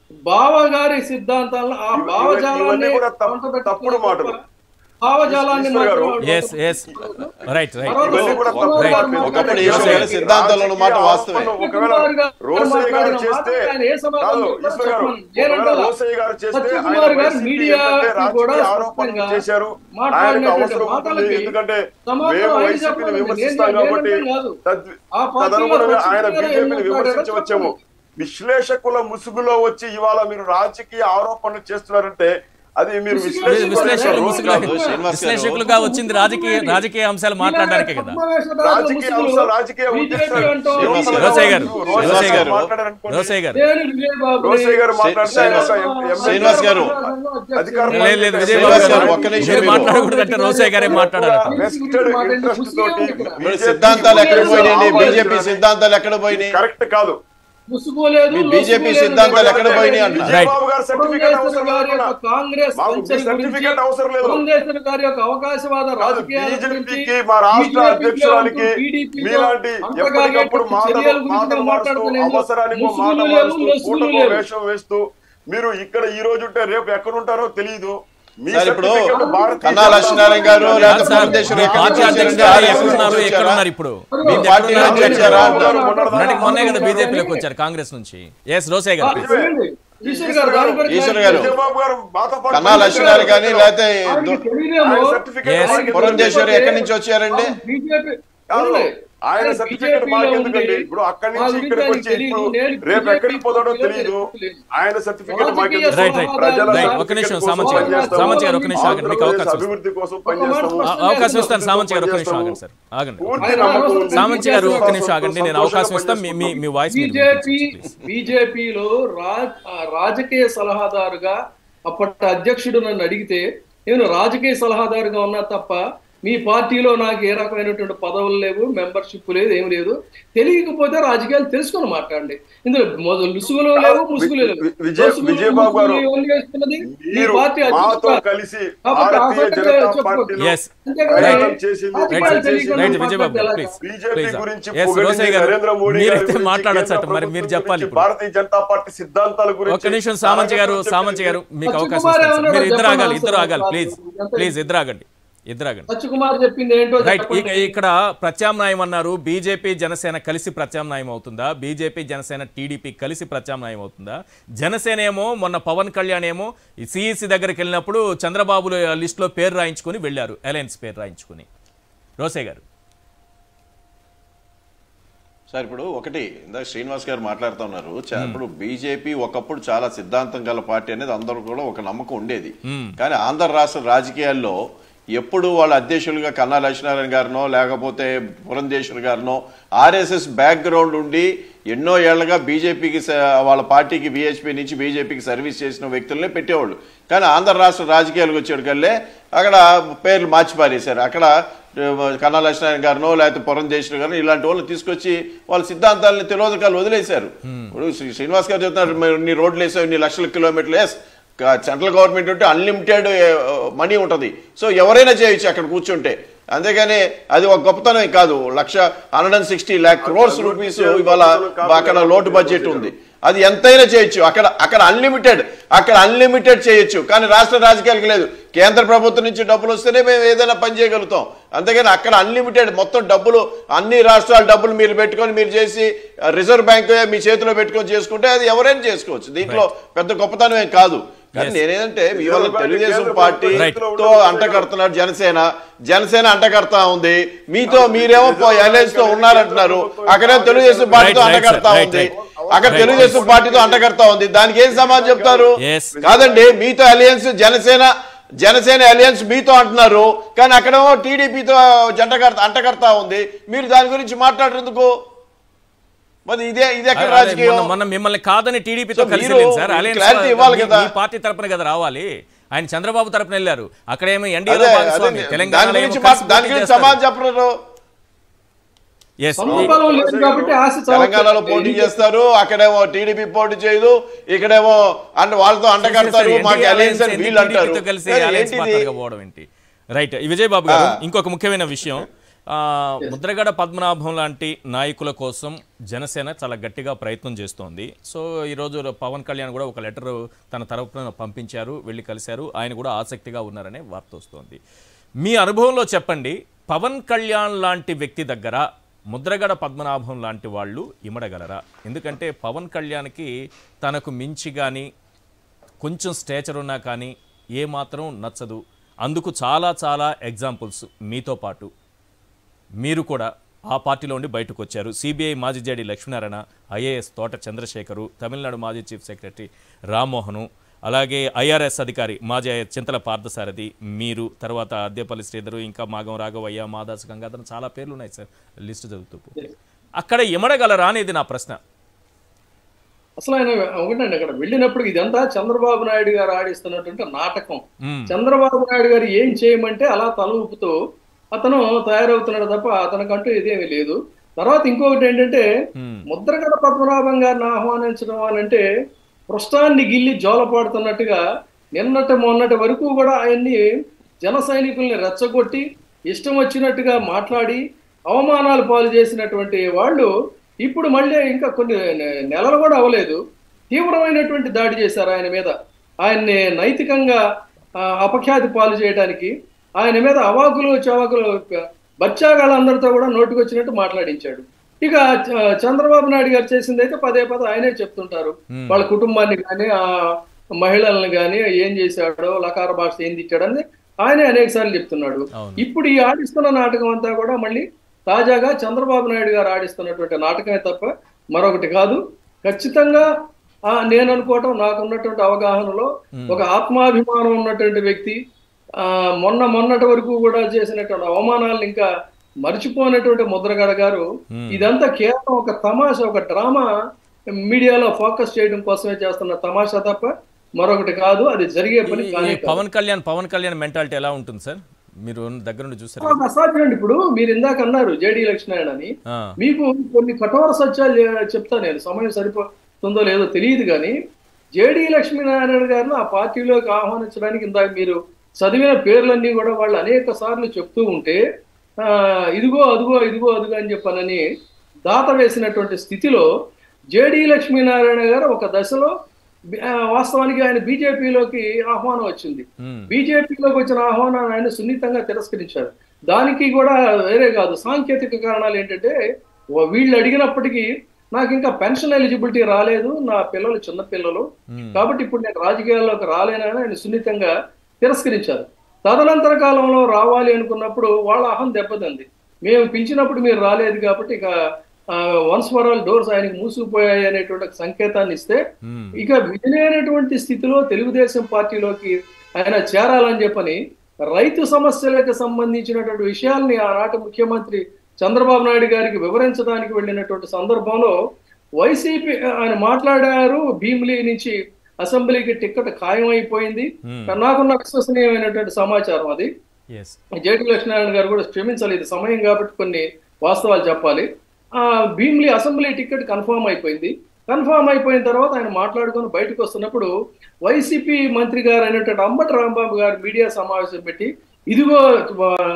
[SPEAKER 2] బావగారి సిద్ధాంతాలను ఆ
[SPEAKER 5] ఇవ-
[SPEAKER 2] భావజాలాన్ని
[SPEAKER 5] ఇవన్నీ కూడా తప్పు-
[SPEAKER 2] వంటబెట్టుకునే
[SPEAKER 5] తప్పుడు మాటలు.
[SPEAKER 2] తప్ప భావజాలాన్ని
[SPEAKER 5] ఈశ్వర్ గారు,
[SPEAKER 2] మాత్రం ఆవిడ
[SPEAKER 1] ఎస్ ఎస్ రైట్ రైట్
[SPEAKER 2] తర్వాత
[SPEAKER 5] ఇవన్నీ కూడా తప్పు
[SPEAKER 2] సోమవారం
[SPEAKER 5] మాటలు.
[SPEAKER 2] నాడు
[SPEAKER 3] ఒకప్పుడు
[SPEAKER 2] ఈశ్వర్
[SPEAKER 3] ఈశ్వర్ గారి
[SPEAKER 2] గారు
[SPEAKER 3] సిద్ధాంతాలు ఉన్న మాట వాస్తవమే.
[SPEAKER 5] ఒకవేళ రోసయ్య గారు చేస్తే కాదు ఈశ్వర్ గారు ఒకవేళ రోసయ్య గారు చేస్తే ఆయన
[SPEAKER 2] సత్యకుమార్ గారు
[SPEAKER 5] వైసీపీ
[SPEAKER 2] మీడియా
[SPEAKER 5] ఏంటంటే
[SPEAKER 2] కూడా
[SPEAKER 5] రాజకీయ ఆరోపణలు
[SPEAKER 2] స్పష్టంగా
[SPEAKER 5] చేశారు ఆయనకు
[SPEAKER 2] మాట్లాడినటువంటి
[SPEAKER 5] అవసరం ఉంటుంది
[SPEAKER 2] మాటలకి
[SPEAKER 5] ఎందుకంటే
[SPEAKER 2] సమాధానం
[SPEAKER 5] మేము
[SPEAKER 2] ఆయన
[SPEAKER 5] వైసీపీని
[SPEAKER 2] చెప్పాలి.
[SPEAKER 5] విమర్శిస్తాం
[SPEAKER 2] నేను-
[SPEAKER 5] కాబట్టి
[SPEAKER 2] నేనంటే కాదు.
[SPEAKER 5] తద్-
[SPEAKER 2] ఆ పార్టీలో
[SPEAKER 5] తదనుగుణంగా ఆయన
[SPEAKER 2] సత్యకుమార్ గారు
[SPEAKER 5] బీజేపీని
[SPEAKER 2] ఏం
[SPEAKER 5] విమర్శించి
[SPEAKER 2] మాట్లాడారో
[SPEAKER 5] వచ్చాము విశ్లేషకుల ముసుగులో వచ్చి ఇవాళ మీరు రాజకీయ ఆరోపణలు చేస్తున్నారంటే అది మీరు
[SPEAKER 2] విశ్లేషకులు-
[SPEAKER 1] విశ్లేషకులు
[SPEAKER 5] విశ్లేషకులు
[SPEAKER 1] ముసుగులో
[SPEAKER 3] కాదు, శ్రీనివాస్ గారు.
[SPEAKER 1] విశ్లేషకులుగా వచ్చింది రాజకీయ రాజకీయ అంశాలు మాట్లాడడానికే కదా
[SPEAKER 5] రాజకీయ అంశాలు రాజకీయ ఉద్దేశాలు
[SPEAKER 3] శ్రీనివాస్
[SPEAKER 1] రోసయ్య గారు, రోసయ్య గారు,
[SPEAKER 5] మాట్లాడారనుకోండి.
[SPEAKER 1] రోసయ్య గారు
[SPEAKER 5] రోసయ్య గారు మాట్లాడితే ఆయన
[SPEAKER 3] శ్రీనివాస్
[SPEAKER 5] ఒక ఎం-
[SPEAKER 3] శ్రీనివాస్ గారు.
[SPEAKER 5] అధికారం
[SPEAKER 1] లేదు లేదు
[SPEAKER 3] శ్రీనివాస్
[SPEAKER 1] విజయబాబు
[SPEAKER 3] గారు,
[SPEAKER 1] గారు
[SPEAKER 3] ఒక్క నిమిషం
[SPEAKER 1] మీరు
[SPEAKER 3] మీరు.
[SPEAKER 1] మాట్లాడకూడదు అంటే రోసయ్య గారే మాట్లాడాలి
[SPEAKER 5] వెస్టెడ్ ఇంట్రెస్ట్ తోటి
[SPEAKER 3] మరి సిద్ధాంతాలు ఎక్కడ పోయినాయండి బీజేపీ సిద్ధాంతాలు ఎక్కడ పోయినాయి
[SPEAKER 5] కరెక్ట్ కాదు
[SPEAKER 2] ముసుకోలేదు
[SPEAKER 3] మీ బీజేపీ సిద్ధాంతాలు ఎక్కడ పోయినాయి అంటున్నా.
[SPEAKER 5] విజయబాబు గారు సర్టిఫికేట్ అవసరం
[SPEAKER 2] గారి
[SPEAKER 5] లేదు
[SPEAKER 2] యొక్క కాంగ్రెస్
[SPEAKER 5] మాకు మీ
[SPEAKER 2] సంచలనం గురించి,
[SPEAKER 5] సర్టిఫికేట్ అవసరం లేదు.
[SPEAKER 2] పురంధేశ్వరి గారి యొక్క అవకాశవాద
[SPEAKER 5] కాదు
[SPEAKER 2] రాజకీయాల గురించి,
[SPEAKER 5] బీజేపీకి మా రాష్ట్ర
[SPEAKER 2] BJP లో
[SPEAKER 5] అధ్యక్షురానికి
[SPEAKER 2] ఉంటూ TDP లో
[SPEAKER 5] మీలాంటి
[SPEAKER 2] అంతగా
[SPEAKER 5] ఎప్పటికప్పుడు
[SPEAKER 2] అయ్యేటువంటి
[SPEAKER 5] మాటలు
[SPEAKER 2] చర్యల గురించి
[SPEAKER 5] మాటలు
[SPEAKER 2] మేము
[SPEAKER 5] మారుస్తూ
[SPEAKER 2] మాట్లాడతలేదు.
[SPEAKER 5] అవసరానికి మాట
[SPEAKER 2] ముసుగులు లేవు,
[SPEAKER 5] మారుస్తూ
[SPEAKER 2] లొసుగులు
[SPEAKER 5] పూటకో
[SPEAKER 2] లేవు.
[SPEAKER 5] వేషం వేస్తూ మీరు ఇక్కడ ఈ రోజు ఉంటే రేపు ఎక్కడ ఉంటారో తెలియదు మీ
[SPEAKER 3] సార్ ఇప్పుడు
[SPEAKER 5] సర్టిఫికేట్ భారతీయ
[SPEAKER 3] కన్నా
[SPEAKER 5] జనతా
[SPEAKER 3] లక్ష్మీనారాయణ గారు
[SPEAKER 5] పార్టీ
[SPEAKER 3] లేకపోతే
[SPEAKER 1] సార్,
[SPEAKER 3] పురంధేశ్వరి
[SPEAKER 1] మీ
[SPEAKER 3] ఎక్కడి
[SPEAKER 1] పార్టీ
[SPEAKER 3] నుంచి
[SPEAKER 1] అధ్యక్షుడు
[SPEAKER 3] వచ్చారు?
[SPEAKER 1] ఎక్కడున్నారు
[SPEAKER 3] వచ్చారా?
[SPEAKER 1] ఎక్కడున్నారు ఇప్పుడు
[SPEAKER 3] మీ
[SPEAKER 1] మీరు
[SPEAKER 3] పార్టీ
[SPEAKER 1] ఎక్కడున్నారు?
[SPEAKER 3] నుంచి వచ్చారా అంటారు.
[SPEAKER 1] మొన్నటికి మొన్నే కదా బీజేపీలోకి వచ్చారు కాంగ్రెస్ నుంచి ఎస్ రోసయ్య గారు please.
[SPEAKER 2] చూడండి, ఈశ్వర్ గారు దాని గురించి
[SPEAKER 3] ఈశ్వర్ గారు.
[SPEAKER 5] విజయబాబు గారు మాతో పాటు
[SPEAKER 3] కన్నా లక్ష్మీనారాయణ కానీ లేకపోతే
[SPEAKER 2] ఆయనకి
[SPEAKER 3] దు-
[SPEAKER 2] తెలియదేమో.
[SPEAKER 5] ఆయన సర్టిఫికేట్
[SPEAKER 1] Yes.
[SPEAKER 5] మాకెందుకు?
[SPEAKER 3] పురంధేశ్వరి ఎక్కడి నుంచి వచ్చారండి
[SPEAKER 2] బీజేపీ
[SPEAKER 5] కాదు.
[SPEAKER 2] చూడండి,
[SPEAKER 5] ఆయన
[SPEAKER 2] ఆయన
[SPEAKER 5] సర్టిఫికేట్
[SPEAKER 2] BJP లో
[SPEAKER 5] మాకెందుకండి
[SPEAKER 2] ఉండి,
[SPEAKER 5] ఇప్పుడు అక్కడి
[SPEAKER 2] మా
[SPEAKER 5] నుంచి
[SPEAKER 2] గురించి
[SPEAKER 5] ఇక్కడికి
[SPEAKER 2] ఆయనకి
[SPEAKER 5] వచ్చి
[SPEAKER 2] తెలియదు,
[SPEAKER 5] ఇప్పుడు
[SPEAKER 2] నేను
[SPEAKER 5] రేపు
[SPEAKER 2] BJP
[SPEAKER 5] ఎక్కడికి పోతాడో
[SPEAKER 2] పార్టీలో
[SPEAKER 5] తెలియదు
[SPEAKER 2] తెలియదు.
[SPEAKER 5] ఆయన సర్టిఫికేట్
[SPEAKER 2] రాజకీయ
[SPEAKER 5] మాకెందుకు
[SPEAKER 1] రైట్ రైట్
[SPEAKER 5] ప్రజల
[SPEAKER 1] రైట్
[SPEAKER 5] సర్టిఫికేట్
[SPEAKER 1] ఒక్క నిమిషం
[SPEAKER 5] కోసం
[SPEAKER 1] సామంత్ గారు
[SPEAKER 5] పనిచేస్తాము.
[SPEAKER 1] సామంత్ గారు ఒక్క నిమిషం ఆగండి మీకు
[SPEAKER 5] ఆంధ్రప్రదేశ్
[SPEAKER 1] అవకాశం ఇస్తాను.
[SPEAKER 5] అభివృద్ధి కోసం
[SPEAKER 2] ఒక
[SPEAKER 5] పనిచేస్తాము
[SPEAKER 2] మాట
[SPEAKER 1] ఆ- అవకాశం ఇస్తాను సామంత్ గారు ఒక్క నిమిషం ఆగండి సార్ ఆగండి
[SPEAKER 5] పూర్తి
[SPEAKER 2] ఆయన
[SPEAKER 5] నమ్మకం
[SPEAKER 2] అవసరం
[SPEAKER 5] ఉంది.
[SPEAKER 1] సామంత్ గారు ఒక్క నిమిషం
[SPEAKER 5] సంతోషంగా
[SPEAKER 1] ఆగండి నేను అవకాశం ఇస్తాను మీ- మీ మీ వాయిస్ మీరు
[SPEAKER 2] బీజేపీ
[SPEAKER 1] వినిపించండి, please.
[SPEAKER 2] బీజేపీలో రాజ్ ఆ రాజకీయ సలహాదారుగా అప్పటి అధ్యక్షుడు నన్ను అడిగితే నేను రాజకీయ సలహాదారుగా ఉన్నా తప్ప మీ పార్టీలో నాకు ఏ రకమైనటువంటి పదవులు లేవు మెంబర్షిప్ లేదు ఏం లేదు తెలియకపోతే రాజకీయాలు తెలుసుకొని మాట్లాడండి ఇందులో మొదలు లుసుగులు లేవు ముసుగులు లేవు
[SPEAKER 5] వి- విజయ్-
[SPEAKER 2] లొసుగులు,
[SPEAKER 5] విజయబాబు గారు,
[SPEAKER 2] ముసుగులు ఇవన్నీ వేస్తున్నది మీ
[SPEAKER 5] మీరు
[SPEAKER 2] పార్టీ
[SPEAKER 5] మాతో
[SPEAKER 2] అధ్యక్షుడు.
[SPEAKER 5] కలిసి
[SPEAKER 2] కాబట్టి ఆ
[SPEAKER 5] భారతీయ
[SPEAKER 2] సంగతి
[SPEAKER 5] జనతా
[SPEAKER 2] చెప్పుకోండి.
[SPEAKER 5] పార్టీలో
[SPEAKER 1] Yes.
[SPEAKER 2] అంతేకాదు,
[SPEAKER 5] ప్రయాణం చేసింది
[SPEAKER 2] రాజకీయాలు
[SPEAKER 1] రైట్
[SPEAKER 5] చేసింది.
[SPEAKER 2] తెలియకుండా
[SPEAKER 1] రైట్ విజయబాబు గారు
[SPEAKER 2] మాట్లాడితే
[SPEAKER 1] ప్లీజ్
[SPEAKER 5] బీజేపీ
[SPEAKER 1] ప్లీజ్
[SPEAKER 5] గురించి
[SPEAKER 1] ఎస్
[SPEAKER 5] పొగిడింది
[SPEAKER 1] రోసయ్య గారు
[SPEAKER 5] నరేంద్ర మోడీ గారి
[SPEAKER 1] మీరైతే
[SPEAKER 5] గురించి,
[SPEAKER 1] మాట్లాడచ్చు
[SPEAKER 5] కేంద్ర
[SPEAKER 1] మరి మీరు
[SPEAKER 5] ప్రభుత్వం
[SPEAKER 1] చెప్పాలి
[SPEAKER 5] గురించి,
[SPEAKER 1] ఇప్పుడు
[SPEAKER 5] భారతీయ జనతా పార్టీ సిద్ధాంతాల గురించి
[SPEAKER 1] ఒక్క నిమిషం సామంత్ గారు
[SPEAKER 5] నాయకత్వం
[SPEAKER 1] సామంత్ గారు మీకు
[SPEAKER 2] సత్యకుమార్
[SPEAKER 1] అవకాశం ఇస్తాను సార్.
[SPEAKER 2] ఏమన్నాడో
[SPEAKER 1] మీరు ఇద్దరు
[SPEAKER 2] చెప్పండి
[SPEAKER 1] ఆగాలి ఇద్దరు
[SPEAKER 2] సార్.
[SPEAKER 1] ఆగాలి ప్లీజ్
[SPEAKER 2] ఎంత-
[SPEAKER 1] ప్లీజ్ ఇద్దరు ఆగండి ఇద్దరు ఆగండి
[SPEAKER 2] సత్యకుమార్ చెప్పింది ఏంటో
[SPEAKER 1] రైట్
[SPEAKER 2] చెప్పండి.
[SPEAKER 1] ఇక ఇక్కడ ప్రత్యామ్నాయం అన్నారు బీజేపీ జనసేన కలిసి ప్రత్యామ్నాయం అవుతుందా బీజేపీ జనసేన టీడీపీ కలిసి ప్రత్యామ్నాయం అవుతుందా జనసేన ఏమో మొన్న పవన్ కళ్యాణ్ ఏమో సిఈసి దగ్గరికి వెళ్ళినప్పుడు చంద్రబాబు లిస్టులో పేరు రాయించుకొని వెళ్ళారు అలయన్స్ పేరు రాయించుకొని రోసే గారు
[SPEAKER 3] సార్ ఇప్పుడు ఒకటి ఇందాక శ్రీనివాస్ గారు మాట్లాడుతూ ఉన్నారు చా- ఇప్పుడు బీజేపీ ఒకప్పుడు చాలా సిద్ధాంతం గల పార్టీ అనేది అందరూ కూడా ఒక నమ్మకం ఉండేది కానీ ఆంధ్ర రాష్ట్ర రాజకీయాల్లో ఎప్పుడు వాళ్ళ అధ్యక్షులుగా కన్నా లక్ష్మీనారాయణ గారినో లేకపోతే పురంధేశ్వర్ గారినో ఆర్ఎస్ఎస్ బ్యాక్గ్రౌండ్ ఉండి ఎన్నో ఏళ్లుగా బీజేపీకి వాళ్ళ పార్టీకి బీహెచ్పీ నుంచి బీజేపీకి సర్వీస్ చేసిన వ్యక్తులనే పెట్టేవాళ్ళు కానీ ఆంధ్ర రాష్ట్ర రాజకీయాలకు వచ్చేటికల్లే అక్కడ పేర్లు మార్చి పారేశారు అక్కడ కన్నా లక్ష్మీనారాయణ గారినో లేకపోతే పురంధేశ్వరి గారినో ఇలాంటి వాళ్ళని తీసుకొచ్చి వాళ్ళ సిద్ధాంతాలని తిరోధకాలు వదిలేశారు ఇప్పుడు శ్రీ- శ్రీనివాస్ గారు చెప్తున్నారు "మరి ఇన్ని రోడ్లు వేసావు ఇన్ని లక్షల కిలోమీటర్లు ఎస్ సెంట్రల్ గవర్నమెంట్ ఉంటే అన్లిమిటెడ్ మనీ ఉంటుంది సో ఎవరైనా చేయొచ్చు అక్కడ కూర్చుంటే అంతేగాని అది ఒక గొప్పతనం కాదు లక్ష hundred and sixty lakh crores rupees ఇవాళ అక్కడ లోటు బడ్జెట్ ఉంది అది ఎంతైనా చేయొచ్చు అక్కడ అక్కడ అన్లిమిటెడ్ అక్కడ అన్లిమిటెడ్ చేయొచ్చు కానీ రాష్ట్ర రాజకీయాలకు లేదు కేంద్ర ప్రభుత్వం నుంచి డబ్బులు వస్తేనే మేము ఏదైనా పని చేయగలుగుతాం అంతేగాని అక్కడ అన్లిమిటెడ్ మొత్తం డబ్బులు అన్ని రాష్ట్రాల డబ్బులు మీరు పెట్టుకొని మీరు చేసి రిజర్వ్ బ్యాంక్ మీ చేతిలో పెట్టుకొని చేసుకుంటే అది ఎవరైనా చేసుకోవచ్చు దీంట్లో పెద్ద గొప్పతనం ఏం కాదు కానీ నేనేదంటే మీ వల్ల తెలుగుదేశం పార్టీతో అంటగడుతున్నారు జనసేన జనసేన అంటగడతా ఉంది మీతో మీరేమో అలయన్స్ తో ఉన్నారంటున్నారు అక్కడే తెలుగుదేశం పార్టీతో
[SPEAKER 1] Right, right,
[SPEAKER 3] అంటగడతా
[SPEAKER 1] sir. Right,
[SPEAKER 3] ఉంది
[SPEAKER 1] right.
[SPEAKER 3] అక్కడ
[SPEAKER 1] Right.
[SPEAKER 3] తెలుగుదేశం పార్టీతో అంటగడతా ఉంది దానికి ఏం సమాధానం చెప్తారు
[SPEAKER 1] Yes.
[SPEAKER 3] కాదండి మీతో అలయన్స్ జనసేన జనసేన అలయన్స్ మీతో అంటున్నారు కానీ అక్కడేమో టీడీపీతో జంట కడతా అంటగడతా ఉంది మీరు దాని గురించి మాట్లాడేందుకు మరి ఇదే ఇది ఎక్కడ
[SPEAKER 1] అదే,
[SPEAKER 3] రాజకీయం
[SPEAKER 1] మొన్న- మొన్న మిమ్మల్ని కాదని టీడీపీతో
[SPEAKER 3] సో
[SPEAKER 1] కలిసి
[SPEAKER 3] మీరు
[SPEAKER 1] వెళ్ళింది సార్ అలయన్స్
[SPEAKER 3] clarity ఇవ్వాలి
[SPEAKER 1] మీ-
[SPEAKER 3] కదా.
[SPEAKER 1] మీ పార్టీ తరపున కదా రావాలి ఆయన చంద్రబాబు తరపున వెళ్ళారు అక్కడేమో ఎన్డీఏలో
[SPEAKER 3] అదే
[SPEAKER 1] భాగస్వామి
[SPEAKER 3] అదే దాని
[SPEAKER 1] తెలంగాణలో
[SPEAKER 3] గురించి
[SPEAKER 1] ఏమో
[SPEAKER 3] మా-
[SPEAKER 1] కలిసి
[SPEAKER 3] దాని
[SPEAKER 1] పోటీ
[SPEAKER 3] గురించి
[SPEAKER 1] చేస్తారు.
[SPEAKER 3] సమాధానం చెప్పరు
[SPEAKER 1] Yes, ఈ-
[SPEAKER 2] సమబలం లేదు కాబట్టి ఆశ చాలా
[SPEAKER 3] తెలంగాణలో పోటీ చేస్తారు అక్కడేమో టీడీపీ పోటీ చేయదు ఇక్కడేమో అండ్ వాళ్ళతో అంటగడతారు
[SPEAKER 1] సరే,
[SPEAKER 3] మాకు
[SPEAKER 1] NDA
[SPEAKER 3] అలయన్స్ అని
[SPEAKER 1] alliance
[SPEAKER 3] వీళ్ళు
[SPEAKER 1] ఏంటి?
[SPEAKER 3] అంటారు
[SPEAKER 1] TDP తో కలిసి
[SPEAKER 3] మరి
[SPEAKER 1] alliance
[SPEAKER 3] ఏంటిది?
[SPEAKER 1] partner గా పోవడం ఏంటి రైట్ విజయ్ బాబు గారు
[SPEAKER 3] ఆ.
[SPEAKER 1] ఇంకొక ముఖ్యమైన విషయం ఆ, ముద్రగడ పద్మనాభం లాంటి నాయకుల కోసం జనసేన చాలా గట్టిగా ప్రయత్నం చేస్తోంది సో ఈరోజు పవన్ కళ్యాణ్ కూడా ఒక లెటర్ తన తరపున పంపించారు వెళ్ళి కలిశారు ఆయన కూడా ఆసక్తిగా ఉన్నారనే వార్త వస్తోంది మీ అనుభవంలో చెప్పండి పవన్ కళ్యాణ్ లాంటి వ్యక్తి దగ్గర ముద్రగడ పద్మనాభం లాంటి వాళ్ళు ఇమడగలరా ఎందుకంటే పవన్ కళ్యాణ్కి తనకు మించి కానీ కొంచెం స్టేచర్ ఉన్నా కానీ ఏమాత్రం నచ్చదు అందుకు చాలా చాలా ఎగ్జాంపుల్స్ మీతో పాటు మీరు కూడా ఆ పార్టీలో ఉండి బయటకు వచ్చారు సిబిఐ మాజీ జేడి లక్ష్మీనారాయణ ఐఏఎస్ తోట చంద్రశేఖరు తమిళనాడు మాజీ చీఫ్ సెక్రటరీ రామ్మోహను అలాగే ఐఆర్ఎస్ అధికారి మాజీ చింతల పార్థసారథి మీరు తర్వాత అద్దెపల్లి శ్రీధరు ఇంకా మాగం రాఘవయ్య మాదాస్ గంగాధర్ చాలా పేర్లు ఉన్నాయి సార్ లిస్టు చదువుతూ పోతే. అక్కడ ఇమడగలరా అనేది నా ప్రశ్న
[SPEAKER 2] అసలు ఆయన ఒకటండి అక్కడ వెళ్ళినప్పుడు ఇదంతా చంద్రబాబు నాయుడు గారు ఆడిస్తున్నటువంటి నాటకం
[SPEAKER 1] మ్మ్.
[SPEAKER 2] చంద్రబాబు నాయుడు గారు ఏం చేయమంటే అలా తల ఊపుతూ అతను తయారవుతున్నాడు తప్ప అతనికంటూ ఇదేమీ లేదు తర్వాత ఇంకొకటి ఏంటంటే
[SPEAKER 1] మ్మ్.
[SPEAKER 2] ముద్రగడ పద్మనాభం గారిని ఆహ్వానించడం అని అంటే పృష్ఠాన్ని గిల్లి జోలపాడుతున్నట్టుగా నిన్నటి మొన్నటి వరకు కూడా ఆయన్ని జన సైనికుల్ని రెచ్చగొట్టి ఇష్టం వచ్చినట్టుగా మాట్లాడి అవమానాలు పాలు చేసినటువంటి వాళ్ళు ఇప్పుడు మళ్ళీ ఇంకా కొన్ని నె- నెలలు కూడా అవ్వలేదు తీవ్రమైనటువంటి దాడి చేశారు ఆయన మీద ఆయన్ని నైతికంగా ఆ, అపఖ్యాతి పాలు చేయడానికి ఆయన మీద అవాకులు చవాకులు బచ్చాగాళ్ళందరితో కూడా నోటికొచ్చినట్టు మాట్లాడించాడు ఇక చ- చంద్రబాబు నాయుడు గారు చేసింది అయితే పదే పదే ఆయనే చెప్తుంటారు
[SPEAKER 1] Hmm.
[SPEAKER 2] వాళ్ళ కుటుంబాన్ని కానీ ఆ మహిళల్ని కానీ ఏం చేశాడో లకార భాష ఏం తిట్టాడని ఆయనే అనేక సార్లు చెప్తున్నాడు
[SPEAKER 1] అవును.
[SPEAKER 2] ఇప్పుడు ఈ ఆడిస్తున్న నాటకం అంతా కూడా మళ్ళీ తాజాగా చంద్రబాబు నాయుడు గారు ఆడిస్తున్నటువంటి నాటకమే తప్ప మరొకటి కాదు ఖచ్చితంగా ఆ నేను అనుకోవటం నాకున్నటువంటి అవగాహనలో ఒక ఆత్మాభిమానం ఉన్నటువంటి వ్యక్తి ఆ మొన్న మొన్నటి వరకు కూడా చేసినటువంటి అవమానాలను ఇంకా మర్చిపోయినటువంటి ముద్రగడ గారు ఇదంతా కేవలం ఒక తమాషా ఒక డ్రామా మీడియాలో ఫోకస్ చేయడం కోసమే చేస్తున్న తమాషా తప్ప మరొకటి కాదు అది జరిగే పని
[SPEAKER 1] ఈ-
[SPEAKER 2] కానీ
[SPEAKER 1] ఈ పవన్ కళ్యాణ్ పవన్ కళ్యాణ్ మెంటాలిటీ ఎలా ఉంటుంది సార్ మీరు దగ్గర నుండి చూసారు
[SPEAKER 2] కాదు. అసాధ్యం అండి ఇప్పుడు మీరు ఇందాక అన్నారు జేడీ లక్ష్మీనారాయణ అని
[SPEAKER 1] ఆ,
[SPEAKER 2] మీకు కొన్ని కఠోర సత్యాలు చె- చెప్తా నేను సమయం సరిపోతుందో లేదో తెలియదు కానీ జేడీ లక్ష్మీనారాయణ గారిని ఆ పార్టీలోకి ఆహ్వానించడానికి ఇందాక మీరు చదివిన పేర్లన్నీ కూడా వాళ్ళు అనేక సార్లు చెప్తూ ఉంటే ఆ, ఇదిగో అదిగో ఇదిగో అదిగో అని చెప్పానని దాత వేసినటువంటి స్థితిలో జేడీ లక్ష్మీనారాయణ గారు ఒక దశలో బి- ఆ, వాస్తవానికి ఆయన బీజేపీలోకి ఆహ్వానం వచ్చింది
[SPEAKER 1] ఉమ్,
[SPEAKER 2] బీజేపీలోకి వచ్చిన ఆహ్వానాన్ని ఆయన సున్నితంగా తిరస్కరించారు దానికి కూడా వేరే కాదు సాంకేతిక కారణాలు ఏంటంటే ఓ వీళ్ళు అడిగినప్పటికీ నాకు ఇంకా పెన్షన్ ఎలిజిబిలిటీ రాలేదు నా పిల్లలు చిన్న పిల్లలు
[SPEAKER 1] ఉమ్,
[SPEAKER 2] కాబట్టి ఇప్పుడు నేను రాజకీయాల్లోకి రాలేనని ఆయన సున్నితంగా తిరస్కరించారు తదనంతర కాలంలో రావాలి అనుకున్నప్పుడు వాళ్ళ అహం దెబ్బతింది మేము పిలిచినప్పుడు మీరు రాలేదు కాబట్టి ఇక వన్స్ ఫర్ ఆల్ డోర్స్ ఆయనకి మూసుకుపోయాయి అనేటువంటి ఒక సంకేతాన్ని ఇస్తే
[SPEAKER 1] ఉమ్,
[SPEAKER 2] ఇక విధిలేనటువంటి స్థితిలో తెలుగుదేశం పార్టీలోకి ఆయన చేరాలని చెప్పని రైతు సమస్యలకు సంబంధించినటువంటి విషయాల్ని ఆనాటి ముఖ్యమంత్రి చంద్రబాబు నాయుడు గారికి వివరించడానికి వెళ్ళినటువంటి సందర్భంలో వైసీపీ ఆయన మాట్లాడారు భీమిలి నుంచి అసెంబ్లీకి టిక్కెట్ ఖాయమైపోయింది
[SPEAKER 1] Hmm.
[SPEAKER 2] నాకున్న విశ్వసనీయమైనటువంటి సమాచారం అది
[SPEAKER 1] ఎస్
[SPEAKER 2] జేటీ లక్ష్మీనారాయణ గారు కూడా క్షమించాలి ఇది సమయం కాబట్టి కొన్ని వాస్తవాలు చెప్పాలి ఆ భీమ్లీ అసెంబ్లీ టికెట్ కన్ఫర్మ్ అయిపోయింది కన్ఫర్మ్ అయిపోయిన తర్వాత ఆయన మాట్లాడుకొని బయటకు వస్తున్నప్పుడు వైసీపీ మంత్రి గారు అయినటువంటి అంబటి రాంబాబు గారు మీడియా సమావేశం పెట్టి ఇదిగో ఆ,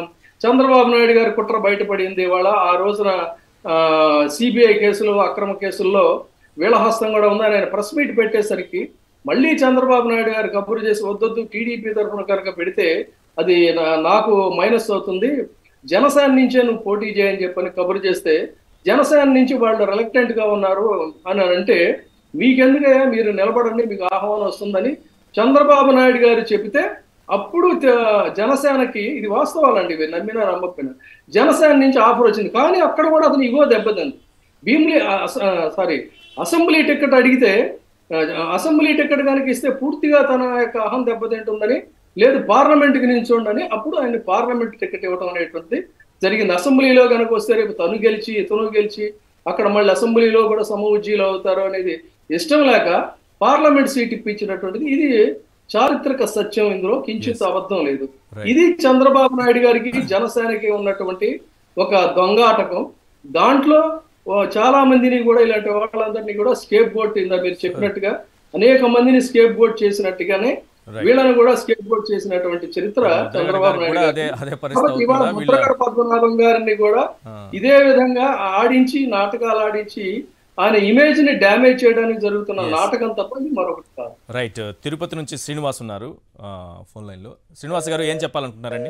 [SPEAKER 2] చంద్రబాబు నాయుడు గారి కుట్ర బయటపడింది ఇవాళ ఆ రోజున సిబిఐ కేసులు అక్రమ కేసుల్లో వీళ్ళ హస్తం కూడా ఉందని ఆయన ప్రెస్ మీట్ పెట్టేసరికి మళ్ళీ చంద్రబాబు నాయుడు గారు కబురు చేసి వద్దొద్దు టీడీపీ తరఫున కనుక పెడితే అది నా- నాకు మైనస్ అవుతుంది జనసేన నుంచే నువ్వు పోటీ చేయని చెప్పని కబురు చేస్తే జనసేన నుంచి వాళ్ళు రిలక్టెంట్ గా ఉన్నారు అని అంటే మీకెందుకయ్యా మీరు నిలబడండి మీకు ఆహ్వానం వస్తుందని చంద్రబాబు నాయుడు గారు చెబితే అప్పుడు త- జనసేనకి ఇది వాస్తవాలండి ఇవి నమ్మినా నమ్మకపోయినా జనసేన నుంచి ఆఫర్ వచ్చింది కానీ అక్కడ కూడా అతను ఇగో దెబ్బతింది భీమిలి సారీ అసెంబ్లీ టికెట్ అడిగితే ఆ, అసెంబ్లీ టికెట్ కనుక ఇస్తే పూర్తిగా తన యొక్క అహం దెబ్బతింటుందని లేదు పార్లమెంట్కి నిల్చోండని అప్పుడు ఆయన పార్లమెంట్ టికెట్ ఇవ్వడం అనేటువంటిది జరిగింది అసెంబ్లీలో కనుక వస్తే రేపు తను గెలిచి ఇతను గెలిచి అక్కడ మళ్ళీ అసెంబ్లీలో కూడా సమవుజ్జీలు అవుతారు అనేది ఇష్టం లేక పార్లమెంట్ సీట్ ఇప్పించినటువంటిది ఇది చారిత్రక సత్యం ఇందులో కించిత్ అబద్ధం లేదు
[SPEAKER 1] Right.
[SPEAKER 2] ఇది చంద్రబాబు నాయుడు గారికి జనసేనకి ఉన్నటువంటి ఒక దొంగాటకం దాంట్లో ఓ చాలా మందిని కూడా ఇలాంటి వాళ్ళందరినీ కూడా స్కేప్ బోర్డ్ ఇందా మీరు చెప్పినట్టుగా అనేక మందిని స్కేప్ బోర్డ్ చేసినట్టుగానే
[SPEAKER 1] Right.
[SPEAKER 2] వీళ్ళని కూడా స్కేప్ బోర్డ్ చేసినటువంటి చరిత్ర
[SPEAKER 1] ముద్రగడ
[SPEAKER 2] చంద్రబాబు
[SPEAKER 1] గారు
[SPEAKER 2] నాయుడు
[SPEAKER 1] కూడా
[SPEAKER 2] గారికి.
[SPEAKER 1] అదే అదే పరిస్థితి
[SPEAKER 2] కాబట్టి ఇవాళ
[SPEAKER 1] అవుతుందా వీళ్ళ
[SPEAKER 2] ముద్రగడ పద్మనాభం గారిని కూడా
[SPEAKER 1] ఆ.
[SPEAKER 2] ఇదే విధంగా ఆడించి నాటకాలు ఆడించి ఆయన ఇమేజ్ ని డ్యామేజ్ చేయడానికి జరుగుతున్న నాటకం తప్ప ఇది మరొకటి కాదు
[SPEAKER 1] రైట్ తిరుపతి నుంచి శ్రీనివాస్ ఉన్నారు ఆ, ఫోన్ లైన్లో శ్రీనివాస్ గారు ఏం చెప్పాలనుకుంటున్నారండి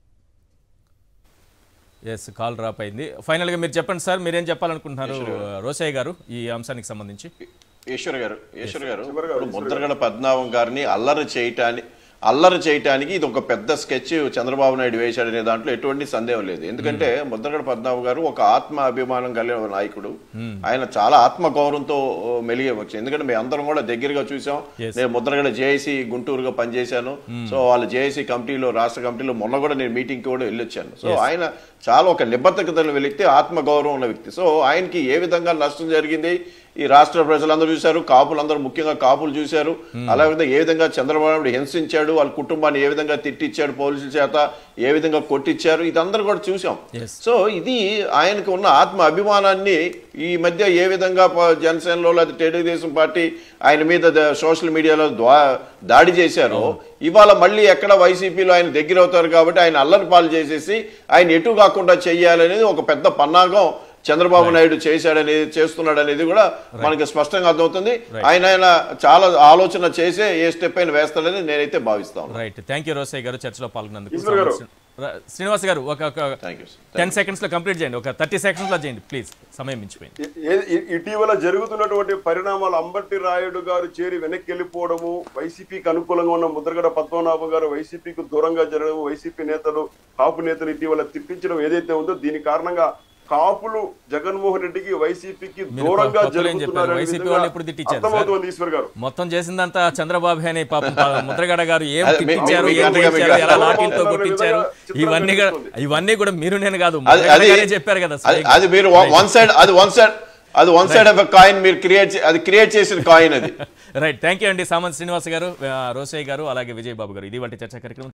[SPEAKER 1] ఎస్ కాల్ డ్రాప్ అయింది ఫైనల్గా మీరు చెప్పండి సార్ మీరేం చెప్పాలనుకుంటున్నారు రోసయ్య గారు ఈ అంశానికి సంబంధించి
[SPEAKER 3] ఈశ్వర్ గారు ఈశ్వర్ గారు ఇప్పుడు ముద్రగడ పద్మనాభం గారిని అల్లరి చేయటానికి అల్లరి చేయటానికి ఇది ఒక పెద్ద స్కెచ్ చంద్రబాబు నాయుడు వేశాడనే దాంట్లో ఎటువంటి సందేహం లేదు ఎందుకంటే ముద్రగడ పద్మనాభం గారు ఒక ఆత్మ అభిమానం కలిగిన ఒక నాయకుడు ఆయన చాలా ఆత్మ గౌరవంతో మెలిగే వచ్చు ఎందుకంటే మేము అందరం కూడా దగ్గరగా చూసాం
[SPEAKER 1] Yes.
[SPEAKER 3] నేను ముద్రగడ జేఏసీ గుంటూరుగా పనిచేశాను సో వాళ్ళ జేఏసీ కమిటీలో రాష్ట్ర కమిటీలో మొన్న కూడా నేను మీటింగ్కి కూడా వెళ్ళొచ్చాను సో ఆయన చాలా ఒక నిబద్ధతలు వ్యక్తి ఆత్మ గౌరవం ఉన్న వ్యక్తి సో ఆయనకి ఏ విధంగా నష్టం జరిగింది ఈ రాష్ట్ర ప్రజలందరూ చూశారు కాపులందరూ ముఖ్యంగా కాపులు చూశారు అలాగే ఏ విధంగా చంద్రబాబు నాయుడు హింసించాడు వాళ్ళ కుటుంబాన్ని ఏ విధంగా తిట్టిచ్చాడు పోలీసుల చేత ఏ విధంగా కొట్టించారు ఇదందరూ కూడా చూసాం
[SPEAKER 1] Yes.
[SPEAKER 3] సో ఇది ఆయనకు ఉన్న ఆత్మ అభిమానాన్ని ఈ మధ్య ఏ విధంగా ప- జనసేనలో లేదా తెలుగుదేశం పార్టీ ఆయన మీద ద- సోషల్ మీడియాలో ద్వా దాడి చేశారో ఇవాళ మళ్ళీ ఎక్కడ వైసీపీలో ఆయన దగ్గర అవుతారు కాబట్టి ఆయన అల్లరి పాలు చేసేసి ఆయన ఎటు కాకుండా చెయ్యాలనేది ఒక పెద్ద పన్నాగం చంద్రబాబు నాయుడు చేశాడనేది చేస్తున్నాడు అనేది కూడా మనకి స్పష్టంగా అర్థమవుతుంది ఆయన ఆయన చాలా ఆలోచన చేసే ఏ స్టెప్ అయినా వేస్తాడని నేనైతే భావిస్తాను
[SPEAKER 1] రైట్ థ్యాంక్ యూ రోసయ్య గారు చర్చలో పాల్గొన్నందుకు
[SPEAKER 5] ఈశ్వర్ గారు.
[SPEAKER 1] రా- శ్రీనివాస్ గారు ఒక
[SPEAKER 3] థ్యాంక్ యూ
[SPEAKER 1] టెన్ సెకండ్స్లో కంప్లీట్ చేయండి ఒక థర్టీ సెకండ్స్లో చేయండి ప్లీజ్ సమయం మించిపోయింది
[SPEAKER 5] ఇ- ఏ- ఇ- ఇటీవల జరుగుతున్నటువంటి పరిణామాలు అంబటి రాయుడు గారు చేరి వెనక్కి వెళ్ళిపోవడము వైసీపీకి అనుకూలంగా ఉన్న ముద్రగడ పద్మనాభం గారు వైసీపీకి దూరంగా జరగడం వైసీపీ నేతలు కాపు నేతలు ఇటీవల తిప్పించడం ఏదైతే ఉందో దీని కారణంగా కాపులు జగన్మోహన్ రెడ్డికి వైసీపీకి
[SPEAKER 1] మీరు
[SPEAKER 5] దూరంగా
[SPEAKER 1] కొత్తలో ఏం చెప్పారు?
[SPEAKER 5] జరుగుతున్నారు
[SPEAKER 1] వైసీపీ వాళ్ళు ఎప్పుడు తిట్టించారు సార్?
[SPEAKER 5] అర్థమవుతుంది ఈశ్వర్ గారు
[SPEAKER 1] మొత్తం చేసిందంతా చంద్రబాబు అని పాపం పా- ముద్రగడ గారు ఏం
[SPEAKER 3] అదే, మీ-
[SPEAKER 1] తిట్టించారు
[SPEAKER 3] మీ-
[SPEAKER 1] ఏం
[SPEAKER 3] మీ-
[SPEAKER 1] చేయించారు
[SPEAKER 3] మీ-
[SPEAKER 1] ఎలా
[SPEAKER 3] మీ-
[SPEAKER 1] లాఠీలతో
[SPEAKER 5] మీ-
[SPEAKER 1] కొట్టించారు
[SPEAKER 5] మీ-
[SPEAKER 1] ఇవన్నీ కూడా
[SPEAKER 5] మీ-
[SPEAKER 1] ఇవన్నీ కూడా మీరు నేను కాదు
[SPEAKER 3] అది
[SPEAKER 1] ముద్రగడ
[SPEAKER 3] అది
[SPEAKER 1] గారే చెప్పారు కదా
[SPEAKER 3] అది-
[SPEAKER 1] స్వయంగా.
[SPEAKER 3] అది మీరు వన్ సైడ్ అది వన్ సైడ్ అది వన్ సైడ్ ఆఫ్ కాయిన్ మీరు క్రియేట్ అది క్రియేట్ చేసిన కాయిన్ అది
[SPEAKER 1] రైట్ థ్యాంక్ యూ అండి సామంత్ శ్రీనివాస్ గారు ఆ, రోసయ్య గారు అలాగే విజయ్ బాబు గారు ఇది వంటి చర్చా కార్యక్రమం